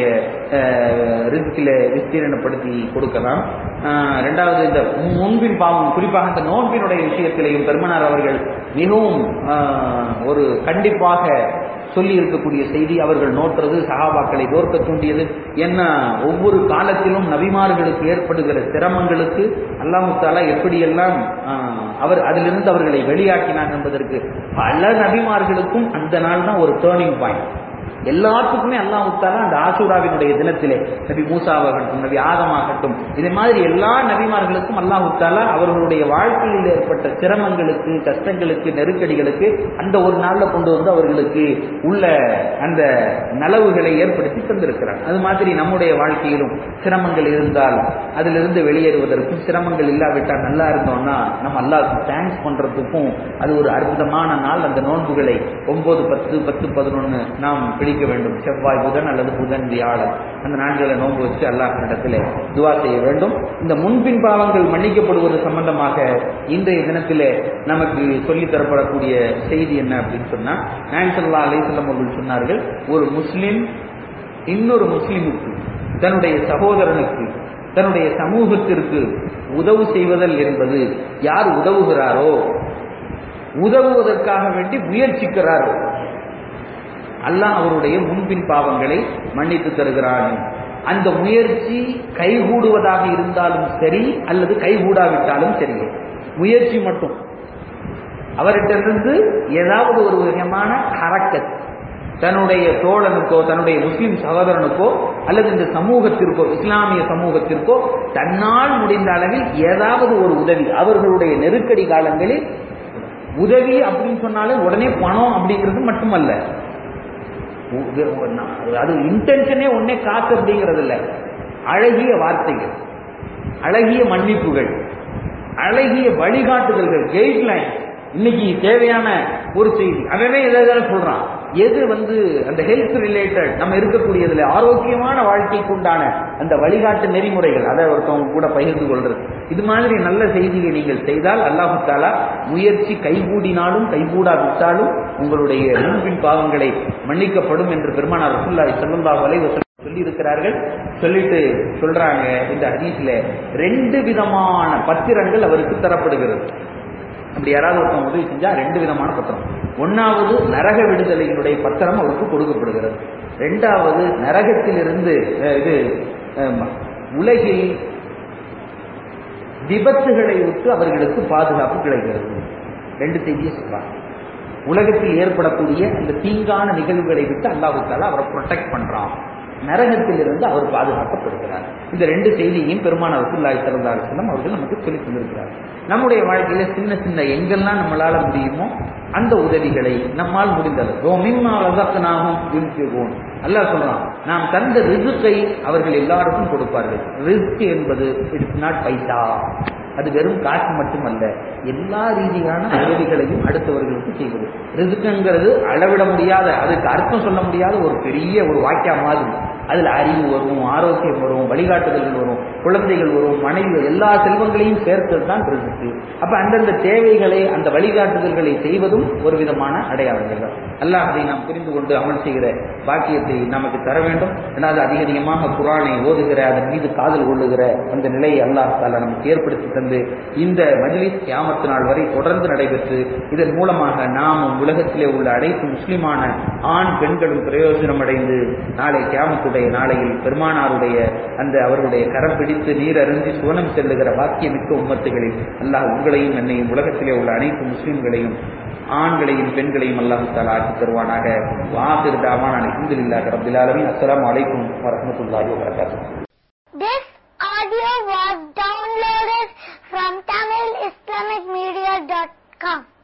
ரிஸ்கில விஸ்தீரணப்படுத்தி கொடுக்கலாம் அஹ், ரெண்டாவது இந்த முன்பின் பாவம் குறிப்பாக இந்த நோன்பினுடைய விஷயத்திலேயும் பெருமனார் அவர்கள் மிகவும் அஹ், ஒரு கண்டிப்பாக சொல்லி இருக்கக்கூடிய செய்தி அவர்கள் நோற்றுறது சகாபாக்களை தோற்க தூண்டியது என்ன ஒவ்வொரு காலத்திலும் நபிமார்களுக்கு ஏற்படுகிற சிரமங்களுக்கு அல்லாஹு தாலா எப்படியெல்லாம் ஆஹ், அவர் அதிலிருந்து அவர்களை வெளியாக்கினார் என்பதற்கு பல நபிமார்களுக்கும் அந்த நாள் தான் ஒரு டேர்னிங் பாயிண்ட் எல்லாத்துக்குமே அல்லாஹ் தாலா அந்த ஆசூராவினுடைய தினத்திலே நபி மூசாவாகட்டும் நபி ஆதமாகட்டும் இதே மாதிரி எல்லா நபிமார்களுக்கும் அல்லாஹ் தாலா அவர்களுடைய வாழ்க்கையில் ஏற்பட்ட சிரமங்களுக்கு கஷ்டங்களுக்கு நெருக்கடிகளுக்கு அந்த ஒரு நாள்ல கொண்டு வந்து அவர்களுக்கு உள்ள அந்த நலவுகளை ஏற்படுத்தி தந்திருக்கிறார் அது மாதிரி நம்முடைய வாழ்க்கையிலும் சிரமங்கள் இருந்தால் அதிலிருந்து வெளியேறுவதற்கும் சிரமங்கள் இல்லாவிட்டால் நல்லா இருந்தோம்னா நம்ம அல்லாஹ்க்கு தேங்க்ஸ் பண்றதுக்கும் அது ஒரு அற்புதமான நாள் அந்த நோன்புகளை ஒன்பது பத்து பத்து பதினொன்று நாம் பிடிக்க வேண்டும் செவ்வாய் புதன் அல்லது புதன் வியாழன் அந்த நாட்களை நோன்பு வச்சு அல்லாஹ்விடத்தில் துவா செய்ய வேண்டும் இந்த முன்பின் பாவங்கள் மன்னிக்கப்படுவது சம்பந்தமாக இன்றைய தினத்திலே நமக்கு சொல்லித் தரப்படக்கூடிய செய்தி என்ன அப்படின்னு சொன்னா நாயன்சல்லா அலிசல்லம் அவர்கள் சொன்னார்கள் ஒரு முஸ்லிம் இன்னொரு முஸ்லிமுக்கு தன்னுடைய சகோதரனுக்கு தன்னுடைய சமூகத்திற்கு உதவு செய்வதல் என்பது யார் உதவுகிறாரோ உதவுவதற்காக வேண்டி முயற்சிக்கிறாரோ அல்லாஹ் அவருடைய முன்பின் பாவங்களை மன்னித்து தருகிறான் அந்த முயற்சி கைகூடுவதாக இருந்தாலும் சரி அல்லது கைகூடாவிட்டாலும் சரி முயற்சி மட்டும் அவர்கிட்ட ஏதாவது ஒரு விதமான ஹரக்கத் தன்னுடைய தோழனுக்கோ தன்னுடைய முஸ்லிம் சகோதரனுக்கோ அல்லது இந்த சமூகத்திற்கோ இஸ்லாமிய சமூகத்திற்கோ தன்னால் முடிந்த அளவில் ஏதாவது ஒரு உதவி அவர்களுடைய நெருக்கடி காலங்களில் உதவி அப்படின்னு சொன்னாலே உடனே பணம் அப்படிங்கிறது மட்டுமல்ல அது இன்டென்ஷனே ஒன்னே காசு அப்படிங்கிறது இல்ல அழகிய வார்த்தைகள் அழகிய மன்னிப்புகள் அழகிய வழிகாட்டுதல்கள் கைட்லைன் இன்னைக்கு தேவையான ஒரு செய்தி அவனே எதாவது சொல்றான் எது வந்து அந்த ஹெல்த் ரிலேட்டட் நம்ம இருக்கக்கூடியதுல ஆரோக்கியமான வாழ்க்கைக்கு உண்டான அந்த வழிகாட்டு நெறிமுறைகள் அதை ஒருத்தவங்க கூட பகிர்ந்து கொள்றது இது மாதிரி நல்ல செய்தியை நீங்கள் செய்தால் அல்லாஹு தாலா முயற்சி கைகூடினாலும் கைகூடாவிட்டாலும் உங்களுடைய முன்பின் பாவங்களை மன்னிக்கப்படும் என்று பெருமானார் ரசூல்லாய் ஸல்லல்லாஹு அலைஹி வஸல்லம் சொல்லி இருக்கிறார்கள் சொல்லிட்டு சொல்றாங்க இந்த ஹதீஸ்ல ரெண்டு விதமான பத்திரங்கள் அவருக்கு தரப்படுகிறது அப்படி யாராவது ஒருத்தன் உதவி செஞ்சா ரெண்டு விதமான பத்திரம் ஒன்னாவது நரக விடுதலையினுடைய பத்திரம் அவருக்கு கொடுக்கப்படுகிறது ரெண்டாவது நரகத்திலிருந்து அஹ், இது அஹ், உலகில் விபத்துகளை விட்டு அவர்களுக்கு பாதுகாப்பு கிடைக்கிறது ரெண்டு செய்தியை சொல்றாங்க உலகத்தில் ஏற்படக்கூடிய அந்த தீங்கான நிகழ்வுகளை விட்டு அல்லாஹு தாலா அவரை ப்ரொடெக்ட் பண்றான் நரகத்திலிருந்து அவர் பாதுகாக்கப்படுகிறார் இந்த ரெண்டு செய்தியையும் பெருமான ரசூல்லாய் சல்லா அலுவலம் அவர்கள் நமக்கு சொல்லி தந்திருக்கிறார் நம்முடைய வாழ்க்கையில சின்ன சின்ன எங்கெல்லாம் நம்மளால முடியுமோ அந்த உதவிகளை நம்மால் முடிந்தது ரோமின்மா ரசக்கனாகும் யுன்ஃபிகூன் அல்லாஹ் சொல்றான் நாம் தந்த ரிசுக்கை அவர்கள் எல்லாருக்கும் கொடுப்பார்கள் ரிஸ்க் என்பது இட்ஸ் நாட் பைசா அது வெறும் காசு மட்டுமல்ல எல்லா ரீதியான உதவிகளையும் அடுத்தவர்களுக்கு செய்வது ரிசுக்குங்கிறது அளவிட முடியாத அதுக்கு அர்த்தம் சொல்ல முடியாத ஒரு பெரிய ஒரு வாக்கியா மாதிரி அதுல அறிவு வரும் ஆரோக்கியம் வரும் வழிகாட்டுதல்கள் வரும் குழந்தைகள் வரும் மனைவி எல்லா செல்வங்களையும் சேர்த்தது தான் ரிசுக்கு அப்ப அந்தந்த தேவைகளை அந்த வழிகாட்டுதல்களை செய்வதும் ஒரு விதமான அடையாளங்கள் அல்லாஹ் அதை நாம் புரிந்து கொண்டு அமல் செய்கிற பாக்கியத்தை நமக்கு தர வேண்டும் ரெண்டாவது அதிக அதிகமாக குரானை ஓதுகிற அதன் மீது காதல் கொள்ளுகிற அந்த நிலையை அல்லாஹ் தாலா நமக்கு ஏற்படுத்தி தந்து இந்த மஜ்லிஸ் கியாமத்து நாள் வரை தொடர்ந்து நடைபெற்று இதன் மூலமாக நாமும் உலகத்திலே உள்ள அனைத்து முஸ்லிமான ஆண் பெண்களும் பிரயோஜனம் அடைந்து நாளை கியாமத்துடைய நாளையில் பெருமானாருடைய அந்த அவருடைய கரம் பிடித்து நீர் அருந்தி சுவனம் செல்லுகிற பாக்கியமிக்க உம்மத்துகளில் அல்லாஹ் உங்களையும் என்னையும் உலகத்திலே உள்ள அனைத்து முஸ்லிம்களையும் ஆண்களையும் பெண்களையும் அல்லாஹு தாலா ஆக்கி தருவானாக வாசிர் தாவான் அலமதுல்லாஹ் ரபில் ஆலமீன் அஸ்ஸலாமு அலைக்கும் வரஹ்மத்துல்லாஹி வபரகாத்துஹு This audio was downloaded from TamilIslamicMedia.com.